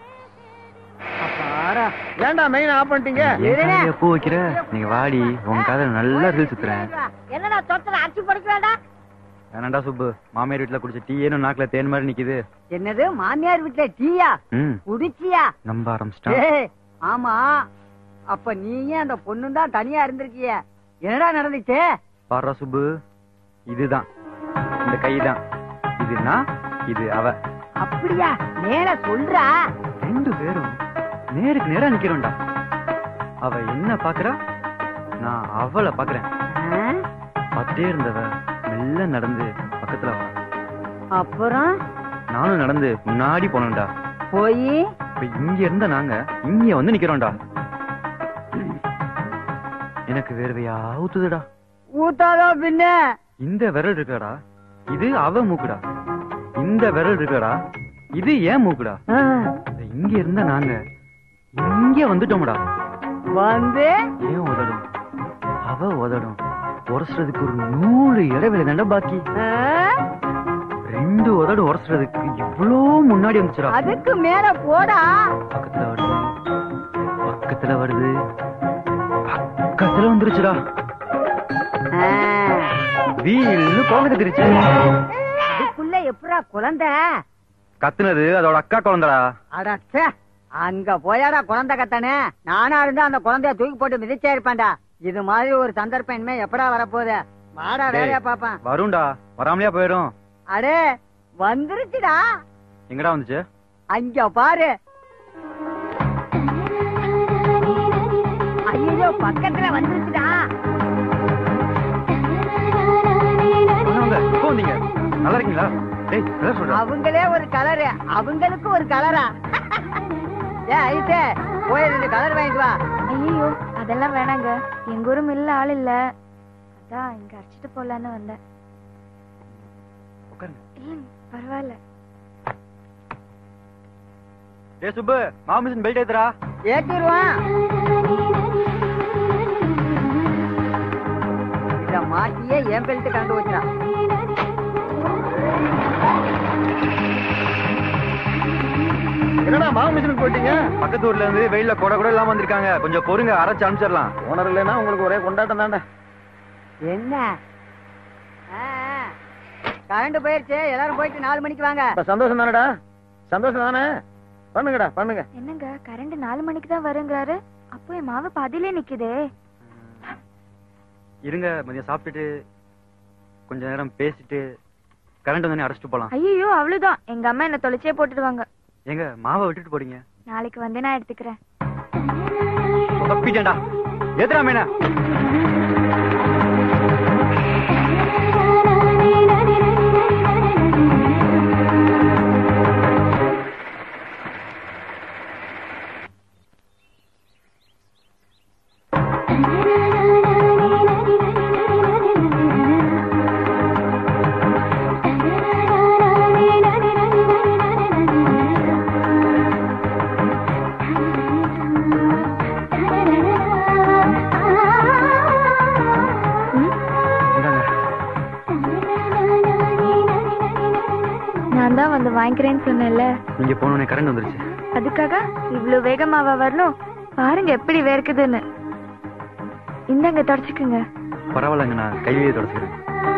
ஏன்டா மெயின் ஆஃப் பண்ணிட்டீங்க ஏன் எப்போ வைக்கிற நீங்க வாடி உன் காதல நல்லா ரீல் சுத்துறேன் என்னடா தொட்டல அடிச்சு படுக்க வேண்டாம் வேணாண்டா சுப்பு மாமியார் வீட்டுல குடிச்ச டீ ஏனும் நாக்குல தேன் மாதிரி நிக்குது என்னது மாமியார் வீட்டுல டீயா ம் குடிச்சியா நம்ப ஆரம்பிச்சிட்டான் ஏய், ஆமா அப்ப நீங்க அந்த பொண்ணும் தான் தனியா இருந்திருக்கிய என்னடா நடந்துச்சு பாடுறா சுப்பு இதுதான் இந்த கைதான் இது நான் இது அவ அப்படியா மேல சொல்றா ரெண்டு பேரும் நேருக்கு நேரா நிக்கிறோம்டா அவ என்ன பாக்குறா நான் அவளை பாக்குறேன் பார்த்தே இருந்தவ மெல்ல நடந்து பக்கத்துல வா அப்புறம் நானும் நடந்து முன்னாடி போனோம்டா போய் இப்ப இங்க இருந்த நாங்க இங்க வந்து நிக்கிறோம்டா எனக்கு வேர்வையா ஊத்துதுடா ஊத்தாதோ பின்ன இந்த விரல் இருக்கடா இது அவ மூக்குடா இந்த விரல் இருக்கடா இது ஏன் மூக்குடா இங்க இருந்த நாங்க இங்க வந்துட்டோம்டா வந்து ஏன் உதடும் அவ உதடும் உரசுறதுக்கு ஒரு நூறு இடைவெளி தாண்டா பாக்கி ரெண்டு உதடு உரசுறதுக்கு இவ்வளோ முன்னாடி வந்துச்சுடா அதுக்கு மேல போடா பக்கத்துல வருது பக்கத்துல வருது பக்கத்துல வந்துருச்சுடா வீல்லு குழந்தை கத்திருச்சு அதுக்குள்ள எப்படா குழந்தை கத்துனது அதோட அக்கா குழந்தைடா அடச்சே அங்க போயாடா குழந்தை கத்தானே நானா இருந்தா அந்த குழந்தைய தூக்கி போட்டு மிதிச்சே இருப்பேன்டா இது மாதிரி ஒரு சந்தர்ப்பம் இனிமே எப்படா வரப்போகுது வாடா டேய், வேலையா பாப்பேன் வரும்டா வராமலையா போயிடும் அடே வந்துருச்சுடா எங்கடா வந்துச்சு அங்க பாரு ஐயோ பக்கத்துல வந்துருச்சுடா வாங்க, எப்போ வந்தீங்க நல்லா இருக்கீங்களா டேய் என்ன சொல்ற அவங்களே ஒரு கலரு அவங்களுக்கு ஒரு கலரா ஏ ஐசே போய் ரெண்டு கலர் வாங்கிட்டு வா ஐயோ அதெல்லாம் வேணாங்க எங்க ஊரும் இல்ல ஆள் இல்ல அதான் இங்க அடிச்சிட்டு போலான்னு வந்தேன் இல்லைங்க பரவாயில்ல டேய் சுப்பு மாமிசன் பெல்ட் ஏத்துறா ஏத்திடுவான் இத மாட்டியே என் பெல்ட் கண்டு வச்சான் என்னடா மாமிசனுக்கு போயிட்டீங்க பக்கத்து ஊர்ல இருந்து வெயில்ல கொடை கூட இல்லாம வந்திருக்காங்க கொஞ்சம் பொறுங்க அரைச்சு அனுப்பிச்சிடலாம் ஓனர் இல்லைன்னா உங்களுக்கு ஒரே கொண்டாட்டம் தாண்டா என்ன கரண்ட் போயிருச்சு எல்லாரும் போயிட்டு நாலு மணிக்கு வாங்க இப்ப சந்தோஷம் தானடா சந்தோஷம் தானே பண்ணுங்கடா பண்ணுங்க என்னங்க கரண்ட் நாலு மணிக்கு தான் வருங்கிறாரு அப்போ என் மாவு பாதியிலே நிக்குதே இருங்க மதியம் சாப்பிட்டுட்டு கொஞ்ச நேரம் பேசிட்டு கரண்ட் வந்து அரைச்சிட்டு போலாம் ஐயோ அவ்வளவுதான் எங்க அம்மா என்ன தொலைச்சே போட்டுடுவாங்க எங்க மாவை விட்டுட்டு போறீங்க நாளைக்கு வந்து நான் எடுத்துக்கிறேன் தப்பிட்டேன்டா எதிரா மேனா Thank you. வாங்கிக்கிறேன்னு சொன்னேன்ல நீங்க போனோடனே கரண்ட் வந்துருச்சு அதுக்காக இவ்ளோ வேகமாவா வரணும் பாருங்க எப்படி வேர்க்குதுன்னு இந்தாங்க தொடச்சுக்குங்க பரவாயில்லைங்க நான் கையிலேயே தொடச்சுக்கிறேன்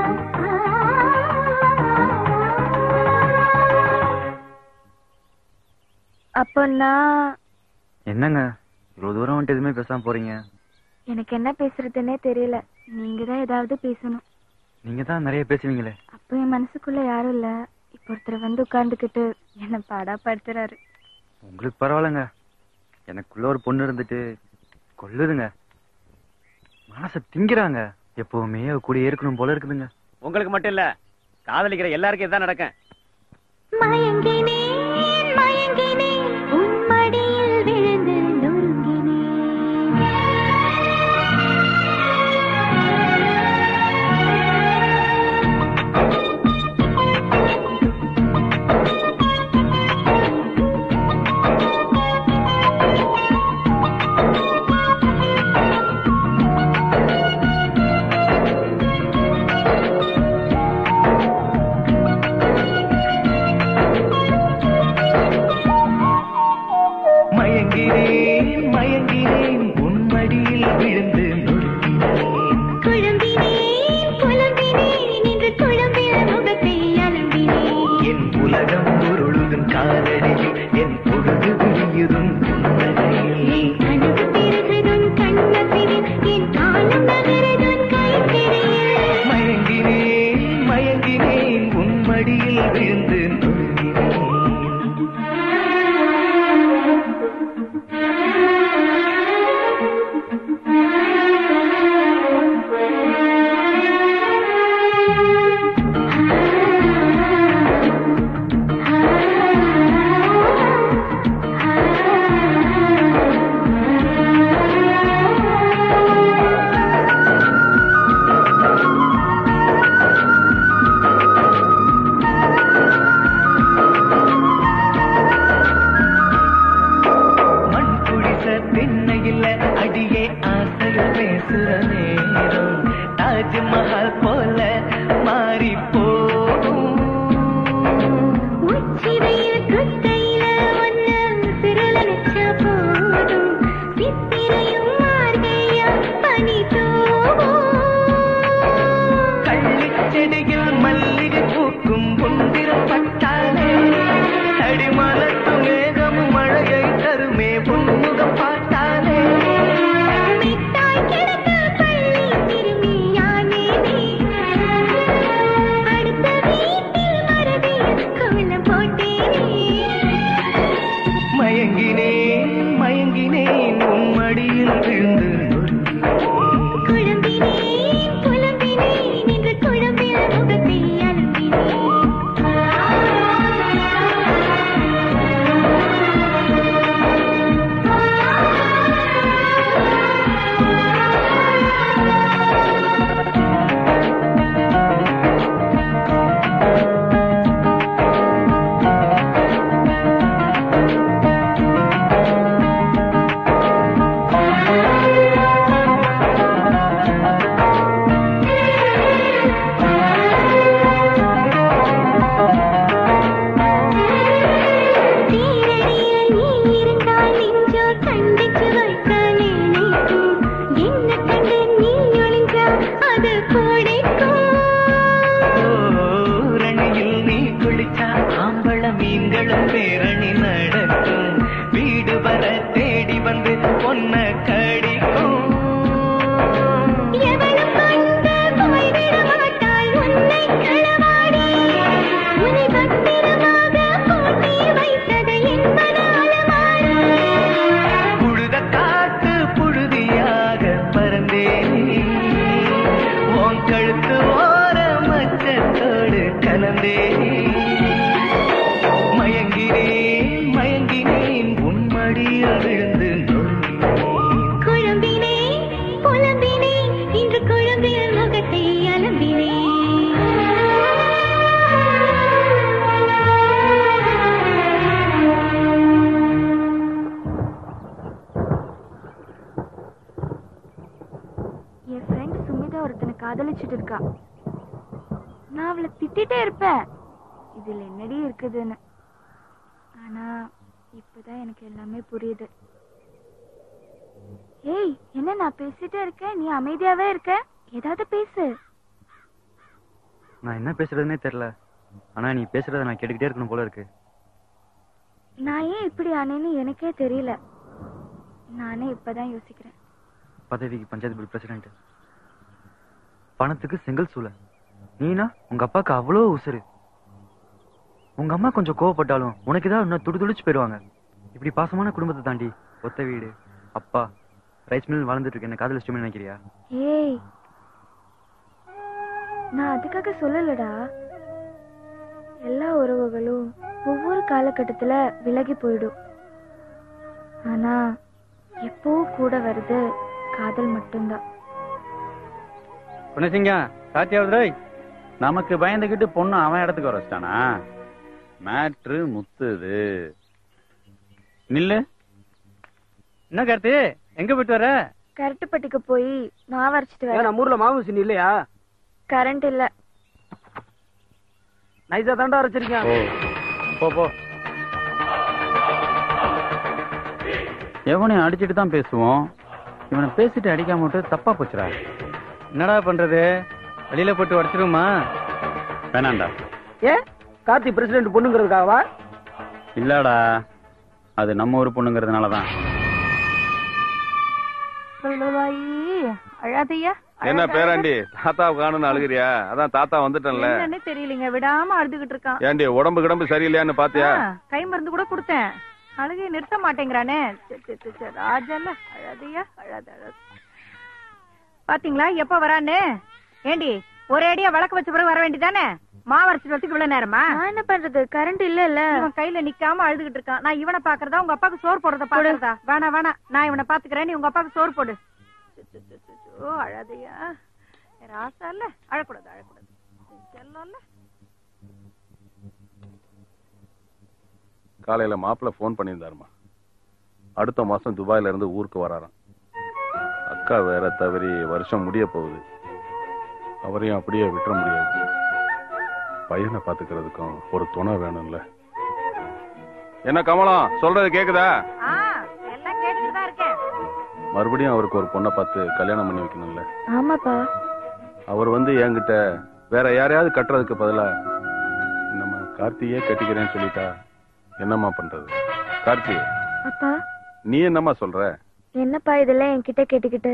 அப்போ நான் என்னங்க இவ்வளவு தூரம் வந்துட்டு எதுவுமே பேசாம போறீங்க எனக்கு என்ன பேசுறதுன்னே தெரியல நீங்க தான் ஏதாவது பேசணும் நீங்க தான் நிறைய பேசுவீங்களே அப்போ என் மனசுக்குள்ள யாரும் இல்ல இப்போ ஒருத்தர் வந்து உட்கார்ந்துக்கிட்டு என்ன பாடா படுத்துறாரு உங்களுக்கு பரவாயில்லைங்க எனக்குள்ள ஒரு பொண்ணு இருந்துட்டு கொல்லுதுங்க மனசை திங்கிறாங்க எப்பவுமே அவ கூட இருக்கணும் போல இருக்குதுங்க உங்களுக்கு மட்டும் இல்ல காதலிக்கிற எல்லாருக்கும் இதான் நடக்கும் மயங்கினேன் மயங்கினேன் உன் மடியில் விழுந்து மயங்கினேன் மயங்கினேன் உன் மடியில் விழுந்து நொறுக்கினேன் குழம்பினேன் புலம்பினேன் இன்று குழம்பிய முகத்தை அலம்பினேன் என் உலகம் உருளுதும் காதலில் என் பொழுது விழியுதும் புன்னகையில் கனவு பிறகுதுன் கண்ணத்திரில் என் காலம் நகருதுன் கைப்பிடியில் மயங்கினேன் மயங்கினேன் உன் மடியில் விழுந்து நொறுங்கினேன் மண் குடிச திண்ணையில் அடியே ஆசையில் பேசுற நேரம் தாஜ்மஹால் போல மாறி போகும் உச்சி வெயில் குத்தையில ஒன்னு சிறல நிச்சா போதும் சித்திரையும் மார்கையும் பனி தூவும் கள்ளிச் செடியில் மல்லிகை பூக்கும் பொந்திரப்பட்டாலே அடிமலத்து மேகமும் மழையை தருமே உன்முகம் பார்த்தாலே மிட்டாய் கிடைத்த பள்ளி திரும்பி யானேனே அடுத்த வீட்டில் மறதியில் கோலம் போட்டேனே மயங்கினேன் மயங்கினேன் உன் மடியில் விழுந்து குழம்பினேன் புலம்பினேன் இன்று குழம்பிய முகத்தை தீரடியில் நீ இருந்தால் நெஞ்சோ கண்டிச்சு வைக்க நினைக்கும் என்ன கண்டு நீ ஒளிஞ்சா அது பிடிக்கும் ரணியில் நீ குளிச்சா ஆம்பள மீன்களும் பேரணி நடக்கும் வீடு வர தேடி வந்து பொன்ன கடிக்கும் எவளும் கண்டு போய்விட மாட்டாள் உன்னை களவாடி உன்னை பத்திரமாக பூட்டி வைத்தது என்பதால மாறி புழுத காட்டு புழுதியாக பறந்தேனே உன் கழுத்து ஓர மச்சத்தோடு கலந்தேனே மயங்கினேன் மயங்கினேன் உன் மடியில் விழுந்து நொறுங்கினேன் குழம்பினேன் புலம்பினேன் இன்று குழம்பில் முகத்தை என் ஃப்ரெண்ட் சுமிதா ஒருத்தனை காதலிச்சிட்டு இருக்கா நான் அவளை திட்டிட்டே இருப்பேன் இதுல என்னடி இருக்குதுன்னு இப்பதான் எனக்கு எல்லாமே புரியுது ஏய் என்ன நான் பேசிட்டே இருக்கேன் நீ அமைதியாவே இருக்க ஏதாவது பேசு நான் என்ன பேசுறதுன்னே தெரியல ஆனா நீ பேசுறத நான் கேட்டுக்கிட்டே இருக்கணும் போல இருக்கு நான் ஏன் இப்படி ஆனேன்னு எனக்கே தெரியல நானே இப்பதான் யோசிக்கிறேன் பதவிக்கு பஞ்சாயத்து போர்டு பிரசிடென்ட் பணத்துக்கு செங்கல் சூளை நீனா உங்க அப்பாக்கு அவ்வளோ உசுரு உங்க அம்மா கொஞ்சம் கோவப்பட்டாலும் உனக்கு ஏதாவது இன்னும் துடி துடிச்சு போயிடுவாங்க இப்படி பாசமான குடும்பத்தை தாண்டி ஒத்த வீடு அப்பா ரைஸ் மில் வளர்ந்துட்டு இருக்கு என்ன காதலிச்சு நினைக்கிறியா ஏய் நான் அதுக்காக சொல்லலடா எல்லா உறவுகளும் ஒவ்வொரு காலகட்டத்துல விலகி போயிடும் ஆனா எப்போ கூட வருது காதல் மட்டும்தான் குணசிங்கம் சாத்தியாவது நமக்கு பயந்துகிட்டு பொண்ணு அவன் இடத்துக்கு வர வச்சிட்டானா மேட்ரு முத்துது நில்லு என்ன கருத்து எங்க போயிட்டு வர கரட்டுப்பட்டிக்கு போய் மாவு அரைச்சிட்டு ஏன் வரேன் நம்ம ஊர்ல மாவு மிஷின் இல்லையா கரண்ட் இல்ல நைஸா தாண்டா அரைச்சிருக்கேன் போ போ எவனையும் அடிச்சிட்டு தான் பேசுவோம் இவனை பேசிட்டு அடிக்காம விட்டு தப்பா போச்சுடா என்னடா பண்றது வெளியில போட்டு உடச்சிருமா வேணாண்டா ஏ கார்த்தி பிரசிடென்ட் பொண்ணுங்கிறதுக்காகவா இல்லடா அது நம்ம ஊர் பொண்ணுங்கிறதுனாலதான் அழாதையா என்ன பேராண்டி தாத்தா காணுன்னு அழுகுறியா அதான் தாத்தா வந்துட்டேன்ல என்னன்னு தெரியலங்க விடாம அழுதுகிட்டு இருக்கான் ஏண்டி உடம்பு கிடம்பு சரியில்லையான்னு பாத்தியா ஆ, கை மருந்து கூட கொடுத்தேன் அழுகையை நிறுத்த மாட்டேங்கிறானே சே, சே, சே, சே, ராஜல்ல அழாதையா அழாத அழாத பாத்தீங்களா எப்ப வரான்னு ஏண்டி ஒரே அடியா விளக்கு வச்ச பிறகு வர வேண்டியதானே மாவரைச்சு வரத்துக்கு இவ்வளவு நேரமா நான் என்ன பண்றது கரண்ட் இல்ல இல்ல இவன் கையில நிக்காம அழுதுகிட்டு இருக்கான் நான் இவனை பாக்குறதா உங்க அப்பாக்கு சோறு போடுறத பாக்குறதா வேணா வேணா நான் இவனை பாத்துக்கிறேன் நீ உங்க அப்பாக்கு சோறு போடு சு, சு, சு, சு, சு, ஓ அழாதையா ராசா இல்ல அழக்கூடாது அழக்கூடாது செல்லம்ல காலையில மாப்பிள்ள ஃபோன் பண்ணியிருந்தாருமா அடுத்த மாசம் துபாயில இருந்து ஊருக்கு வராராம் அக்கா வேற தவறி வருஷம் முடிய போகுது அவரையும் அப்படியே விட்டுற முடியாது பையனை பாத்துக்கிறதுக்கும் ஒரு துணை வேணும்ல என்ன கமலம் சொல்றது கேக்குதா ஆ எல்லாம் கேட்டுட்டு தான் இருக்கேன் மறுபடியும் அவருக்கு ஒரு பொண்ணை பார்த்து கல்யாணம் பண்ணி வைக்கணும்ல ஆமாப்பா அவர் வந்து என்கிட்ட வேற யாரையாவது கட்டுறதுக்கு பதிலா நம்ம கார்த்தியே கட்டிக்கிறேன்னு சொல்லிட்டா என்னம்மா பண்றது கார்த்தி அப்பா நீ என்னம்மா சொல்ற என்னப்பா இதெல்லாம் என்கிட்ட கேட்டுக்கிட்டு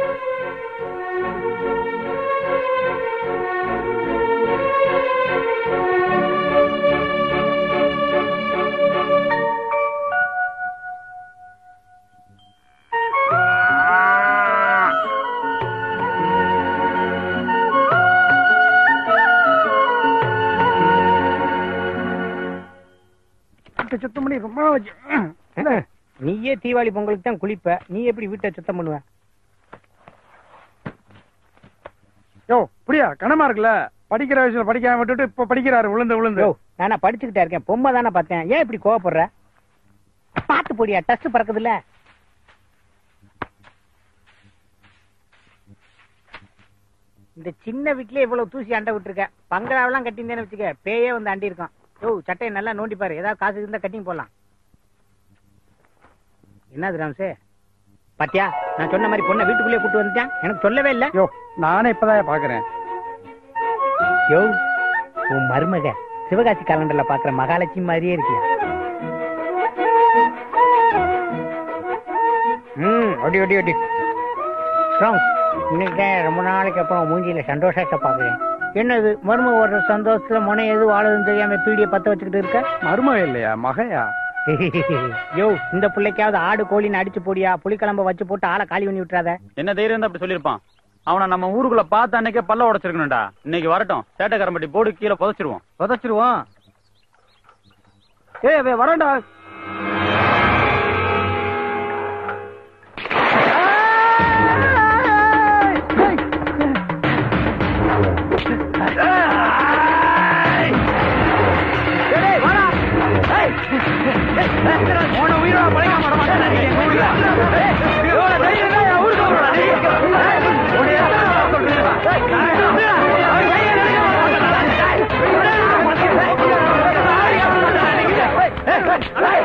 சுத்தம் பண்ணி ரொம்ப வச்சு நீயே தீபாவளி பொங்கலுக்கு தான் குளிப்ப நீ எப்படி வீட்டை சுத்தம் பண்ணுவ யோ புரியா கனமா இருக்குல்ல படிக்கிற வயசுல படிக்காம விட்டுட்டு இப்ப படிக்கிறாரு விழுந்து விழுந்து யோ நானா படிச்சுக்கிட்டே இருக்கேன் பொம்மை தானே பார்த்தேன் ஏன் இப்படி கோவப்படுற பாத்து போடியா டஸ்ட் பறக்குதுல்ல இந்த சின்ன வீட்லயே இவ்வளவு தூசி அண்டை விட்டுருக்க பங்களாவெல்லாம் கட்டியிருந்தேன்னு வச்சுக்க பேயே வந்து அண்டி இருக்கான் யோ சட்டையை நல்லா நோண்டி பாரு ஏதாவது காசு இருந்தா கட்டிங் போடலாம் என்னது ராம்சே பாத்தியா நான் சொன்ன மாதிரி பொண்ணை வீட்டுக்குள்ளே கூட்டு வந்துட்டேன் எனக்கு சொல்லவே இல்ல யோ நானே இப்பதான் பாக்குறேன் யோ உன் மருமக சிவகாசி காலண்டர்ல பாக்குற மகாலட்சுமி மாதிரியே இருக்கியா ம் ஒடி ஒடி ஒடி ராம் இன்னைக்கு ரொம்ப நாளைக்கு அப்புறம் மூஞ்சியில சந்தோஷத்தை பாக்குறேன் என்னது மருமக ஒரு சந்தோஷத்துல முனை எது வாழதுன்னு தெரியாம பீடிய பத்த வச்சுக்கிட்டு இருக்க மருமக இல்லையா மகையா யோ இந்த பிள்ளைக்காவது ஆடு கோழின்னு அடிச்சு போடியா புளிக்கிழம்ப வச்சு போட்டு ஆளை காலி பண்ணி விட்டுறாத என்ன தைரியம் இருந்தா அப்படி சொல்லிருப்பான் அவனை நம்ம ஊருக்குள்ள பார்த்த அன்னைக்கே பல்ல உடைச்சிருக்கணும்டா இன்னைக்கு வரட்டும் சேட்டக்காரம்பட்டி போர்டு கீழே புதைச்சிருவோம் புதைச்சிருவோம் ஏய் அவன் வரண்டா ஏய்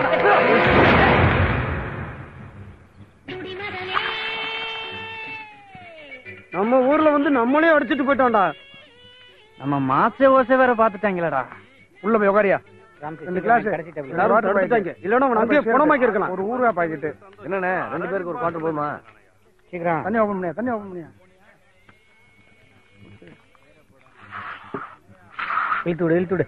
நம்ம ஊர்ல வந்து நம்மளே அடிச்சிட்டு போயிட்டோம்டா நம்ம மாச ஓசை வேற பாத்துட்டாங்களடா உள்ள போய் உட்காரியா ரெண்டு கிளாஸ் எல்லாரும் தடுத்துட்டாங்க. இல்லைன்னா உன்னை அங்கேயே குணமாக்கி இருக்கலாம். ஒரு ஊறுகா பாக்கெட்டு என்னண்ணே ரெண்டு பேருக்கு ஒரு குவார்டர் போதுமா சீக்கிரம் தண்ணி ஓபன் பண்ணியா தண்ணி ஓபன் பண்ணியா இழுத்து விடு இழுத்து விடு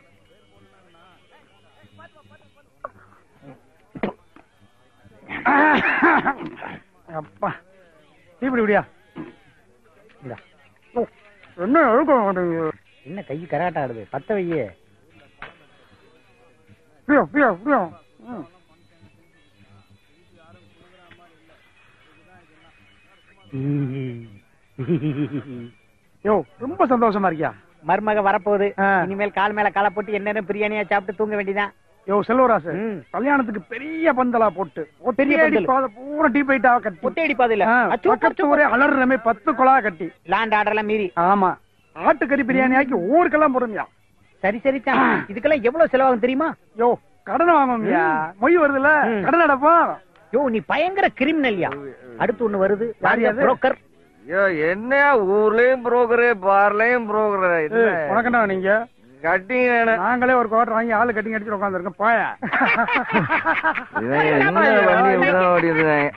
அப்பா இப்படி இப்படியா இந்தா. என்ன எழுக்க மாட்டேங்குது என்ன கை கராட்டா ஆடுது பத்த வையே பிரியா பிரியா பிரியா ம். யோ ரொம்ப சந்தோஷமா இருக்கியா மருமக வரப்போகுது இனிமேல் கால் மேல காலை போட்டு என்னன்னு பிரியாணியா சாப்பிட்டு தூங்க வேண்டியதான் யோ செல்வராசு கல்யாணத்துக்கு பெரிய பந்தலா போட்டு பெரிய ஒத்தையடி பந்தல். பாதை பூரா டீ பைட்டா கட்டி ஒத்தையடி பாதையில. ஆ, அச்சோ, பக்கத்து அச்சோ. ஊரே அலறுறமே பத்து குழா கட்டி லேண்ட் ஆர்டர் எல்லாம் மீறி ஆமா ஆட்டுக்கறி பிரியாணி ஆக்கி ஊருக்கெல்லாம் போடுமியா சரி சரி தான் இதுக்கெல்லாம் எவ்வளவு செலவாகும் தெரியுமா யோ கடன் வாங்குமியா மொய் வருதுல கடன் அடப்போம் யோ நீ பயங்கர கிரிமினல்யா அடுத்து ஒண்ணு வருது யாரு அது? புரோக்கர் ஐயோ என்ன ஊர்லயும் புரோக்கரு பார்லயும் புரோக்கரு உனக்கு என்ன நீங்க கட்டிங்க நாங்களே ஒரு குவார்டர் வாங்கி ஆளு கட்டிங் அடிச்சு உட்காந்துருக்கோம் போயா இவன் என்ன வண்டி விட ஓடிடுறாங்க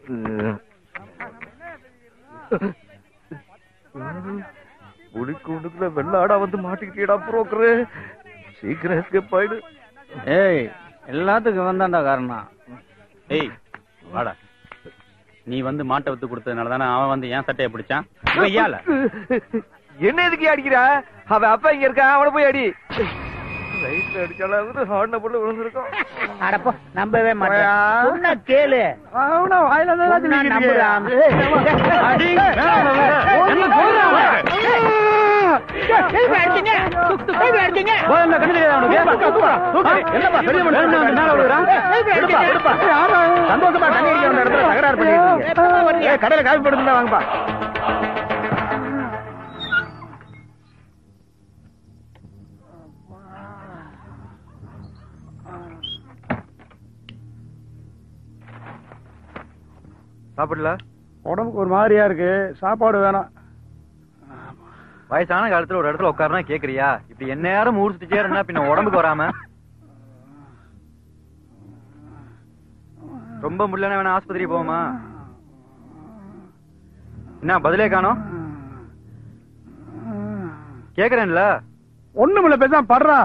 உடுக்கு உடுக்குல வெள்ளாடா வந்து மாட்டிக்கிட்டீடா புரோக்கரு சீக்கிரம் எஸ்கேப் ஆயிடு ஏய் எல்லாத்துக்கும் வந்தாண்டா காரணம் ஏய் வாடா நீ வந்து மாட்டை வித்து கொடுத்ததுனால தானே அவன் வந்து ஏன் சட்டையை பிடிச்சான் ஐயால என்ன எதுக்கு அடிக்கிறா அவன் அப்பா இங்க இருக்கா அவனை போய் அடி லைட்ல அடிச்சாலும் ஹார்ன போட்டு விழுந்திருக்கோம் அடப்போ நம்பவே மாட்டேன் சொன்னா கேளு அவனா வாயில தான் ஏதாச்சும் சொன்னா வீங்கிருக்கு. நம்புறான். அடி. என்ன சொல்றான் அவன்? எதுக்கு அடிச்சீங்க? எதுக்கு அடிச்சீங்க? முதல்ல கண்ணு தெரியாதா உனக்கு? தூக்கு. என்னப்பா, பெரிய மனுஷன் வந்து மேல விழுகிறான்? எடுப்பா, எடுப்பா. சந்தோஷமா தண்ணி அடிக்க வந்த இடத்துல தகராறு பண்ணிட்டு ஏய், கடையில காஃபி போட்டு வாங்கப்பா சாப்பிடல உடம்புக்கு ஒரு மாதிரியா இருக்கு சாப்பாடு வேணாம் வயசான காலத்துல ஒரு இடத்துல உட்காருனா கேக்குறியா இப்படி என்ன நேரம் ஊர்த்துட்டே இருந்தா பின்ன உடம்புக்கு வராம ரொம்ப முடியலன்னா வேணா ஆஸ்பத்திரி போவோமா என்ன பதிலே காணோம் கேக்குறேன்ல ஒண்ணுமில்ல பேசாம படுறா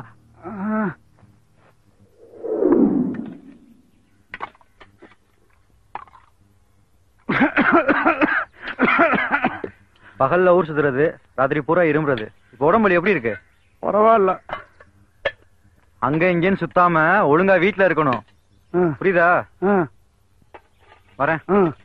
பகல்ல ஊர் சுத்துறது ராத்திரி பூரா இருமுறது இப்ப உடம்பு வலி எப்படி இருக்கு பரவாயில்ல அங்க இங்கன்னு சுத்தாம ஒழுங்கா வீட்ல இருக்கணும் புரியுதா வரேன்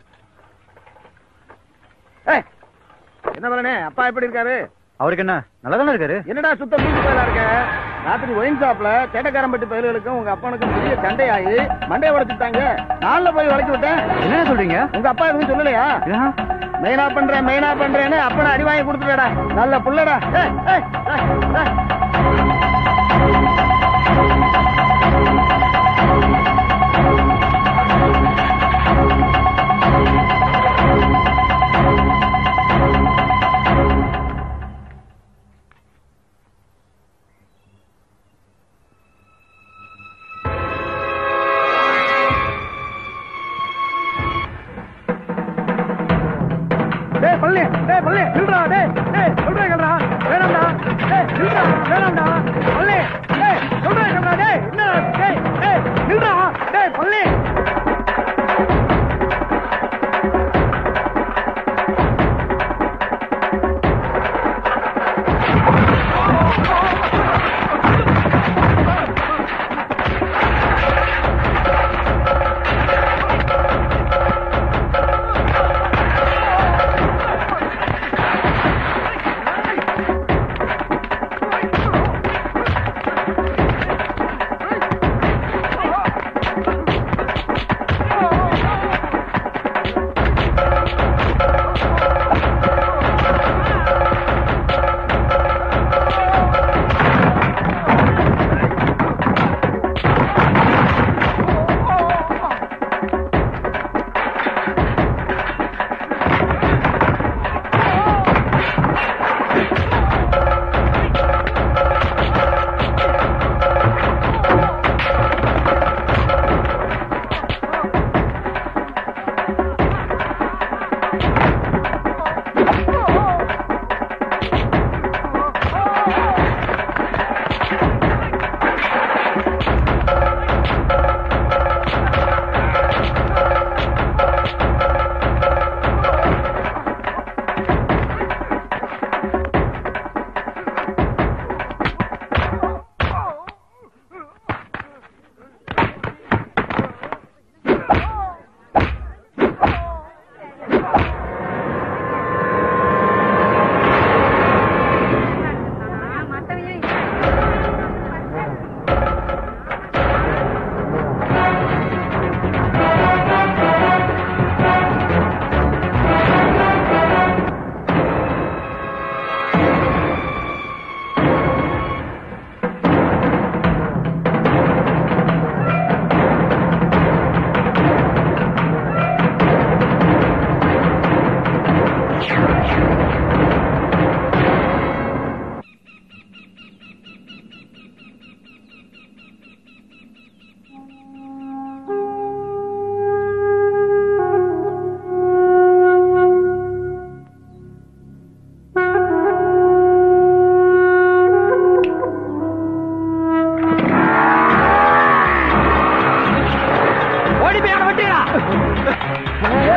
என்ன பண்ணனே அப்பா எப்படி இருக்காரு அவருக்கு என்ன நல்லா இருக்காரு என்னடா சுத்த மீன் போயிலா இருக்க ராத்திரி ஒயின் ஷாப்ல சேட்டக்காரம்பட்டி பயலுகளுக்கும் உங்க அப்பனுக்கும் பெரிய சண்டையாகி மண்டைய உடைச்சுட்டாங்க நாள்ல போய் வளைச்சு விட்டேன் என்ன சொல்றீங்க உங்க அப்பா எதுவும் சொல்லலையா மெயினா பண்றேன் மெயினா பண்றேன்னு அப்பனை அடி வாங்கி கொடுத்துடா நல்ல புள்ளடா ஏய், ஏய், ஏய், ஏய். டேய் பள்ளி டேய் பள்ளி நில்றா டேய் டேய் சொல்றேன் கேளுடா வேணாம்டா டேய் நில்றா வேணாம்டா பள்ளி டேய் சொல்றேன் கேளுடா டேய் என்ன டேய் டேய் நில்றா டேய் பள்ளி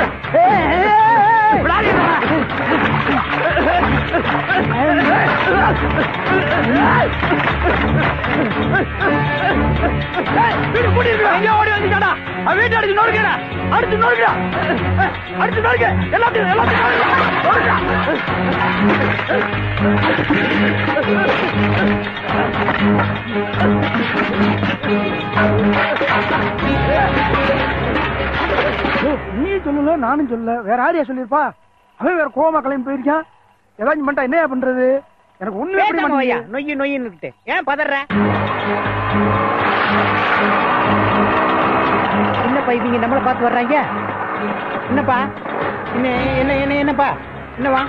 எங்க ஓடி வந்துட்டாடா அவன் வீட்டு அடிச்சு நோடுக்கடா அடிச்சு நோடுக்கடா அடிச்சு நோடுக்க எல்லாத்தையும் எல்லாத்தையும் நோடுக்கடா நீ சொல்லல நானும் சொல்லல வேற யாரையா சொல்லிருப்பா அவன் வேற கோமா கிளம்பி போயிருக்கான் ஏதாச்சும் பண்ணிட்டா என்னையா பண்றது எனக்கு ஒண்ணு எப்படி பேசாம வையா மாட்டேங்குது. நொய்யு நொய்யுன்னு ஏன் பதற என்னப்பா இவங்க நம்மள பார்த்து வர்றாங்க என்னப்பா என்ன என்ன என்ன என்னப்பா என்னவா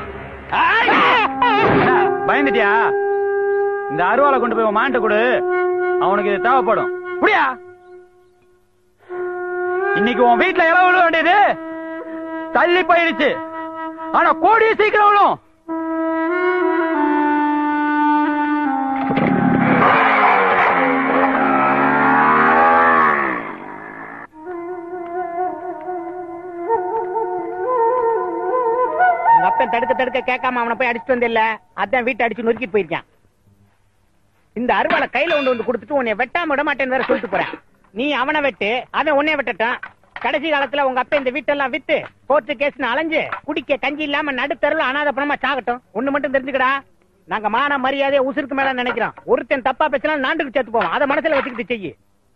பயந்துட்டியா இந்த அருவாளை கொண்டு போய் உன் மாண்ட கொடு அவனுக்கு இது தேவைப்படும் புரியா இன்னைக்கு உன் வீட்டுல இளவு விழ வேண்டியது தள்ளி போயிடுச்சு ஆனா கோடி சீக்கிரம் விழும் உங்க அப்பன் தடுக்க தடுக்க கேட்காம அவனை போய் அடிச்சுட்டு வந்தில்ல அதான் வீட்டை அடிச்சு நொறுக்கிட்டு போயிருக்கான் இந்த அருவாளை கையில கொண்டு வந்து கொடுத்துட்டு உன்னை வெட்டாம விட மாட்டேன்னு வேற சொல்லிட்டு போறேன் நீ அவனை வெட்டு அவன் உன்னை வெட்டட்டான் கடைசி காலத்துல உங்க அப்பா இந்த வீட்டெல்லாம் வித்து கோர்ட்டு கேஸ்னு அலைஞ்சு குடிக்க கஞ்சி இல்லாம நடுத்தருல அனாத பணமா சாகட்டும் ஒண்ணு மட்டும் தெரிஞ்சுக்கடா நாங்க மான மரியாதையை உசுருக்கு மேல நினைக்கிறோம் ஒருத்தன் தப்பா பேசினா நாண்டுக்கு சேர்த்து போவோம் அதை மனசுல வச்சுக்கிட்டு செய்யு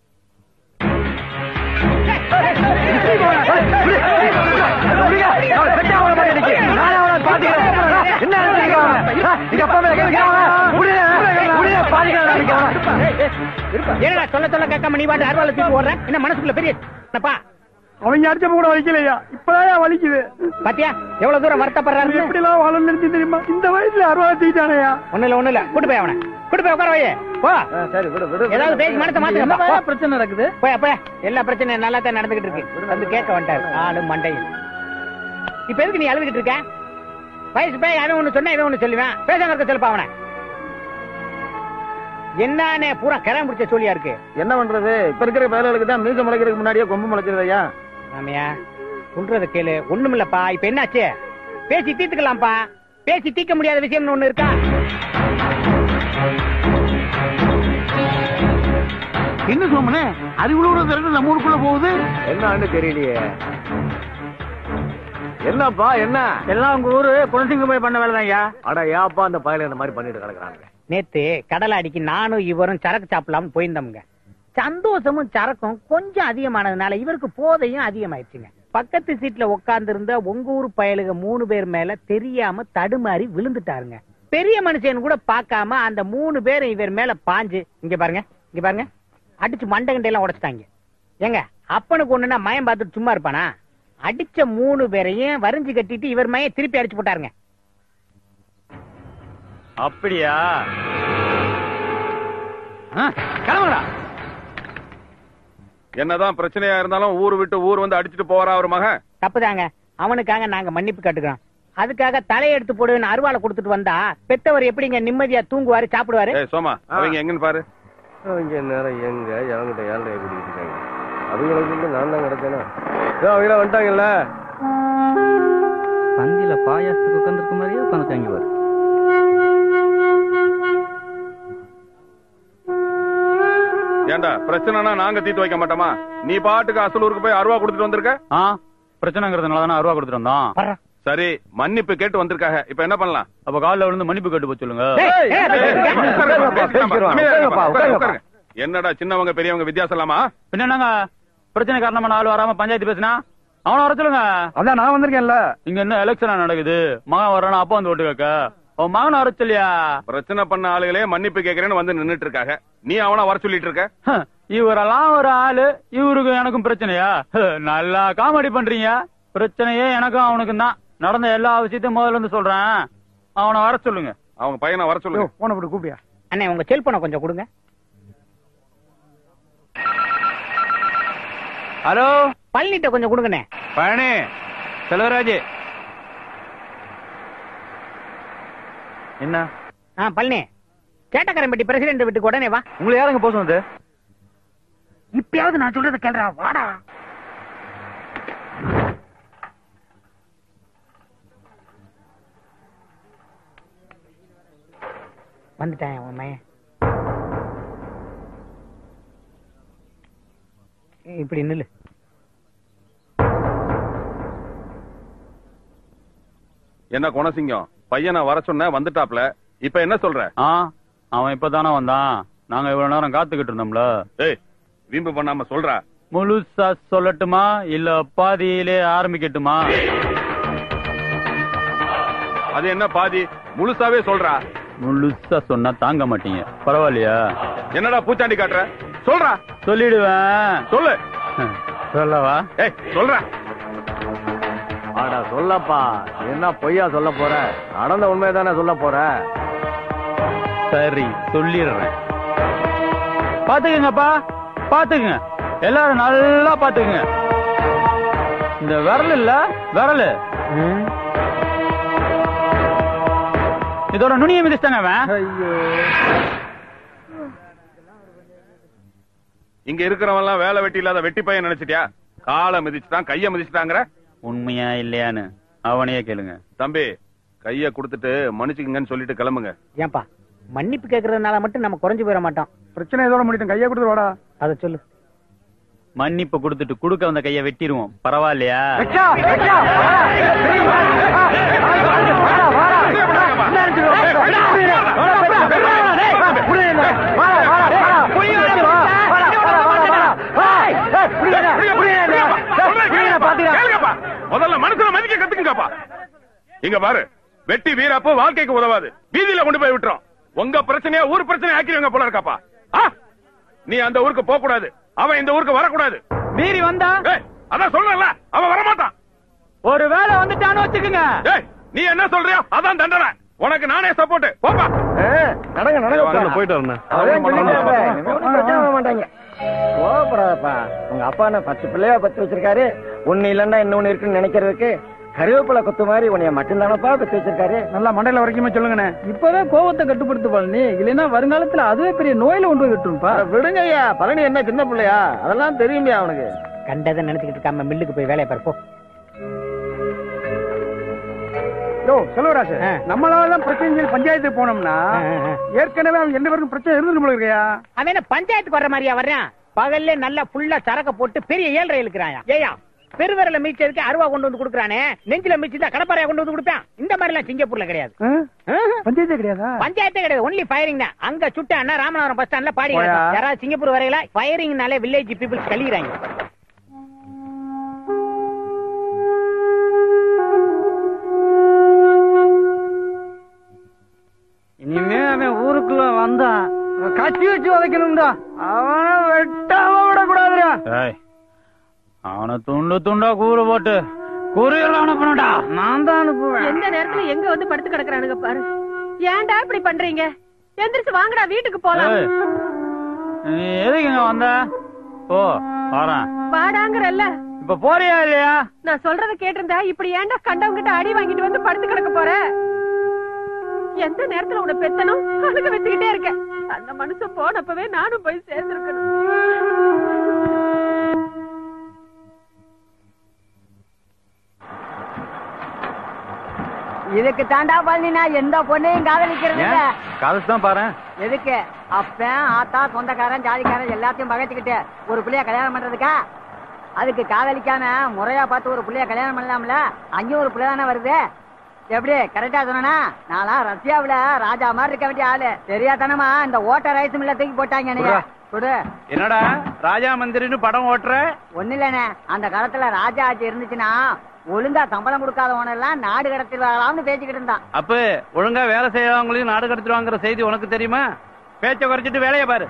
என்னடா சொல்ல சொல்ல கேட்காம நீ பாட்டு அருவாளை தூக்கி ஓடுற என்ன மனசுக்குள்ள பெரிய என்னப்பா அவங்க அடிச்சப்ப கூட வலிக்கலையா இப்பதான் வலிக்குது பாத்தியா எவ்வளவு தூரம் வருத்தப்படுறாரு எப்படி எல்லாம் வாழ நினைச்சு தெரியுமா இந்த வயசுல அறுபது தூக்கிட்டானயா ஒண்ணு இல்ல ஒண்ணு இல்ல கூட்டு போய் அவனை கூட்டு போய் உட்கார வையே போ சரி விடு விடு ஏதாவது பேசி மனசை மாத்துங்க போ. என்னப்பா பிரச்சனை நடக்குது போய் போய் எல்லா பிரச்சனையும் நல்லா தான் நடந்துகிட்டு இருக்கு வந்து கேட்க வந்துட்டாரு ஆளு மண்டையும் இப்ப எதுக்கு நீ அழுதுகிட்டு இருக்க வயசு போய் அவன் ஒண்ணு சொன்னா இவன் ஒண்ணு சொல்லுவேன் பேசாம இருக்க சொல்லுப்பா அவனை என்னன்னு பூரா கிளம்ப முடிச்ச சொல்லியா இருக்கு என்ன பண்றது இப்ப இருக்கிற பயலுக்கு தான் மீச முளைக்கிறதுக்கு முன்னாடியே கொம்பு முளைச்சிருதையா ராமையா சொல்றத கேளு ஒண்ணுமில்லப்பா இப்ப என்னாச்சு பேசி தீர்த்துக்கலாம்ப்பா பேசி தீர்க்க முடியாத விஷயம்னு ஒண்ணு இருக்கா என்ன சோமனே அறிவுள்ள திரண்டு நம்ம ஊருக்குள்ள போகுது என்னன்னு தெரியலையே என்னப்பா என்ன எல்லாம் உங்க ஊரு குலசிங்கம் போய் பண்ண வேலைதான் ஐயா அட ஏப்பா அந்த பயல இந்த மாதிரி பண்ணிட்டு கிடக்குறாங்க நேத்து கடலை அடிக்கு நானும் இவரும் சரக்கு சாப்பிடலாம்னு போயிருந்தோம்ங்க சந்தோஷமும் சரக்கும் கொஞ்சம் அதிகமானதுனால இவருக்கு போதையும் அதிகமாயிடுச்சுங்க பக்கத்து சீட்ல உட்கார்ந்து இருந்த உங்க ஊர் பயலுக மூணு பேர் மேல தெரியாம தடுமாறி விழுந்துட்டாருங்க பெரிய மனுஷன் கூட பார்க்காம அந்த மூணு பேரும் இவர் மேல பாஞ்சு இங்க பாருங்க இங்க பாருங்க அடிச்சு மண்டை எல்லாம் உடைச்சிட்டாங்க ஏங்க அப்பனுக்கு ஒண்ணுன்னா மயம் பார்த்துட்டு சும்மா இருப்பானா அடிச்ச மூணு பேரையும் வரிஞ்சு கட்டிட்டு இவர் மயம் திருப்பி அடிச்சு போட்டாருங்க அப்படியா ஆ, கிளம்புடா என்னதான் பிரச்சனையா இருந்தாலும் ஊர் விட்டு ஊர் வந்து அடிச்சிட்டு போறா ஒரு மகன் தப்புதாங்க அவனுக்காக நாங்க மன்னிப்பு கேட்டுக்கிறோம் அதுக்காக தலையெடுத்து போடுவேன்னு அருவாளை கொடுத்துட்டு வந்தா பெத்தவர் எப்படிங்க நிம்மதியா தூங்குவாரு சாப்பிடுவாரு ஏய் சோமா அவங்க எங்கன்னு பாரு அவங்க நேரம் எங்க எவங்கிட்ட ஏழரை கூட்டிட்டு இருக்காங்க அவங்களுக்கு நான் தான் கிடச்சேனா அவங்க வந்துட்டாங்கல்ல பந்தியில பாயாசத்துக்கு உட்காந்துருக்க மாதிரியே உட்காந்துருக்காங்க பாரு ஏண்டா பிரச்சனைனா நாங்க தீர்த்து வைக்க மாட்டோமா நீ பாட்டுக்கு அசலூருக்கு போய் அருவா கொடுத்துட்டு வந்திருக்க ஆ பிரச்சனைங்கிறதுனால தானே அருவா கொடுத்துட்டு வந்தோம் சரி மன்னிப்பு கேட்டு வந்திருக்காங்க இப்ப என்ன பண்ணலாம் அப்ப காலில் விழுந்து மன்னிப்பு கேட்டு போய் சொல்லுங்க உட்காருங்க. என்னடா சின்னவங்க பெரியவங்க வித்தியாசம் இல்லாமா பின்ன என்னங்க பிரச்சனை காரணமான ஆள் வராம பஞ்சாயத்து பேசினா அவன வர சொல்லுங்க அதான் நான் வந்திருக்கேன்ல இங்க என்ன எலெக்ஷன் நடக்குது மகன் வரானா அப்பா வந்து ஓட்டு கேட்க அவன் மகன் வர சொல்லியா பிரச்சனை பண்ண ஆளுகளே மன்னிப்பு கேக்குறேன்னு வந்து நின்னுட்டு இருக்காங்க நீ அவன வர சொல்லிட்டு இருக்க இவரெல்லாம் ஒரு ஆளு இவருக்கும் எனக்கும் பிரச்சனையா ஹ, நல்லா காமெடி பண்றீங்க பிரச்சனையே எனக்கும் அவனுக்கும் தான் நடந்த எல்லா விஷயத்தையும் முதல்ல இருந்து சொல்றேன் அவனை வர சொல்லுங்க அவங்க பையனை வர சொல்லுங்க போன போட்டு கூப்பியா அண்ணே உங்க செல்போனை கொஞ்சம் கொடுங்க ஹலோ பழனிட்ட கொஞ்சம் கொடுங்கண்ணே பழனி செல்வராஜ் என்ன ஆ பழனி சேட்டக்காரன்பட்டி பிரசிடென்ட் வீட்டுக்கு உடனே வா உங்களை யாருங்க போக சொன்னது இப்பயாவது நான் சொல்றத கேள்றா வாடா வந்துட்டான் உன் மயன் இப்படி நில்லு என்ன குணசிங்கம் பையனை வர சொன்ன வந்துட்டாப்ல இப்ப என்ன சொல்ற ஆ அவன் இப்பதானே வந்தான் நாங்க இவ்வளவு நேரம் காத்துக்கிட்டு இருந்தோம்ல ஏய் வீம்பு பண்ணாம சொல்றா முழுசா சொல்லட்டுமா இல்ல பாதியிலே ஆரம்பிக்கட்டுமா அது என்ன பாதி முழுசாவே சொல்றா முழுசா சொன்னா தாங்க மாட்டீங்க பரவாயில்லையா என்னடா பூச்சாண்டி காட்டுற சொல்றா சொல்லிடுவேன் சொல்லு சொல்லவா ஏய் சொல்றா ஆடா சொல்லப்பா என்ன பொய்யா சொல்ல போற நடந்த உண்மையை தானே சொல்ல போற சரி சொல்லிடுறேன் பாத்துக்கங்கப்பா பாத்துக்கங்க எல்லாரும் நல்லா பாத்துக்கங்க இந்த விரல் இல்ல விரல் இதோட நுனியை மிதிச்சிட்டாங்க அவன் இங்க இருக்கிறவன் எல்லாம் வேலை வெட்டி இல்லாத வெட்டி பையன் நினைச்சிட்டியா காலை மிதிச்சுட்டான் கைய மிதிச்சுட்டாங்கற உண்மையா இல்லையான்னு அவனையே கேளுங்க தம்பி கைய கொடுத்துட்டு மன்னிச்சுக்கங்கன்னு சொல்லிட்டு கிளம்புங்க ஏன்பா மன்னிப்பு கேக்குறதுனால மட்டும் நம்ம குறைஞ்சு போயிட மாட்டோம் பிரச்சனை இதோட முடியும் கையை கொடுத்து வாடா அத சொல்லு மன்னிப்பு கொடுத்துட்டு குடுக்க வந்த கைய வெட்டிடுவோம் பரவாயில்லையா கேளுங்கப்பா. முதல்ல மனுஷனை மதிக்க கத்துக்குங்கப்பா இங்க பாரு வெட்டி வீரப்போ வாழ்க்கைக்கு உதவாது வீதியில கொண்டு போய் விட்டுறோம் உங்க பிரச்சனையா ஊர் பிரச்சனை ஆக்கிடுவாங்க போல இருக்காப்பா ஆ? நீ அந்த ஊருக்கு போக கூடாது அவன் இந்த ஊருக்கு வரக்கூடாது மீறி வந்தா ஏய், அதான் சொல்றல அவன் வரமாட்டான் ஒரு வேலை வந்துட்டான்னு வச்சுக்குங்க ஏய், நீ என்ன சொல்றியோ அதான் தண்டனை உனக்கு நானே சப்போர்ட் போப்பா நடங்க வாங்க, போயிட்டு வரணும் மாட்டாங்க கோபப்படாதப்பா உங்க அப்பா என்ன பத்து பிள்ளையா பத்து வச்சிருக்காரு ஒண்ணு இல்லன்னா இன்னொன்னு இருக்குன்னு நினைக்கிறதுக்கு கருவேப்பிலை கொத்து மாதிரி உன்னைய மட்டும்தானப்பா பத்து வச்சிருக்காரு நல்லா மண்டையில வரைக்குமே சொல்லுங்கண்ணே இப்பதான் கோவத்தை கட்டுப்படுத்து பழனி இல்லைன்னா வருங்காலத்துல அதுவே பெரிய நோயில கொண்டு போய் விட்டுருப்பா விடுங்க ஐயா பழனி என்ன சின்ன பிள்ளையா அதெல்லாம் தெரியுமே அவனுக்கு கண்டதை நினைச்சுக்கிட்டு இருக்காம மில்லுக்கு போய் வேலையை பாரு போ யோ செல்வராஜ் நம்மளால தான் பிரச்சனை சொல்லி பஞ்சாயத்துக்கு போனோம்னா ஏற்கனவே அவன் ரெண்டு பேருக்கும் பிரச்சனை இருந்துட்டு போல இருக்கையா அவன் என்ன பஞ்சாயத்துக்கு வர்ற மாதிரியா வர்றான் பகல்ல நல்லா ஃபுல்லா சரக்க போட்டு பெரிய ஏழரை இழுக்கிறான் ஏயா பெருவரல மீச்சதுக்கு அருவா கொண்டு வந்து கொடுக்குறானே நெஞ்சில மீச்சிருந்தா கடப்பாறையா கொண்டு வந்து கொடுப்பான் இந்த மாதிரி எல்லாம் சிங்கப்பூர்ல கிடையாது பஞ்சாயத்தே கிடையாதா பஞ்சாயத்தே கிடையாது ஒன்லி ஃபயரிங் தான் அங்க சுட்டான்னா ராமநாதபுரம் பஸ் ஸ்டாண்ட்ல பாடி போயா. கிடக்கும். யாராவது சிங்கப்பூர் வரையில ஃபயரிங்னாலே வில்லேஜ் பீப்புள்ஸ் கழிகிறாங்க இனிமே அவன் ஊருக்குள்ள வந்தா கட்சி வச்சு உதைக்கணும்டா அவனை வெட்டாம விடக்கூடாதுடா ஏய், அவனை துண்டு துண்டா கூறு போட்டு குறியெல்லாம் அனுப்பணும்டா நான் தான் அனுப்புவேன் எந்த நேரத்துல எங்க வந்து படுத்து கிடக்குறானுங்க பாரு ஏன்டா இப்படி பண்றீங்க எந்திரிச்சு வாங்கடா வீட்டுக்கு போலாம் ஏய், நீ எதுக்கு இங்க வந்த ஓ வரேன் வாடாங்கறல்ல இப்ப போறியா இல்லையா நான் சொல்றத கேட்டிருந்தா இப்படி ஏன்டா கண்டவங்கிட்ட அடி வாங்கிட்டு வந்து படுத்து கிடக்க போற எந்த நேரத்துல உன்னை பெத்தனும் அழுக வச்சுக்கிட்டே இருக்க அந்த மனுஷன் போனப்பவே நானும் போய் சேர்ந்திருக்கணும் இதுக்கு தாண்டா பழனி நான் எந்த பொண்ணையும் காதலிக்கிறது இல்ல காலேஜ் தான் பாரு எதுக்கு அப்பன் ஆத்தா சொந்தக்காரன் ஜாதிக்காரன் எல்லாத்தையும் பகைச்சுக்கிட்டு ஒரு புள்ளைய கல்யாணம் பண்றதுக்கா அதுக்கு காதலிக்காம முறையா பார்த்து ஒரு புள்ளைய கல்யாணம் பண்ணலாம்ல அங்கேயும் ஒரு புள்ள தானே வருது எப்படி கரெக்டா சொன்னா நானா ரஷ்யாவுல ராஜா மாதிரி இருக்க வேண்டிய ஆளு தெரியாதனமா இந்த ஓட்ட ரைஸ் மில்ல தூக்கி போட்டாங்க நீங்க கொடு என்னடா ராஜா மந்திரின்னு படம் ஓட்டுற ஒண்ணு இல்லண்ணே அந்த காலத்துல ராஜா ஆட்சி இருந்துச்சுன்னா ஒழுங்கா சம்பளம் கொடுக்காதவன எல்லாம் நாடு கடத்திடுவாங்களாம்னு பேசிக்கிட்டு இருந்தான் அப்ப ஒழுங்கா வேலை செய்யறவங்களையும் நாடு கடத்திடுவாங்கிற செய்தி உனக்கு தெரியுமா பேச்ச குறைச்சிட்டு வேலைய பாரு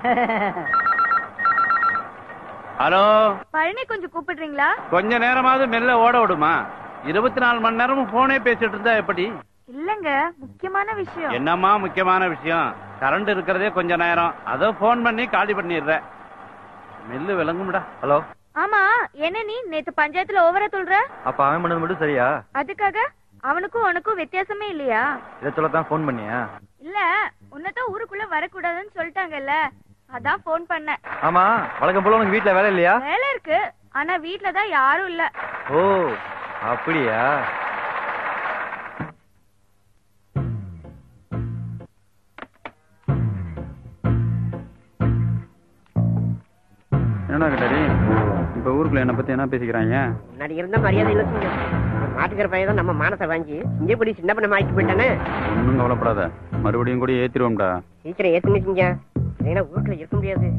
ஹலோ பழனி கொஞ்சம் கூப்பிடுறீங்களா கொஞ்ச நேரமாவது மெல்ல ஓட விடுமா இருபத்தி நாலு மணி நேரமும் போனே பேசிட்டு இருந்தா எப்படி இல்லங்க முக்கியமான விஷயம் என்னம்மா முக்கியமான விஷயம் கரண்ட் இருக்கிறதே கொஞ்ச நேரம் அதோ போன் பண்ணி காலி பண்ணிடுறேன் மெல்லு விளங்கும்டா ஹலோ ஆமா என்ன நீ நேத்து பஞ்சாயத்துல ஓவரா சொல்ற அப்ப அவன் பண்ணது மட்டும் சரியா அதுக்காக அவனுக்கும் உனக்கும் வித்தியாசமே இல்லையா இதை சொல்லத்தான் ஃபோன் பண்ணியா இல்ல உன்னதான் ஊருக்குள்ள வரக்கூடாதுன்னு சொல்லிட்டாங்கல்ல அதான் ஃபோன் பண்ணேன் ஆமா வழக்கம் போல உனக்கு வீட்டுல வேலை இல்லையா வேலை இருக்கு ஆனா வீட்ல தான் யாரும் இல்ல ஓ அப்படியா ஊருக்குள்ள என்ன பத்தி என்ன பேசிக்கிறாங்க முன்னாடி இருந்த மரியாதை இல்ல சிங்கம் மாட்டுக்கிற பையன் தான் நம்ம மானத்தை வாங்கி சிங்கப்படி சின்ன பண்ண ஆக்கி போயிட்டானே ஒன்னும் கவலைப்படாத மறுபடியும் கூட ஏத்திருவோம்டா சீக்கிரம் ஏத்துங்க சிங்கம் இல்லைன்னா வீட்டுல இருக்க முடியாது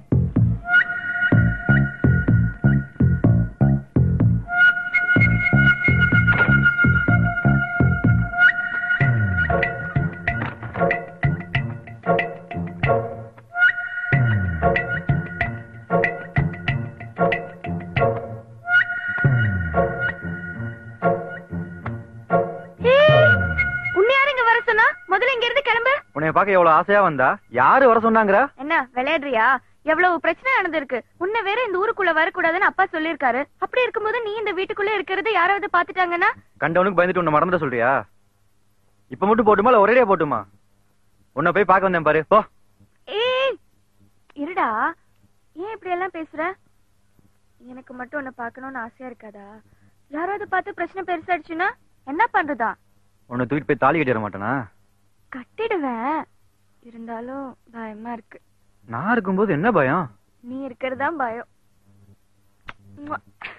உன்னை யாரு இங்க வர சொன்னா முதல்ல இங்க இருந்து கிளம்பு உன்னைய பார்க்க எவ்வளவு ஆசையா வந்தா யாரு வர சொன்னாங்கற என்ன விளையாடுறியா எவ்வளவு பிரச்சனை நடந்திருக்கு உன்னை வேற இந்த ஊருக்குள்ள வரக்கூடாதுன்னு அப்பா சொல்லிருக்காரு அப்படி இருக்கும்போது நீ இந்த வீட்டுக்குள்ள இருக்கிறது யாராவது பாத்துட்டாங்கன்னா கண்டவனுக்கு பயந்துட்டு உன்னை மறந்துட சொல்றியா இப்ப மட்டும் போட்டுமா இல்ல ஒரேடியா போட்டுமா உன்னை போய் பார்க்க வந்தேன் பாரு போ ஏய் இருடா ஏன் இப்படி எல்லாம் பேசுற எனக்கு மட்டும் உன்னை பார்க்கணும்னு ஆசையா இருக்காதா யாராவது பார்த்து பிரச்சனை பெருசாயிடுச்சுன்னா என்ன பண்றதா உன்னை தூக்கிட்டு போய் தாலி கட்டிட மாட்டேனா கட்டிடுவேன் இருந்தாலும் பயமா இருக்கு நான் இருக்கும்போது என்ன பயம் நீ இருக்கிறதா பயம் உம்மா.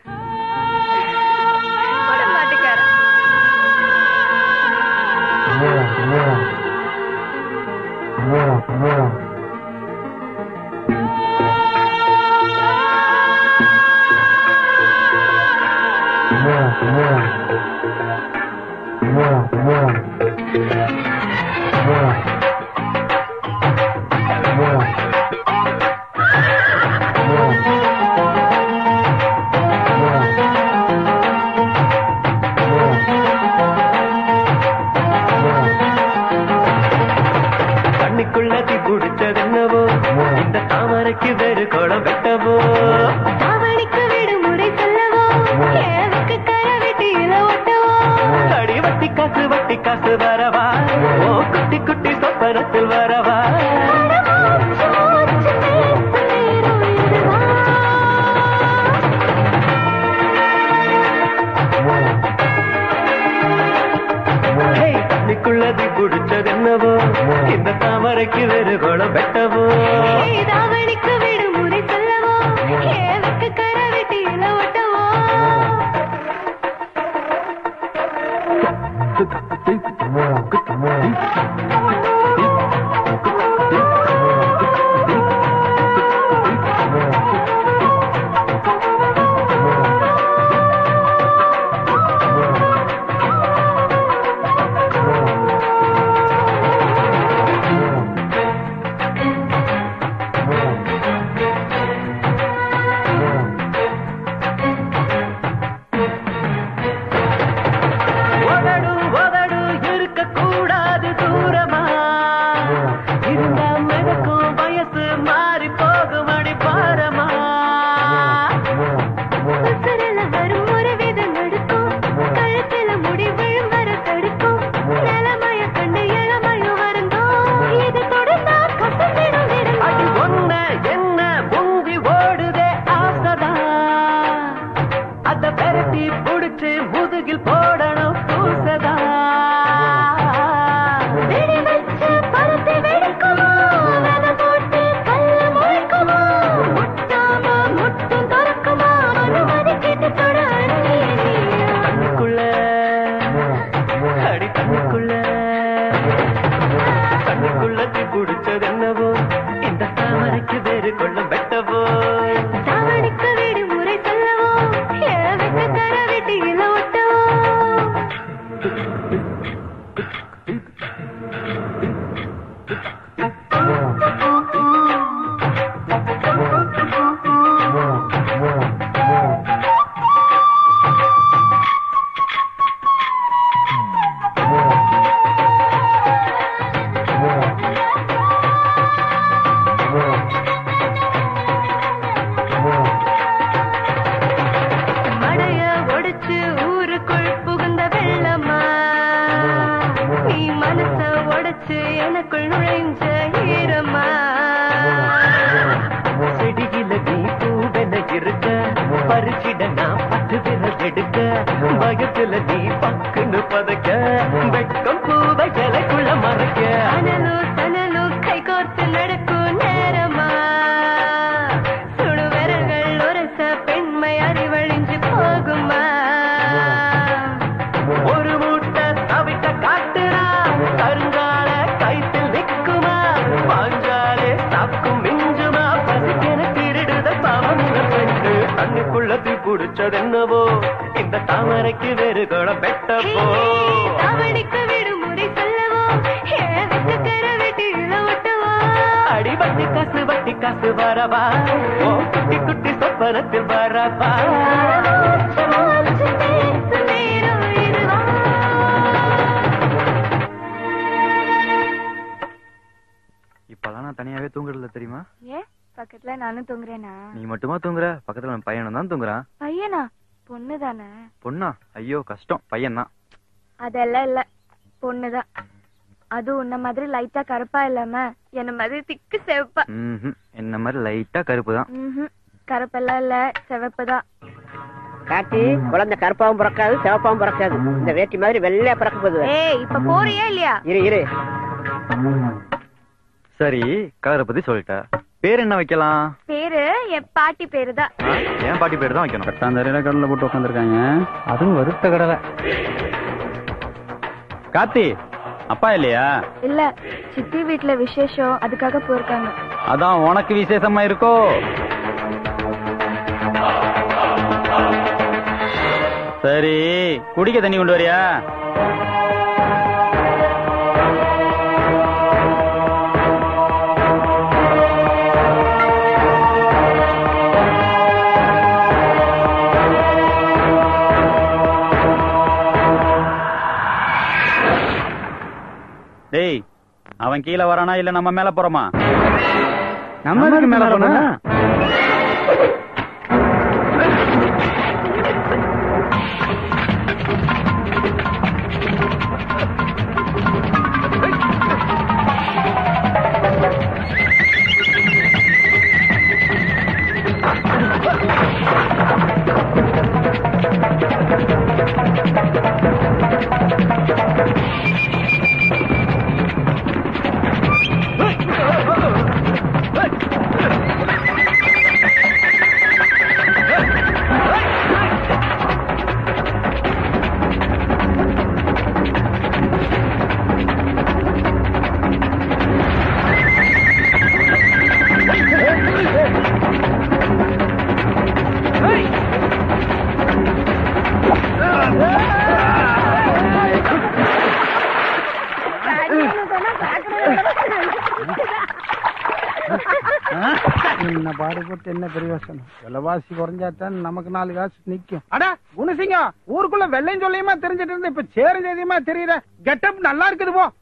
போட மாட்டேக்காரன். கண்ணுக்குள்ள தீ பிடிச்சது என்னவோ இந்த தாமரைக்கு வேறு குளம் வெட்டவோ அவனுக்கு விடுமுறை சொல்லவோ ஏவுக்கு கரை வெட்டியில ஒட்டவோ அடி வட்டி காசு வட்டி காசு வரவா ஓ குட்டி குட்டி சொப்பனத்தில் வரவா ஹேய், கண்ணுக்குள்ளது பிடிச்சது என்னவோ இந்த தாமரைக்கு வேறு குளம் வெட்டவோ அவனுக்கு விடுமுறை சொல்லவோ ஏவுக்கு கரை வெட்டியில ஒட்டவோ உதடு உதடு இருக்க கூடாது தூரமா இருந்தா மிதக்கும் வயசு மாறி போகும் அடி பாரமா உசுருல வரும் ஒரு விதம் நடுக்கும் கழுத்துல முடி விழும் வர தடுக்கும் நிலமய கண்டு இளமயம் வருங்கோ இது தொடர்ந்தா கசந்திடும் அடி ஒன்ன என்ன முந்தி ஓடுதே ஆசைதான் அத பெரட்டி புடிச்சு முதுகில் போடணும் பூசதா வெடி வச்சு பருத்தி வெடிக்குமோ விதை போட்டு கல்லு முளைக்குமோ முட்டாம முட்டும் துறக்குமோ அனுமதி கேட்டு தொட கண்ணுக்குள்ள அடி கண்ணுக்குள்ள கண்ணுக்குள்ள தீ பிடிச்சது என்னவோ இந்த தாமரைக்கு வேறு கொள்ளும் வெட்டவோ தாவணிக்கு விடுமுறை சொல்லவோ ஏவுக்கு கரை வெட்டியில ஒட்டவோ மடைய ஒடிச்சு ஊருக்குள் புகுந்த வெள்ளமா நீ மனச உடைச்சு எனக்குள் நுழைஞ்ச ஈரமா செடியில நீ பூவென இருக்க பறிச்சிட நான் பத்து விரல் எடுக்க பயத்துல நீ பக்குன்னு பதைக்க வெட்கம் பூவை கிளைக்குள்ள மறைக்க அனலோ தனலோ கை கோர்த்து நடக்கும் நேரமா சுடு விரல்கள் உரச பெண்மை அறி பெற்றதென்னவோ இந்த தாமரைக்கு வேறு குளம் பெட்டப்போ அவனுக்கு விடுமுறை சொல்லவோ ஏன் வெட்டுக்கர வெட்டி இழ ஒட்டவோ அடி வட்டி காசு வட்டி காசு வரவா ஓ குட்டி குட்டி சொப்பனத்தில் வரவா இப்பெல்லாம் நான் தனியாவே தூங்குறதில்ல தெரியுமா ஏன் பக்கத்துல நானும் தூங்குறேனா நீ மட்டுமா தூங்குற பக்கத்துல நம்ம பையனும் தான் தூங்குறான் பையனா பொண்ணு தானே பொண்ணா ஐயோ கஷ்டம் பையன் தான் அதெல்லாம் இல்ல பொண்ணுதான் அது உன்ன மாதிரி லைட்டா கருப்பா இல்லாம என்ன மாதிரி திக்கு செவப்பா ம்ஹும். என்ன மாதிரி லைட்டா கருப்பு தான் ம்ஹும். கருப்பெல்லாம் இல்ல செவப்பு தான் காட்டி குழந்தை கருப்பாவும் பிறக்காது சிவப்பாவும் பிறக்காது இந்த வேட்டி மாதிரி வெள்ளையா பிறக்க போகுது ஏய் இப்ப போறியா இல்லையா இரு இரு சரி கலரை பத்தி சொல்லிட்ட பேர் என்ன வைக்கலாம் பேரு என் பாட்டி பேரு தான் ஆ, என் பாட்டி பேர் தான் வைக்கணும் கட்டாந்தரையில கடல்ல போட்டு உட்காந்துருக்காங்க அதுவும் வருத்த கடலை கார்த்தி அப்பா இல்லையா இல்ல சித்தி வீட்ல விசேஷம் அதுக்காக போயிருக்காங்க அதான் உனக்கு விசேஷமா இருக்கோ சரி குடிக்க தண்ணி கொண்டு வரியா டேய் அவன் கீழே வரானா இல்ல நம்ம மேல போறோமா நம்ம எதுக்கு மேல போனா என்ன பாடுபட்டு என்ன பிரயோசனம் விலைவாசி குறைஞ்சாத்தான் நமக்கு நாலு காசு நிக்கும் அட குணசிங்கம் ஊருக்குள்ள வெள்ளையும் சொல்லியுமா தெரிஞ்சிட்டு இருந்து இப்ப சேர செய்தியுமா தெரியுற கெட்டப் நல்லா இருக்குது போ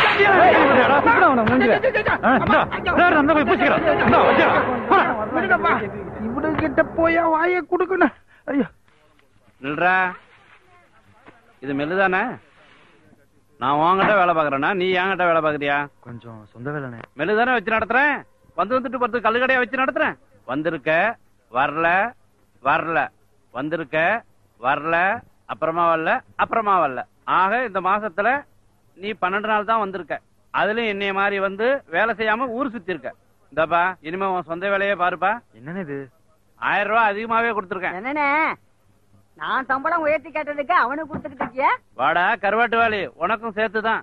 இவரு கிட்ட போயா வாய குடுக்கணும் ஐயோ நில்றா இது மெல்லுதானே நான் உன்கிட்ட வேலை பாக்குறேன்னா நீ என்கிட்ட வேலை பாக்குறியா கொஞ்சம் சொந்த வேலைனே மெல்லுதானே வச்சு நடத்துறேன் வந்து வந்துட்டு பத்து கல்லுக்கடையா வச்சு நடத்துறேன் வந்திருக்க வரல வரல வந்திருக்க வரல அப்புறமா வரல அப்புறமா வரல ஆக இந்த மாசத்துல நீ பன்னெண்டு நாள் தான் வந்திருக்க அதுலயும் என்னைய மாதிரி வந்து வேலை செய்யாம ஊர் சுத்தி இருக்க இந்தப்பா இனிமே உன் சொந்த வேலையே பாருப்பா என்னன்னு இது ஆயிரம் ரூபாய் அதிகமாவே கொடுத்துருக்கேன் என்னண்ணே நான் சம்பளம் உயர்த்தி கேட்டதுக்கு அவனுக்கு கொடுத்துக்கிட்டு இருக்கியா வாடா கருவாட்டு வேலி உனக்கும் சேர்த்துதான்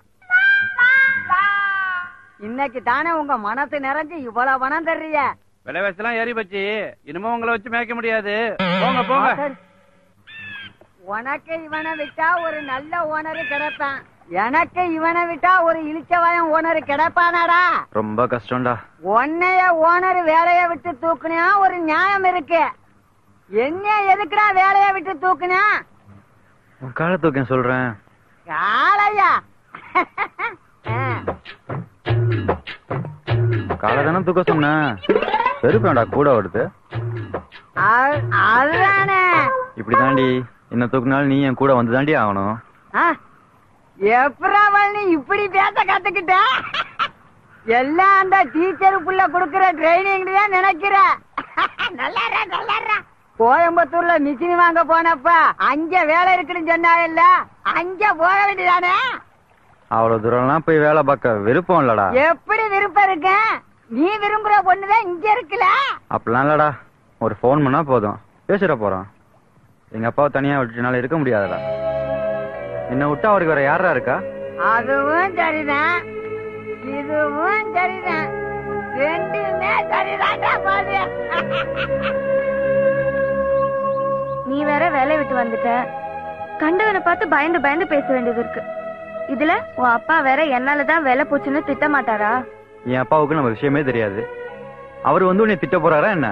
இன்னைக்கு தானே உங்க மனசு நிறைஞ்சு இவ்வளவு பணம் தர்றிய விலைவாசி எல்லாம் ஏறி போச்சு இனிமே உங்களை வச்சு மேய்க்க முடியாது போங்க போங்க உனக்கு இவனை விட்டா ஒரு நல்ல ஓனரு கிடைப்பான் எனக்கு இவனை விட்டா ஒரு இழிச்சவாயம் ஓனர் கிடைப்பானாடா ரொம்ப கஷ்டம்டா உன்னைய ஓனர் வேலைய விட்டு தூக்குனா ஒரு நியாயம் இருக்கு என்ன எதுக்குடா வேலைய விட்டு தூக்குனா உன் காலை தூக்கேன் சொல்றேன் காளையா காலை தானே தூக்க சொன்னேன் செருப்பேன்டா கூட வருது அது- அதுதானே இப்படி தாண்டி இன்னும் தூக்குனாலும் நீ என் கூட வந்து தாண்டி ஆகணும் ஆ, எப்படா நீ இப்படி பேச கத்துக்கிட்ட எல்லாம் அந்த டீச்சர் புள்ள குடுக்கிற ட்ரைனிங் தான் நினைக்கிற நல்லாரா நல்லாரா கோயம்புத்தூர்ல மிஷின் வாங்க போனப்ப அங்க வேலை இருக்குன்னு சொன்னாங்கல்ல அங்க போக வேண்டியதானே அவ்வளவு தூரம்லாம் போய் வேலை பார்க்க விருப்பம் இல்லடா எப்படி விருப்பம் இருக்கு நீ விரும்புற பொண்ணுதான் இங்க இருக்குல அப்படிலாம் இல்லடா ஒரு ஃபோன் பண்ணா போதும் பேசிட போறோம் எங்க அப்பாவை தனியா விட்டுனால இருக்க முடியாதுடா என்ன விட்டா அவருக்கு வேற யாரா இருக்கா அதுவும் சரிதான் இதுவும் சரிதான் ரெண்டுமே சரிதான்டா பாரு நீ வேற வேலையை விட்டு வந்துட்ட கண்டவனை பார்த்து பயந்து பயந்து பேச வேண்டியது இருக்கு இதுல உன் அப்பா வேற என்னாலதான் வேலை போச்சுன்னு திட்ட மாட்டாரா என் அப்பாவுக்கு நம்ம விஷயமே தெரியாது அவர் வந்து உன்னை திட்ட போறாரா என்ன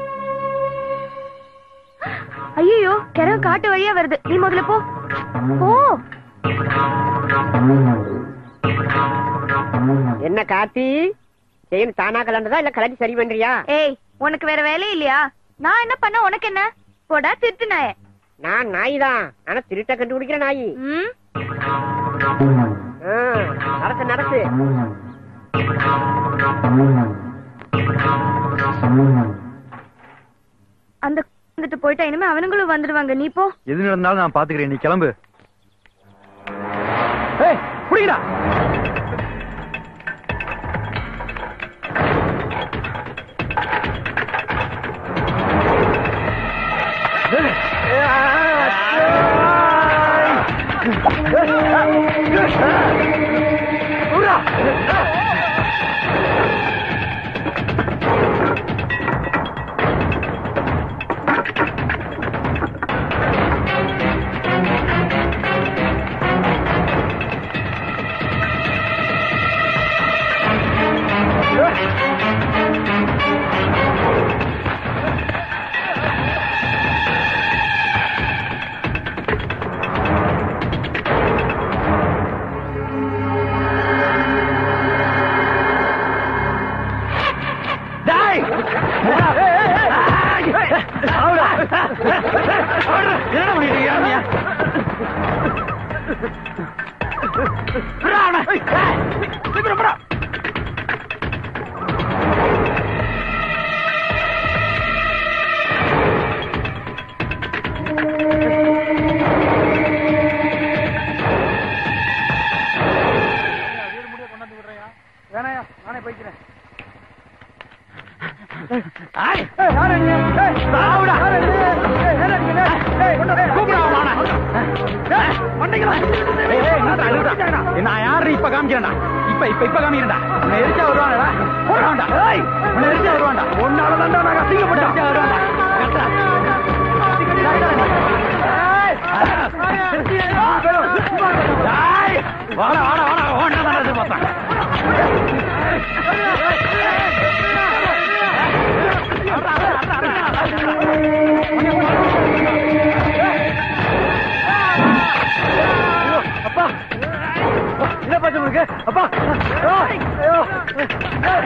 ஐயோ கிணறு காட்டு வழியா வருது நீ முதல்ல போ போ என்ன கார்த்தி செயின் தானா கலண்டதா இல்ல கலட்டி சரி பண்றியா ஏய் உனக்கு வேற வேலை இல்லையா நான் என்ன பண்ண உனக்கு என்ன போடா திருட்டு நாய நான் நாய் தான் ஆனா திருட்ட கண்டுபிடிக்கிற நாய் ம் ஆ, நடத்து நடத்து அந்த வந்துட்டு போயிட்டா இனிமே அவனுங்களும் வந்துடுவாங்க நீ போ எது நடந்தாலும் நான் பாத்துக்கிறேன் நீ கிளம்பு ஏய் புடிங்கடா டேய் என்ன பண்ணிட்டு வேணாயா நானே போய்க்கிறேன் நான் யாரு இப்ப காமிக்கிறேன்டா இப்ப இப்ப இப்ப காமிக்கிறேன்டா உன்னை எரிச்சா வருவானடா போடுவான்டா ஏய் உன்னை எரிச்சா வருவான்டா ஒன்னால தான்டா நான் அசிங்கப்பட்டேன் எரிச்சா வருவான்டா வாடா வாடா வாடா ஓடா தான் எதிர்பார்த்தேன் அப்பா என்ன பச்சை உங்களுக்கு அப்பா ஐயோ, ஐயோ.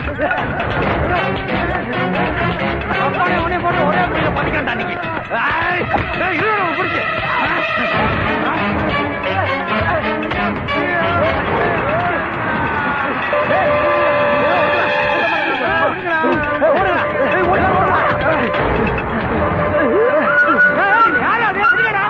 அப்பாடே, உன்னை போட்டு ஒரே பிடியில பண்ணிக்கிறேன்டா இன்னைக்கு. ஏய், ஏய், இரு, இரு, பிடிச்சு. ஏய், ஓடுடா. ஏய், ஓடுடா, ஓடுடா. ஏய், யாரு அது? பிடிக்கடா.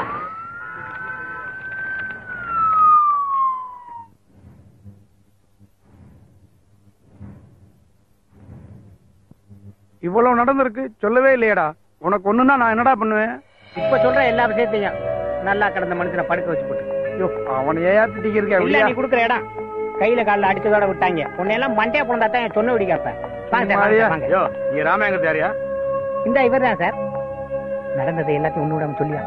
இவ்வளவு நடந்திருக்கு சொல்லவே இல்லையடா உனக்கு ஒண்ணுன்னா நான் என்னடா பண்ணுவேன் இப்ப சொல்ற எல்லா விஷயத்தையும் நல்லா கிடந்த மனுஷனை படுக்க வச்சு போட்டு ஐயோ, அவனை ஏயாத்திட்டு இருக்க இல்ல நீ குடுக்குற இடம் கையில கால்ல அடிச்சதோட விட்டாங்க உன்னை எல்லாம் மண்டையா போனதா தான் என் சொன்ன விடி கேப்பேன் வாங்க சார், வாங்க சார், வாங்க. யோ, நீ ராமேங்கர் யாரியா இந்த இவர் தான் சார் நடந்ததை எல்லாத்தையும் ஒண்ணு விடாம சொல்லியா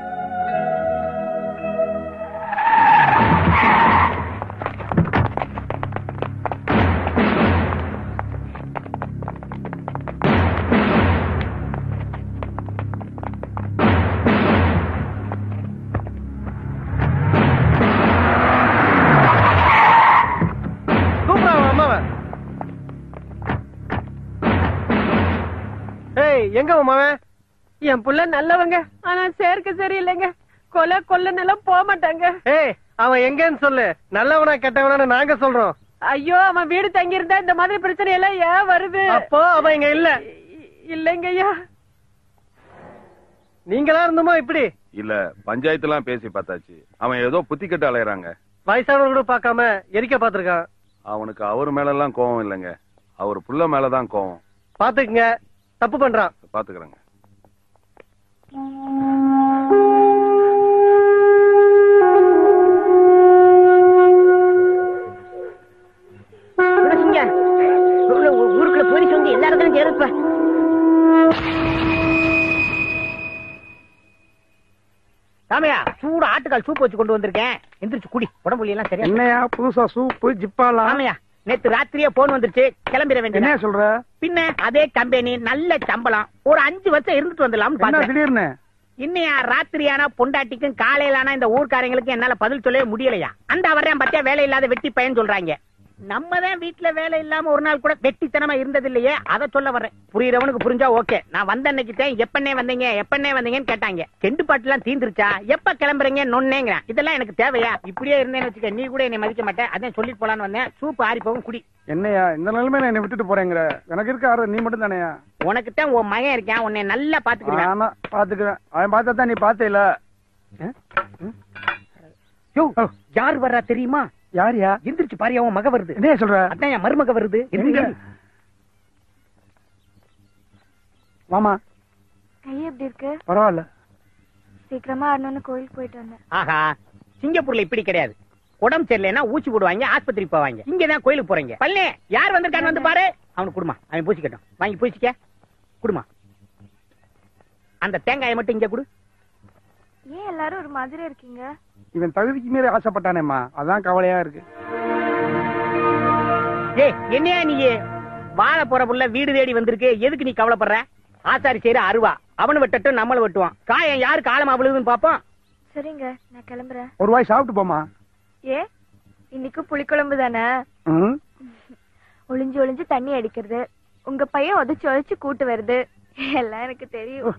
கூப்பிடா அவன் அம்மாவை ஏய் எங்க உன் மாவன் என் புள்ள நல்லவங்க ஆனா சேர்க்க சரியில்லைங்க கொலை கொல்லனெல்லாம் போக மாட்டாங்க ஏய் அவன் எங்கன்னு சொல்லு நல்லவனா கெட்டவனான்னு நாங்க சொல்றோம் ஐயோ அவன் வீடு தங்கி இருந்தா இந்த மாதிரி பிரச்சனை எல்லாம் ஏன் வருது அப்போ அவன் இங்க இல்ல இல்லைங்க ஐயா நீங்களா இருந்தோமா இப்படி இல்ல பஞ்சாயத்து எல்லாம் பேசி பார்த்தாச்சு அவன் ஏதோ புத்தி கட்டு அலையறாங்க வயசானவங்க கூட பார்க்காம எரிக்க பாத்திருக்கான் அவனுக்கு அவர் மேல எல்லாம் கோவம் இல்லைங்க அவர் புள்ள மேலதான் கோவம் பாத்துக்குங்க தப்பு பண்றான் பாத்துக்கிறேங்க குணசிங்க உள்ள ஊ- ஊருக்குள்ள போலீஸ் வந்து எல்லா இடத்துலயும் தேடுப்ப ஆட்டுக்கால் சூப் வச்சு கொண்டு வந்திருக்கேன் எந்திரிச்சு குடி உடம்புல எல்லாம் சரியா என்னையா புதுசா சூப்பு ஜிப்பாலாம் ஆமையா நேத்து ராத்திரியே போன் வந்துருச்சு கிளம்பிட வேண்டிய என்ன சொல்ற பின்ன அதே கம்பெனி நல்ல சம்பளம் ஒரு அஞ்சு வருஷம் இருந்துட்டு வந்துடலாம்னு என்ன பாத்தேன் திடீர்னு இன்னையா ராத்திரியானா பொண்டாட்டிக்கும் காலையிலானா இந்த ஊர்க்காரங்களுக்கும் என்னால பதில் சொல்லவே முடியலையா அந்த வர்றேன் பத்தியா வேலை இல்லாத வெட்டி பையன் சொல்றாங்க நம்ம தான் வீட்டுல வேலை இல்லாம ஒரு நாள் கூட வெட்டித்தனமா இருந்தது இல்லையே அதை சொல்ல வர்றேன் புரியுறவனுக்கு புரிஞ்சா ஓகே நான் வந்த அன்னைக்கு தான் எப்பன்னே வந்தீங்க எப்பன்னே வந்தீங்கன்னு கேட்டாங்க செண்டு பாட்டு எல்லாம் தீந்துருச்சா எப்ப கிளம்புறீங்க நொன்னேங்கிறேன் இதெல்லாம் எனக்கு தேவையா இப்படியே இருந்தேன்னு வச்சுக்க நீ கூட என்னை மதிக்க மாட்டேன் அதான் சொல்லிட்டு போலான்னு வந்தேன் சூப்பு ஆறி போகும் குடி என்னையா இந்த நிலைமையில என்னை விட்டுட்டு போறேங்கிற எனக்கு இருக்க ஆறு நீ மட்டும் தானேயா உனக்கு தான் உன் மகன் இருக்கேன் உன்னை நல்லா பாத்துக்கிறேன் ஆமா பாத்துக்குவேன் அவன் பார்த்தா தான் நீ பார்த்தேல யோ யார் வர்றா தெரியுமா யாரியா எந்திரிச்சு பாரியா உன் மக வருது என்ன சொல்ற அதான் என் மருமக வருது எங்க? வாமா கை எப்படி இருக்கு பரவாயில்ல சீக்கிரமா ஆடணும்னு கோயிலுக்கு போயிட்டு வந்தேன் ஆஹா சிங்கப்பூர்ல இப்படி கிடையாது உடம்பு சரியில்லைன்னா ஊசி போடுவாங்க ஆஸ்பத்திரி போவாங்க இங்கதான் கோயிலுக்கு போறீங்க பல்லே யார் வந்திருக்கான்னு வந்து பாரு அவனுக்கு குடுமா அவன் பூசிக்கட்டும் வாங்கி பூசிக்க குடுமா அந்த தேங்காயை மட்டும் இங்க குடு ஏன் எல்லாரும் ஒரு மாதிரி இருக்கீங்க இவன் தகுதிக்கு மீறி ஆசைப்பட்டானேம்மா அதான் கவலையா இருக்கு ஏய் என்னையா நீ வாழ போற புள்ள வீடு தேடி வந்திருக்கு எதுக்கு நீ கவலைப்படுற ஆசாரி செய்யற அருவா அவனு வெட்டட்டும் நம்மள வெட்டுவான் காயம் யாரு காலமா விழுதுன்னு பாப்போம் சரிங்க நான் கிளம்புறேன் ஒரு வாய் சாப்பிட்டு போமா ஏ இன்னைக்கு புளிக்குழம்பு தானே ம் ஒளிஞ்சு ஒளிஞ்சு தண்ணி அடிக்கிறது உங்க பையன் உதச்சு உதச்சு கூட்டு வருது எல்லாம் எனக்கு தெரியும்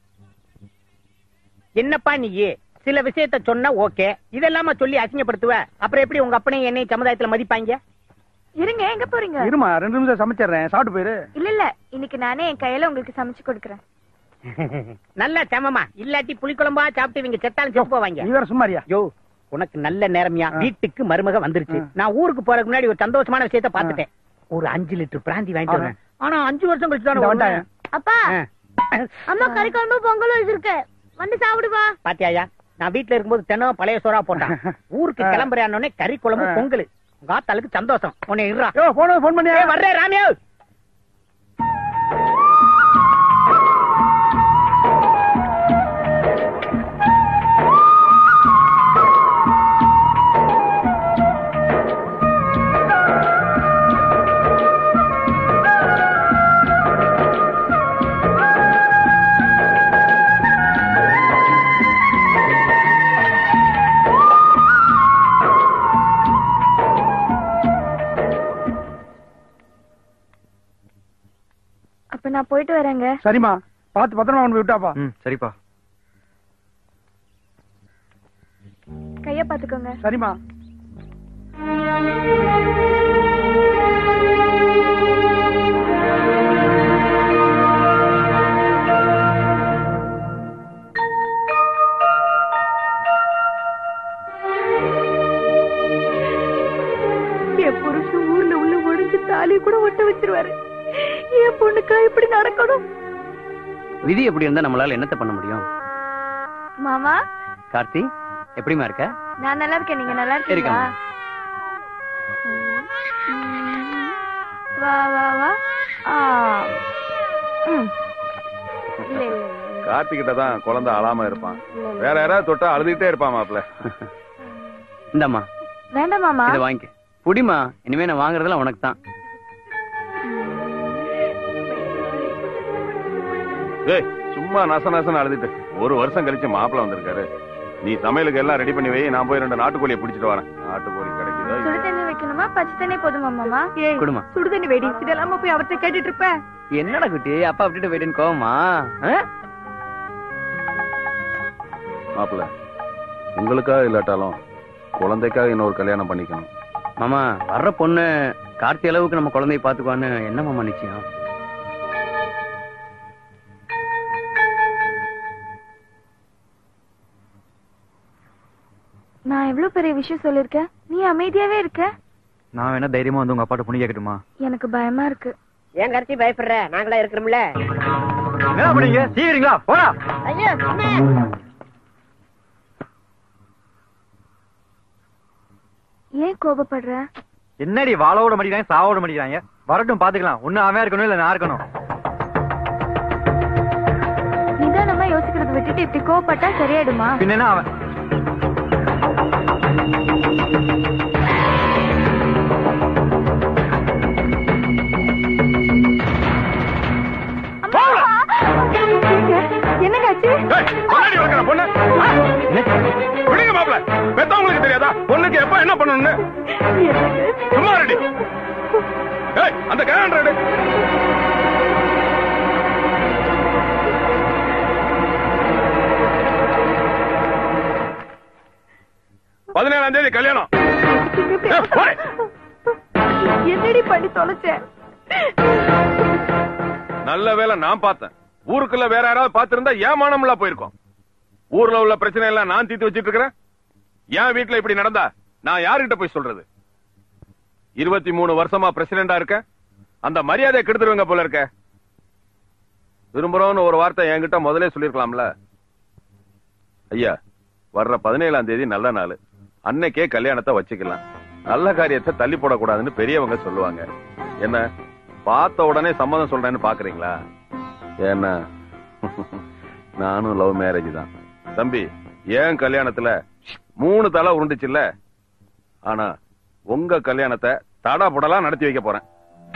என்னப்பா நீ சில விஷயத்த சொன்னா ஓகே இதெல்லாம சொல்லி அசிங்கப்படுத்துவ அப்புறம் எப்படி உங்க அப்பனையும் என்னையும் சமுதாயத்துல மதிப்பாங்க இருங்க எங்க போறீங்க இருமா ரெண்டு நிமிஷம் சமைச்சிடுறேன் சாப்பிட்டு போயிரு இல்ல இல்ல இன்னைக்கு நானே என் கையில உங்களுக்கு சமைச்சு கொடுக்கறேன் நல்ல சமமா இல்லாட்டி புளிக்குழம்பா சாப்பிட்டு இவங்க செத்தாலும் செத்து போவாங்க நீ வேற சும்மாரியா யோ உனக்கு நல்ல நேரம்யா வீட்டுக்கு மருமக வந்துருச்சு நான் ஊருக்கு போறதுக்கு முன்னாடி ஒரு சந்தோஷமான விஷயத்த பாத்துட்டேன் ஒரு அஞ்சு லிட்டர் பிராந்தி வாங்கிட்டு வரேன் ஆனா அஞ்சு வருஷம் கழிச்சு இந்த தானே வந்துட்டாயா? அப்பா ஆ. அம்மா கறி குழம்பு பொங்கல் வச்சிருக்கு வந்து சாப்பிடுவா பாத்தியாயா நான் வீட்டுல இருக்கும்போது தினம் பழைய சோறா போட்டான் ஊருக்கு கிளம்புறானே கறி குழம்பு ஆ. பொங்கல் உங்க ஆத்தாளுக்கு சந்தோஷம் உன்னை இருறா யோ போன் போன் பண்ணியா ஏய், வர்றேன் ராமியோ அப்ப நான் போயிட்டு வரேங்க சரிம்மா பார்த்து பத்திரமா கொண்டு போய் விட்டாப்பா ம் சரிப்பா கைய பாத்துக்கோங்க சரிம்மா என் புருஷன் ஊர்ல உள்ள ஒடிஞ்சு தாலி கூட ஒட்ட வச்சிருவாரு என் பொண்ணுக்கா இப்படி நடக்கணும் விதி எப்படி இருந்தா நம்மளால என்னத்த பண்ண முடியும் மாமா கார்த்தி எப்படிமா இருக்க நான் நல்லா இருக்கேன் நீங்க நல்லா இருக்கீங்களா இருக்கேன். ம். வா வா வா ஆ. ம். இல்ல இல்ல இல்ல. கார்த்திகிட்ட தான் குழந்தை அழாம இருப்பான் வேற யாராவது தொட்டா அழுதுகிட்டே இருப்பான் மாப்ள இந்தாம்மா வேண்டாம் மாமா இத வாங்கிக்க புடிமா இனிமே நான் வாங்குறதெல்லாம் உனக்கு தான் ஏய் சும்மா நச நசன்னு அழுதுட்டு ஒரு வருஷம் கழிச்சு மாப்பிள வந்திருக்காரு நீ சமையலுக்கு எல்லாம் ரெடி பண்ணி வை நான் போய் ரெண்டு நாட்டுக்கோழியை பிடிச்சிட்டு வரேன் நாட்டுக்கோழி கிடைக்குதோ சுடு தண்ணி வைக்கணுமா பச்சை தண்ணி போதுமா மாமா ஏய் கொடுமா சுடுதண்ணி வெடி இதெல்லாம் போய் அவர்கிட்ட கேட்டுட்டு இருப்ப என்னடா குட்டி அப்பா விட்டுட்டு போயிட்டேன்னு கோவமா ஆ? மாப்பிள உங்களுக்காக இல்லாட்டாலும் குழந்தைக்காக இன்னொரு கல்யாணம் பண்ணிக்கணும் மாமா வர்ற பொண்ணு கார்த்தி அளவுக்கு நம்ம குழந்தைய பாத்துக்குவான்னு என்ன மாமா நிச்சயம் நான் எவ்வளவு பெரிய விஷயம் சொல்லிருக்கேன் நீ அமைதியாவே இருக்க நான் வேணா தைரியமா வந்து உங்க அப்பாட்ட புண்ணி கேட்கட்டுமா எனக்கு பயமா இருக்கு ஏன் கருத்தி பயப்படுற நாங்களா இருக்கிறோம்ல என்ன பண்ணீங்க சீக்கிரங்களா போடா ஐயோ அம்மா. ஏன் கோபப்படுற என்னடி வாழோட மடிக்கிறாங்க சாவோட மடிக்கிறாங்க வரட்டும் பாத்துக்கலாம் ஒண்ணு அவன் இருக்கணும் இல்ல நான் இருக்கணும் நிதானமா யோசிக்கிறத விட்டுட்டு இப்படி கோவப்பட்டா சரியாயிடுமா பின்ன என்ன அவன் பொண்ணுக்கு எப்ப என்ன பண்ணணும்னு சும்மா ரெடி ஏய் அந்த கேலண்டர் எடு பதினேழாம் தேதி கல்யாணம் ஏய், போடி. என்னடி பண்ணி தொலைச்ச நல்ல வேளை நான் பார்த்தேன் ஊருக்குள்ள வேற யாராவது பார்த்திருந்தா ஏமானம்ல போயிருக்கோம் ஊர்ல உள்ள பிரச்சனை எல்லாம் நான் தீர்த்து வச்சிட்டு இருக்கிறேன் என் வீட்டுல இப்படி நடந்தா நான் யாருகிட்ட போய் சொல்றது இருபத்தி மூணு வருஷமா பிரசிடண்டா இருக்க அந்த மரியாதையை கெடுத்துருவங்க போல இருக்க விரும்புறோம்னு ஒரு வார்த்தை என்கிட்ட முதல்ல சொல்லிருக்கலாம்ல ஐயா வர்ற பதினேழாம் தேதி நல்ல நாள் அன்னைக்கே கல்யாணத்தை வச்சுக்கலாம் நல்ல காரியத்தை தள்ளி போடக்கூடாதுன்னு பெரியவங்க சொல்லுவாங்க என்ன பார்த்த உடனே சம்மதம் சொல்றேன்னு பாக்குறீங்களா ஏன்னா நானும் லவ் மேரேஜ் தான் தம்பி ஏன் கல்யாணத்துல மூணு தலை உருண்டுச்சுல்ல ஆனா உங்க கல்யாணத்தை தடா புடலாம் நடத்தி வைக்க போறேன்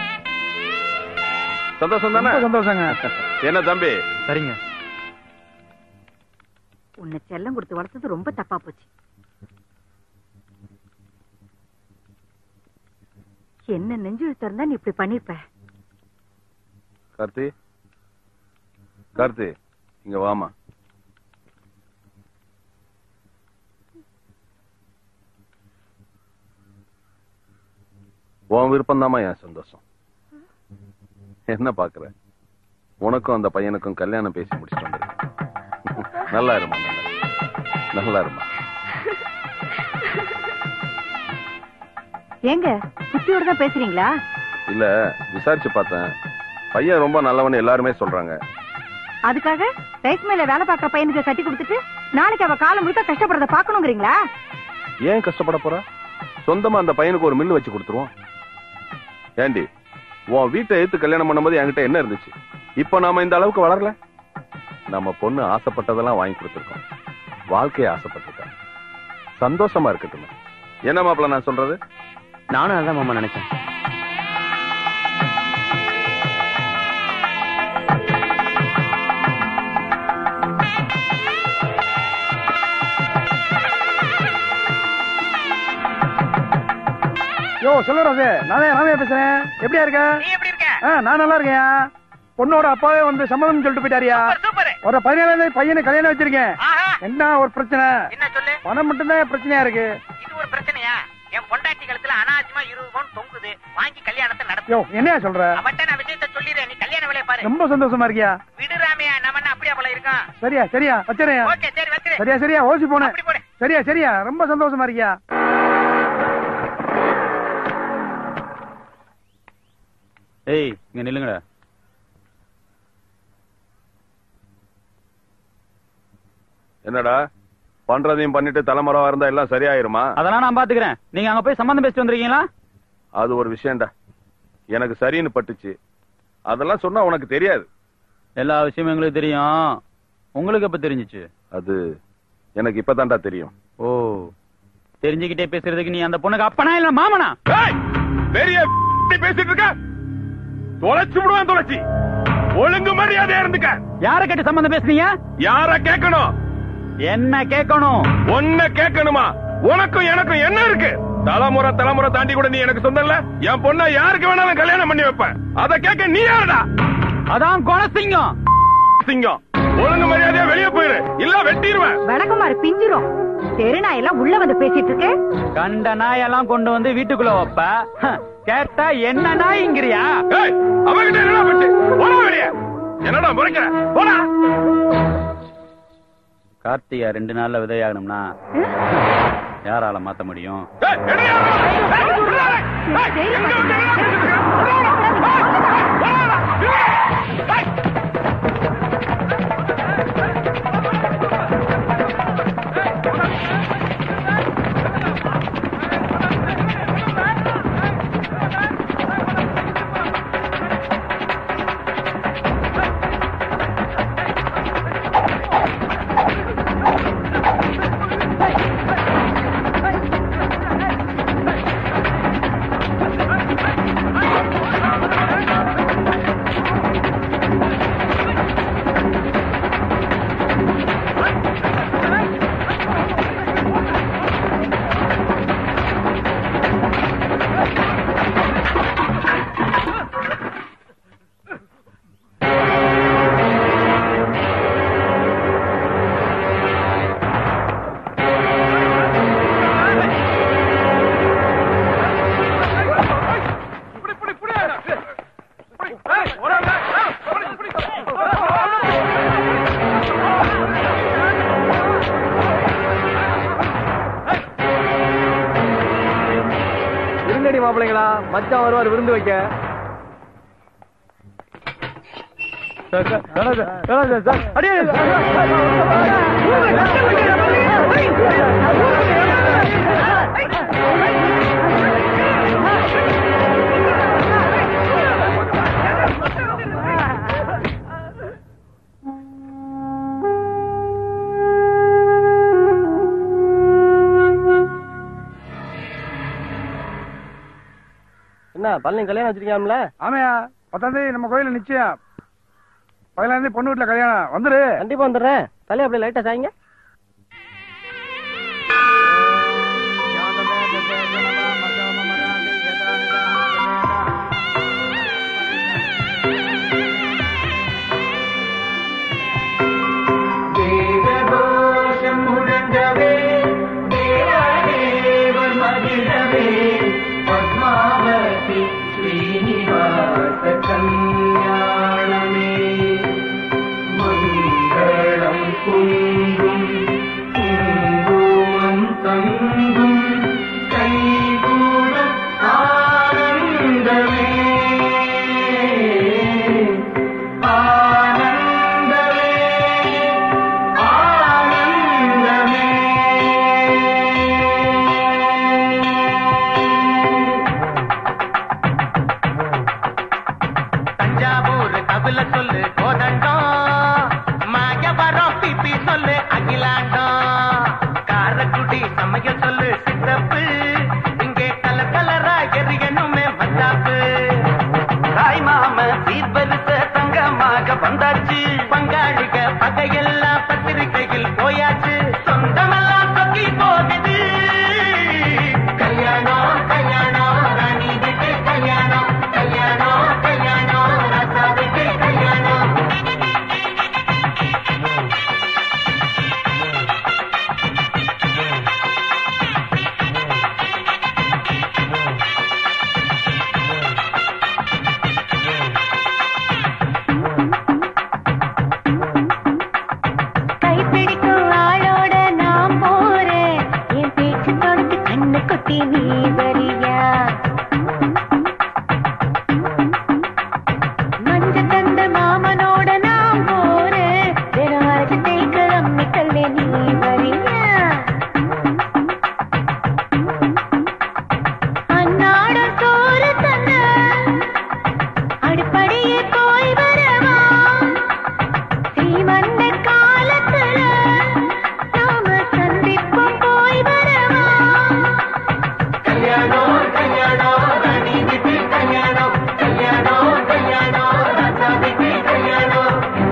சந்தோஷம் தானே சந்தோஷங்க என்ன தம்பி சரிங்க உன்னை செல்லம் கொடுத்து வளர்த்தது ரொம்ப தப்பா போச்சு என்ன நெஞ்சு இழுத்திருந்தா நீ இப்படி பண்ணிருப்ப கார்த்தி கார்த்தி இங்க வாமா உன் விருப்பம் என் சந்தோஷம் என்ன பாக்குற உனக்கும் அந்த பையனுக்கும் கல்யாணம் பேசி முடிச்சுட்டு வந்திருக்கேன் நல்லா இருமா நல்லா இரு. நல்லா இருமா ஏங்க புத்தியோட தான் பேசுறீங்களா இல்ல விசாரிச்சு பார்த்தேன் பையன் ரொம்ப நல்லவன்னு எல்லாருமே சொல்றாங்க அதுக்காக ரைஸ் மேல வேலை பார்க்க பையனுக்கு கட்டி கொடுத்துட்டு நாளைக்கு அவ காலம் முழுக்க கஷ்டப்படுறத பாக்கணுங்கிறீங்களா ஏன் கஷ்டப்பட போற சொந்தமா அந்த பையனுக்கு ஒரு மில்லு வச்சு கொடுத்துருவோம் ஏண்டி உன் வீட்டை எடுத்து கல்யாணம் பண்ணும்போது என்கிட்ட என்ன இருந்துச்சு இப்ப நாம இந்த அளவுக்கு வளரல நம்ம பொண்ணு ஆசைப்பட்டதெல்லாம் வாங்கி கொடுத்துருக்கோம் வாழ்க்கையை ஆசைப்பட்டிருக்கா சந்தோஷமா இருக்கட்டும் என்ன மாப்பிள்ள நான் சொல்றது நானும் அதான் மாமா நினைச்சேன் யோ செல்வராஜு நானே ராமையா பேசுறேன் எப்படியா இருக்க நீ எப்படி இருக்க ஆ, நான் நல்லா இருக்கேன் பொண்ணோட அப்பாவே வந்து சம்மதம் சொல்லிட்டு போயிட்டாரியா சூப்பர் ஒரு பதினேழாம் தேதி பையனை கல்யாணம் வச்சிருக்கேன் ஆஹா என்ன ஒரு பிரச்சனை என்ன சொல்லு பணம் மட்டும்தான் பிரச்சனையா இருக்கு இது ஒரு பிரச்சனையா என் பொண்டாட்டி கழுத்துல அனாவசியமா இருபது பவுன் தொங்குது வாங்கி கல்யாணத்தை நடத்து யோ என்னையா சொல்ற அவட்ட நான் விஷயத்த சொல்லிடுறேன் நீ கல்யாண வேலையை பாரு ரொம்ப சந்தோஷமா இருக்கியா விடுறாமையா நம்ம என்ன அப்படியே போல இருக்கோம் சரியா சரியா வச்சிரையா ஓகே சரி வச்சிரு சரியா சரியா ஓசி போனேன் அப்படி போடு சரியா சரியா ரொம்ப சந்தோஷமா இருக்கியா ஏய் இங்க நில்லுங்கடா என்னடா பண்றதையும் பண்ணிட்டு தலைமுறைவா இருந்தா எல்லாம் சரியாயிருமா அதெல்லாம் நான் பாத்துக்கிறேன் நீங்க அங்க போய் சம்பந்தம் பேசிட்டு வந்திருக்கீங்களா அது ஒரு விஷயம்டா எனக்கு சரின்னு பட்டுச்சு அதெல்லாம் சொன்னா உனக்கு தெரியாது எல்லா விஷயமும் எங்களுக்கு தெரியும் உங்களுக்கு எப்ப தெரிஞ்சுச்சு அது எனக்கு இப்பதான்டா தெரியும் ஓ தெரிஞ்சுக்கிட்டே பேசுறதுக்கு நீ அந்த பொண்ணுக்கு அப்பனா இல்ல மாமனா ஏய், பெரிய பேசிட்டு இருக்க தொலைச்சு விடுவேன் தொலைச்சி ஒழுங்கு மரியாதையா இருந்துக்க யார கேட்டு சம்பந்தம் பேசுனீங்க யார கேட்கணும் என்ன கேட்கணும் ஒன்ன கேட்கணுமா உனக்கும் எனக்கும் என்ன இருக்கு தலைமுறை தலைமுறை தாண்டி கூட நீ எனக்கு சொந்தம் இல்ல என் பொண்ண யாருக்கு வேணாலும் கல்யாணம் பண்ணி வைப்ப அத கேட்க நீ யாருடா அதான் குலசிங்கம் சிங்கம் ஒழுங்கு மரியாதையா வெளியே போயிரு இல்ல வெட்டிடுவேன் வணக்கமாரு பிஞ்சிரும் தெருநாயெல்லாம் உள்ள வந்து பேசிட்டு இருக்கு கண்ட நாயெல்லாம் கொண்டு வந்து வீட்டுக்குள்ள வைப்ப ஹ, கேட்டா என்ன நாய்ங்கிறியா ஏய், அவகிட்ட என்னடா பட்டு போடா வெளியே என்னடா முறைக்கிற போடா கார்த்திகா ரெண்டு நாள்ல விதையாகணும்னா யாரால மாத்த முடியும் ஏய், என்னையா? ஏய், விடுடா, ஏய், ஏய், எங்க வந்து என்னடா பேசிட்டு இருக்க? விடுடா, விடுடா. ஏய், விடுடா, விடுடா. ஏய். Hey! வாங்கடி மாப்பிள்ளைங்களா மச்சான் வருவார் விருந்து வைக்க சார், சார், வேணாம் சார், வேணாம் சார், சார். அடியே, என்ன பழனி கல்யாணம் வச்சிருக்காம்ல ஆமையா பத்தாம் தேதி நம்ம கோயில நிச்சயம் பதினாம் தேதி பொண்ணு வீட்டுல கல்யாணம் வந்துரு கண்டிப்பா வந்துடுறேன் தலையை அப்படியே லைட்டா சாய்ங்க தேவதோஷம் முழங்கவே தேவதேவர் மகிழவே பத்மாவதி ஸ்ரீனிவாச கல்யாணமே மங்களம் குங்கும் குங்குமம் தங்கும் கைகூடும் ஆனந்தமே ஆனந்தமே ஆனந்தமே தஞ்சாவூர் கபில சொல்லு கோதண்டம் மாயவரம் பிபி சொல்லு அகிலாண்டம் காரக்குடி சமையல் சொல்லு சித்தப்பு இங்கே கலர் கலரா எரியணுமே மத்தாப்பு தாய் மாம சீர்வரிச தங்கமாக வந்தாச்சு பங்காளிக பகையெல்லாம் பத்திரிகையில் போயாச்சு சொந்தமெல்லாம் தொக்கி போகுது கல்யாணம் கல்யாணம் ராணி வீட்டு கல்யாணம் கல்யாணம் கல்யாணம் ராசா வீட்டு கல்யாணம் கைப்பிடிக்கும் ஆளோட நான் போறேன் என் பேச்சு தொடச்சு கண்ணு குட்டி நீ வரியா மஞ்ச கண்ட மாமனோட நான் போறேன் வெறும் அரைச்சு தேய்க்க அம்மி கல்லே நீ வரியா அன்னாட சோறு தந்த அடுப்படியே போய் வரவா சீமந்த காலத்துல நாம சந்திப்போம் போய் வரவா கல்யாணம் கல்யாணம் ராணி வீட்டு கல்யாணம் கல்யாணம் கல்யாணம் ராசா வீட்டு கல்யாணம்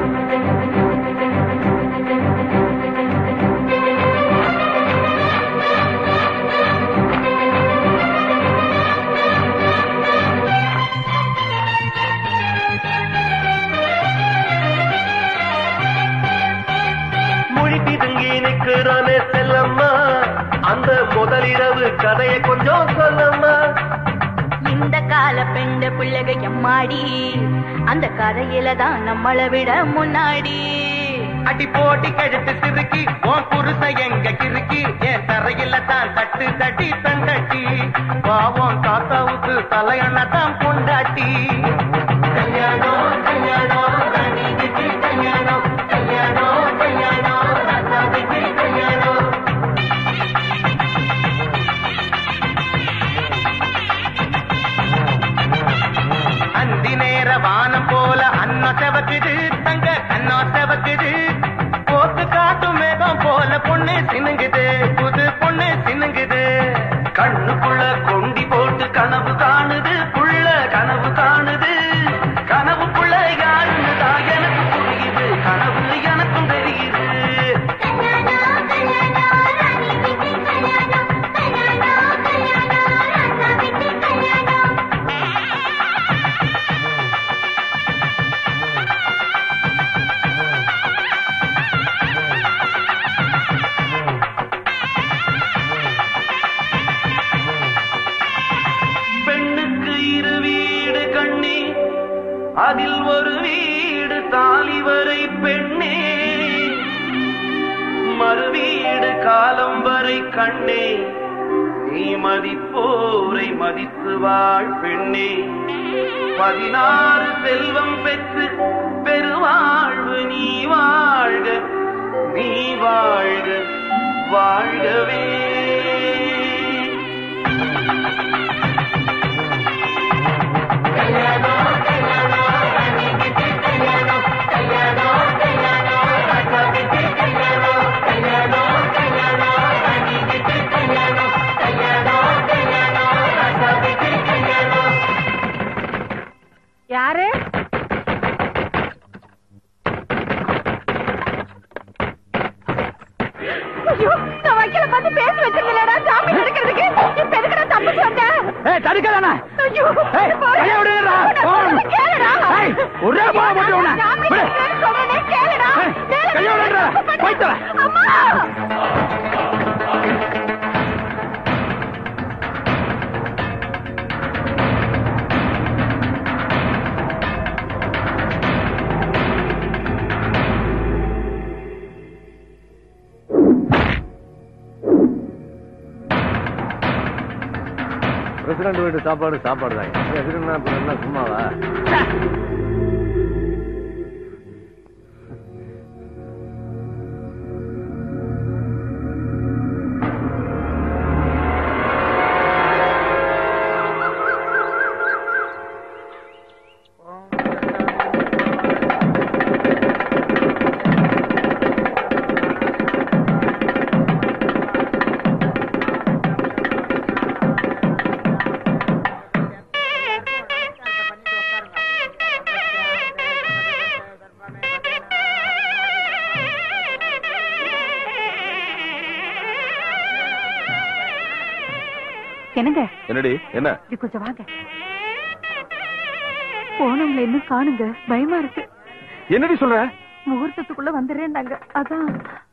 மொழி பிதுங்கி நிற்கிறானே செல்லம்மா அந்த முதலிரவு கதையை கொஞ்சம் சொல்லம்மா இந்த கால பெண்ட பிள்ளைக எம்மாடி அந்த கதையில தான் நம்மளை விட முன்னாடி அடி போட்டி கழுத்து சிறுக்கி உன் புருஷ எங்க கிறுக்கி என் தரையில தான் தட்டு தட்டி தண்டட்டி பாவம் தாத்தாவுக்கு தலையண தான் கொண்டாட்டி கல்யாணம் கல்யாணம் ராணி வீட்டு கல்யாணம் கல்யாணம் கல்யாணம் ராசா வீட்டு கல்யாணம் அந்தி நேர வானம் போல அன்னம் செவக்குது தங்க கண்ணம் செவக்குது போக்கு காட்டும் மேகம் போல பொண்ணு சினுங்குது புது பொண்ணு சினுங்குது கண்ணுக்குள்ள கொண்டி போட்டு கனவு காணுது புள்ள கனவு காணுது கனவுக்குள்ள யாருன்னு தான் எனக்கு புரியுது கனவு எனக்கும் தெரியுது பெண்ணுக்கு இரு வீடு கண்ணி அதில் ஒரு வீடு தாலி வரை பெண்ணே மறு வீடு காலம் வரை கண்ணே நீ மதிப்போர் ஊரை மதித்து வாழ் பெண்ணே பதினாறு செல்வம் பெற்று பெருவாழ்வு நீ வாழ்க நீ வாழ்க வாழ்கவே யாரு ஐயோ நான் வக்கீல பார்த்து பேசி வச்சிருந்தேன்டா ஜாமீன் எடுக்கிறதுக்கு இப்ப எதுக்குடா தப்பிச்சு வந்த ஏய் தடுக்காதானே ஐயோ ஏய் கைய விடுடா போன் கேளுடா ஏய் ஒரே போன போட்டு உன்னை ஜாமீன் விடு எடுக்கிறேன்னு சொல்றேனே கேளுடா ஏய், கைய விடுடா போய் தர அம்மா பிரசிடண்ட் வீட்டு சாப்பாடு சாப்பாடு தான் எதுக்குன்னா இப்ப என்ன சும்மாவா என்னங்க என்னடி என்ன இது கொஞ்சம் வாங்க போனவங்களை இன்னும் காணுங்க பயமா இருக்கு என்னடி சொல்ற முகூர்த்தத்துக்குள்ள வந்துடுறேன்னாங்க அதான்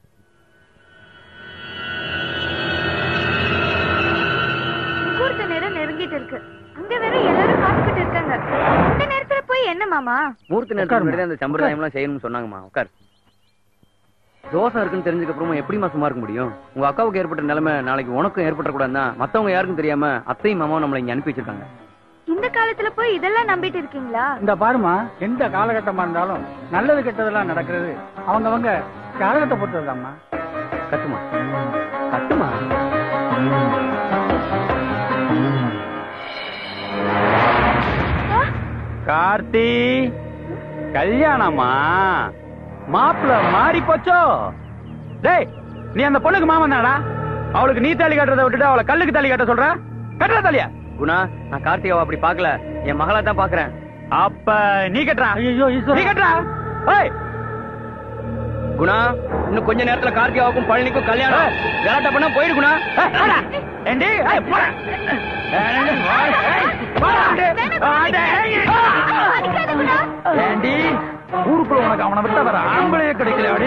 முகூர்த்த நேரம் நெருங்கிட்டு இருக்கு அங்க வேற எல்லாரும் காத்துக்கிட்டு இருக்காங்க இந்த நேரத்துல போய் என்ன மாமா மூர்த்தி நேரத்துக்கு முன்னாடி அந்த சம்பிரதாயம் எல்லாம் செய்யணும்னு சொன்னாங்கம்மா உட்கார் தோசை இருக்குன்னு தெரிஞ்சதுக்கு அப்புறமா எப்படிமா சும்மா இருக்க முடியும் உங்க அக்காவுக்கு ஏற்பட்ட நிலைமை நாளைக்கு உனக்கும் ஏற்பட்டக்கூடாதுன்னா மத்தவங்க யாருக்கும் தெரியாம அத்தையும் மாமாவும் நம்மளை இங்க அனுப்பி வச்சிருக்காங்க இந்த காலத்துல போய் இதெல்லாம் நம்பிட்டு இருக்கீங்களா இந்த பாருமா எந்த காலகட்டமா இருந்தாலும் நல்லது கெட்டதெல்லாம் நடக்கிறது அவங்கவங்க ஜாதகத்தை பொறுத்ததுதாம்மா கட்டுமா கட்டுமா கார்த்தி கல்யாணமா மாப்பிள்ள மாறி போச்சோ டேய் நீ அந்த பொண்ணுக்கு மாமன் தானடா அவளுக்கு நீ தாலி கட்டுறதை விட்டுட்டு அவளை கல்லுக்கு தாலி கட்ட சொல்ற கட்டுற தாலியா குணா நான் கார்த்திகாவை அப்படி பார்க்கல என் மகளா தான் பாக்குறேன் அப்ப நீ கட்டுறா ஐயோ நீ கட்டுறா ஏய் குணா இன்னும் கொஞ்ச நேரத்துல கார்த்திகாவுக்கும் பழனிக்கும் கல்யாணம் கலாட்டா பண்ணா போயிடு குணா ஏண்டி ஏய், போடா. ஏய், போடா. ஏண்டி ஊருக்குள்ள உனக்கு அவனை விட்டா வேற ஆம்பளையே கிடைக்கல அடி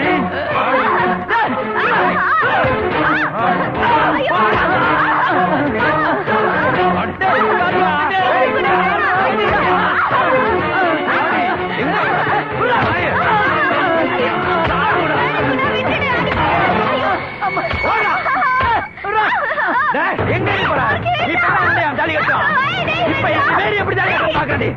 டேய், எங்க நீ போற? இப்பதான் வந்து என் தாலி கட்டுவான். இப்ப என் பேரு எப்படி தாலி கட்ட பாக்குறடி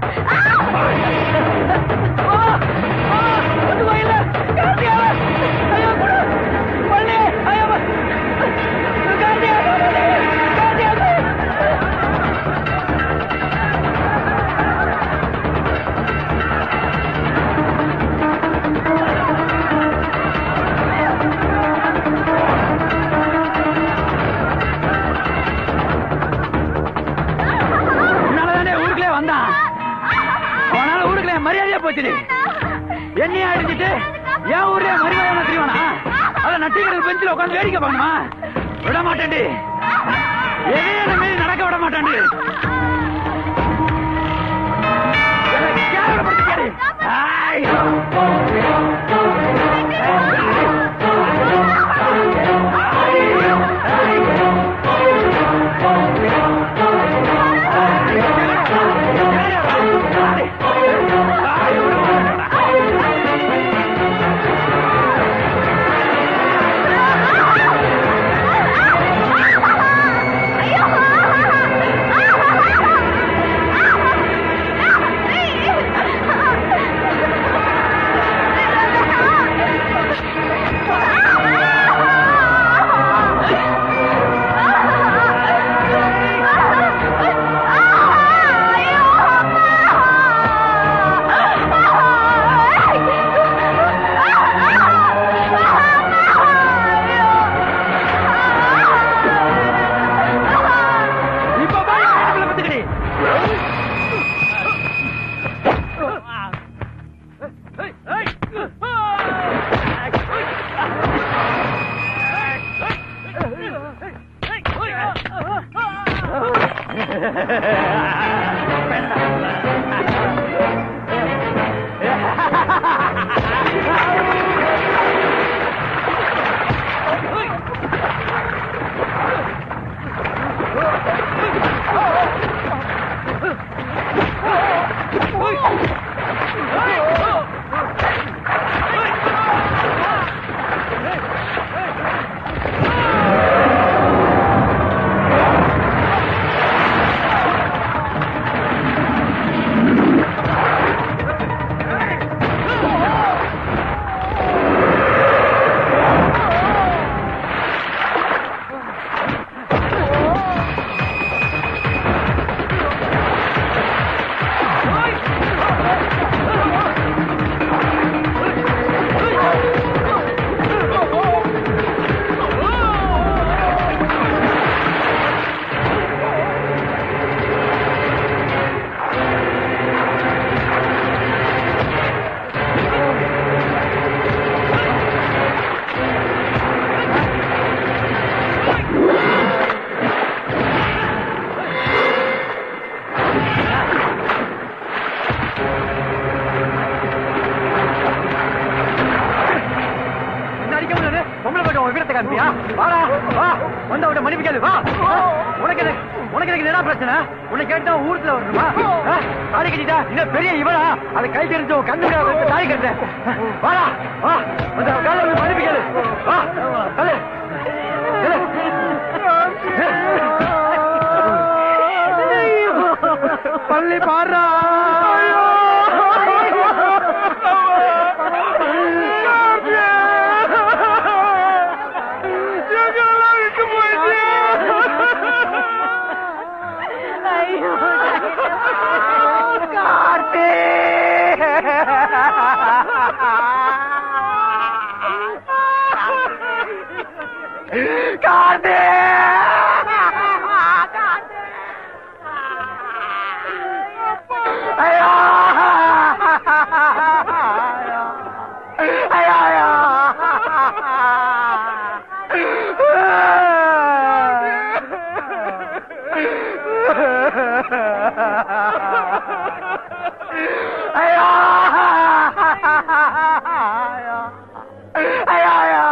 உன்னாலதானே ஊருக்குள்ளே வந்தான் அவனால ஊருக்குள்ள என் மரியாதையா போச்சுடி என்னைய அடிச்சிட்டு என் ஊர்லயே மரியாதை தெரியுமானா அத நட்டிக்கிறது பெஞ்சில உட்காந்து வேடிக்கை பார்க்கணுமா விட மாட்டேன்டி எதையும் என்ன மீறி நடக்க விட மாட்டேன்டி என்னை கேவலப்படுத்திட்டியாடி. ஆய். ஐயோ என்ன அடிக்க முடியாது பொம்பளை போயிட்டு உன் வீரத்தை காமிப்பியா வாடா வா வந்த விட மன்னிப்பு கேளு வா உனக்கு எனக்கு உனக்கு எனக்கு என்ன பிரச்சனை உன்னை கேட்டா ஊருக்குள்ள வரணுமா ஆ? தாலி கட்டிட்டா இன்னும் பெரிய இவனா அதை கை தெரிஞ்சு உன் கண்ணு முன்னாடி வந்து தாலி கட்டுறேன் வாடா வா வந்து அவன் காலையில வந்து மன்னிப்பு கேளு வா காலு பள்ளி பாடுறா கார்த்தி ஐயோ ஐயோ ஐயோ ஐயோ ஐயோ ஐயோ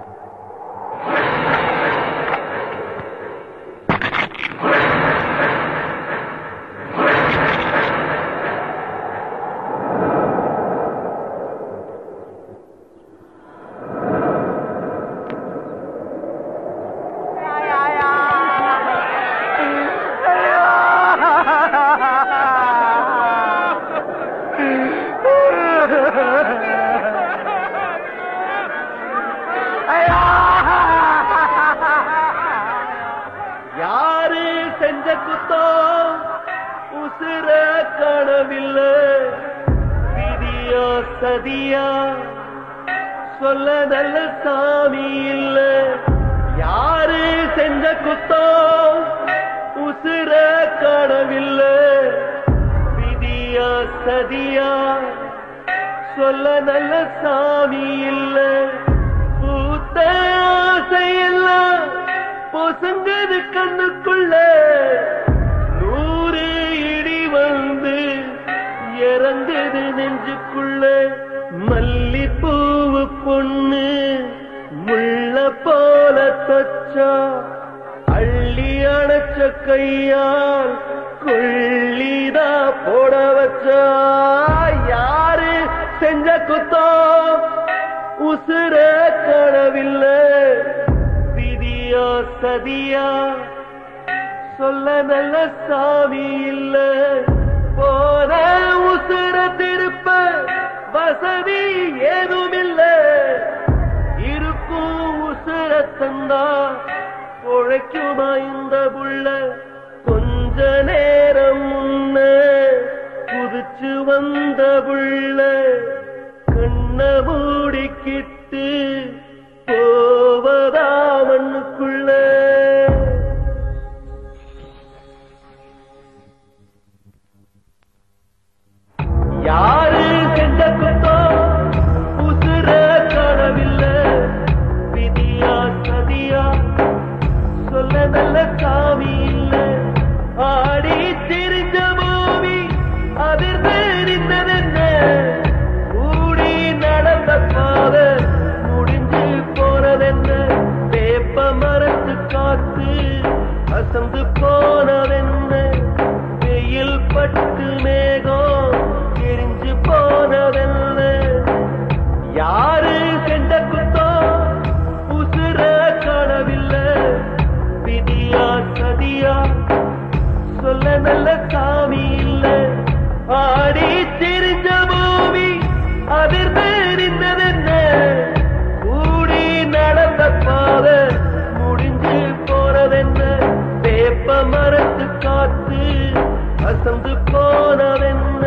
யாரு செஞ்ச குத்தம் உசுர காணவில்லை விதியா சதியா சொல்ல நல்ல சாமி இல்ல யாரு செஞ்ச குத்தம் உசுர காணவில்லை விதியா சதியா சொல்ல நல்ல சாமி இல்ல பூத்த ஆசையெல்லாம் பொசங்கது கண்ணுக்குள்ள நூறு இடி வந்து இறந்தது நெஞ்சுக்குள்ள மல்லிப்பூவு பொண்ணு முள்ள போல தச்சா அள்ளி அணைச்ச கையால் கொள்ளிதா போட வச்சா யாரு செஞ்ச குத்தம் உசுர கடவில்லை விதியா சதியா சொல்ல நல்ல சாமி இல்ல போற உசுர திருப்ப வசதி ஏதும் இல்ல இருக்கும் உசுர தந்தா உழைக்குமா இந்த புள்ள கொஞ்ச நேரம் முன்ன குதிச்சு வந்த புள்ள கண்ண மூடிக்கிட்டு போவதா மண்ணுக்குள்ள யாரு செஞ்ச குத்தம் உசுர காணவில்லை விதியா சதியா சொல்ல நல்ல சாமி இல்ல ஆடி போனதென்ன வெயில் பட்டு மேகம் எரிஞ்சு போனதென்ன யாரு சென்ற குத்தோ உசுர காணவில்லை விதியா சதியா சொல்ல நல்ல சாமி இல்ல ஆடி திரிஞ்ச பூமி அதிர்ந்து நின்றதென்ன கூடி நடந்த பாதை முடிஞ்சு போனதென்ன வேப்ப மரத்து காத்து அசந்து போனதென்ன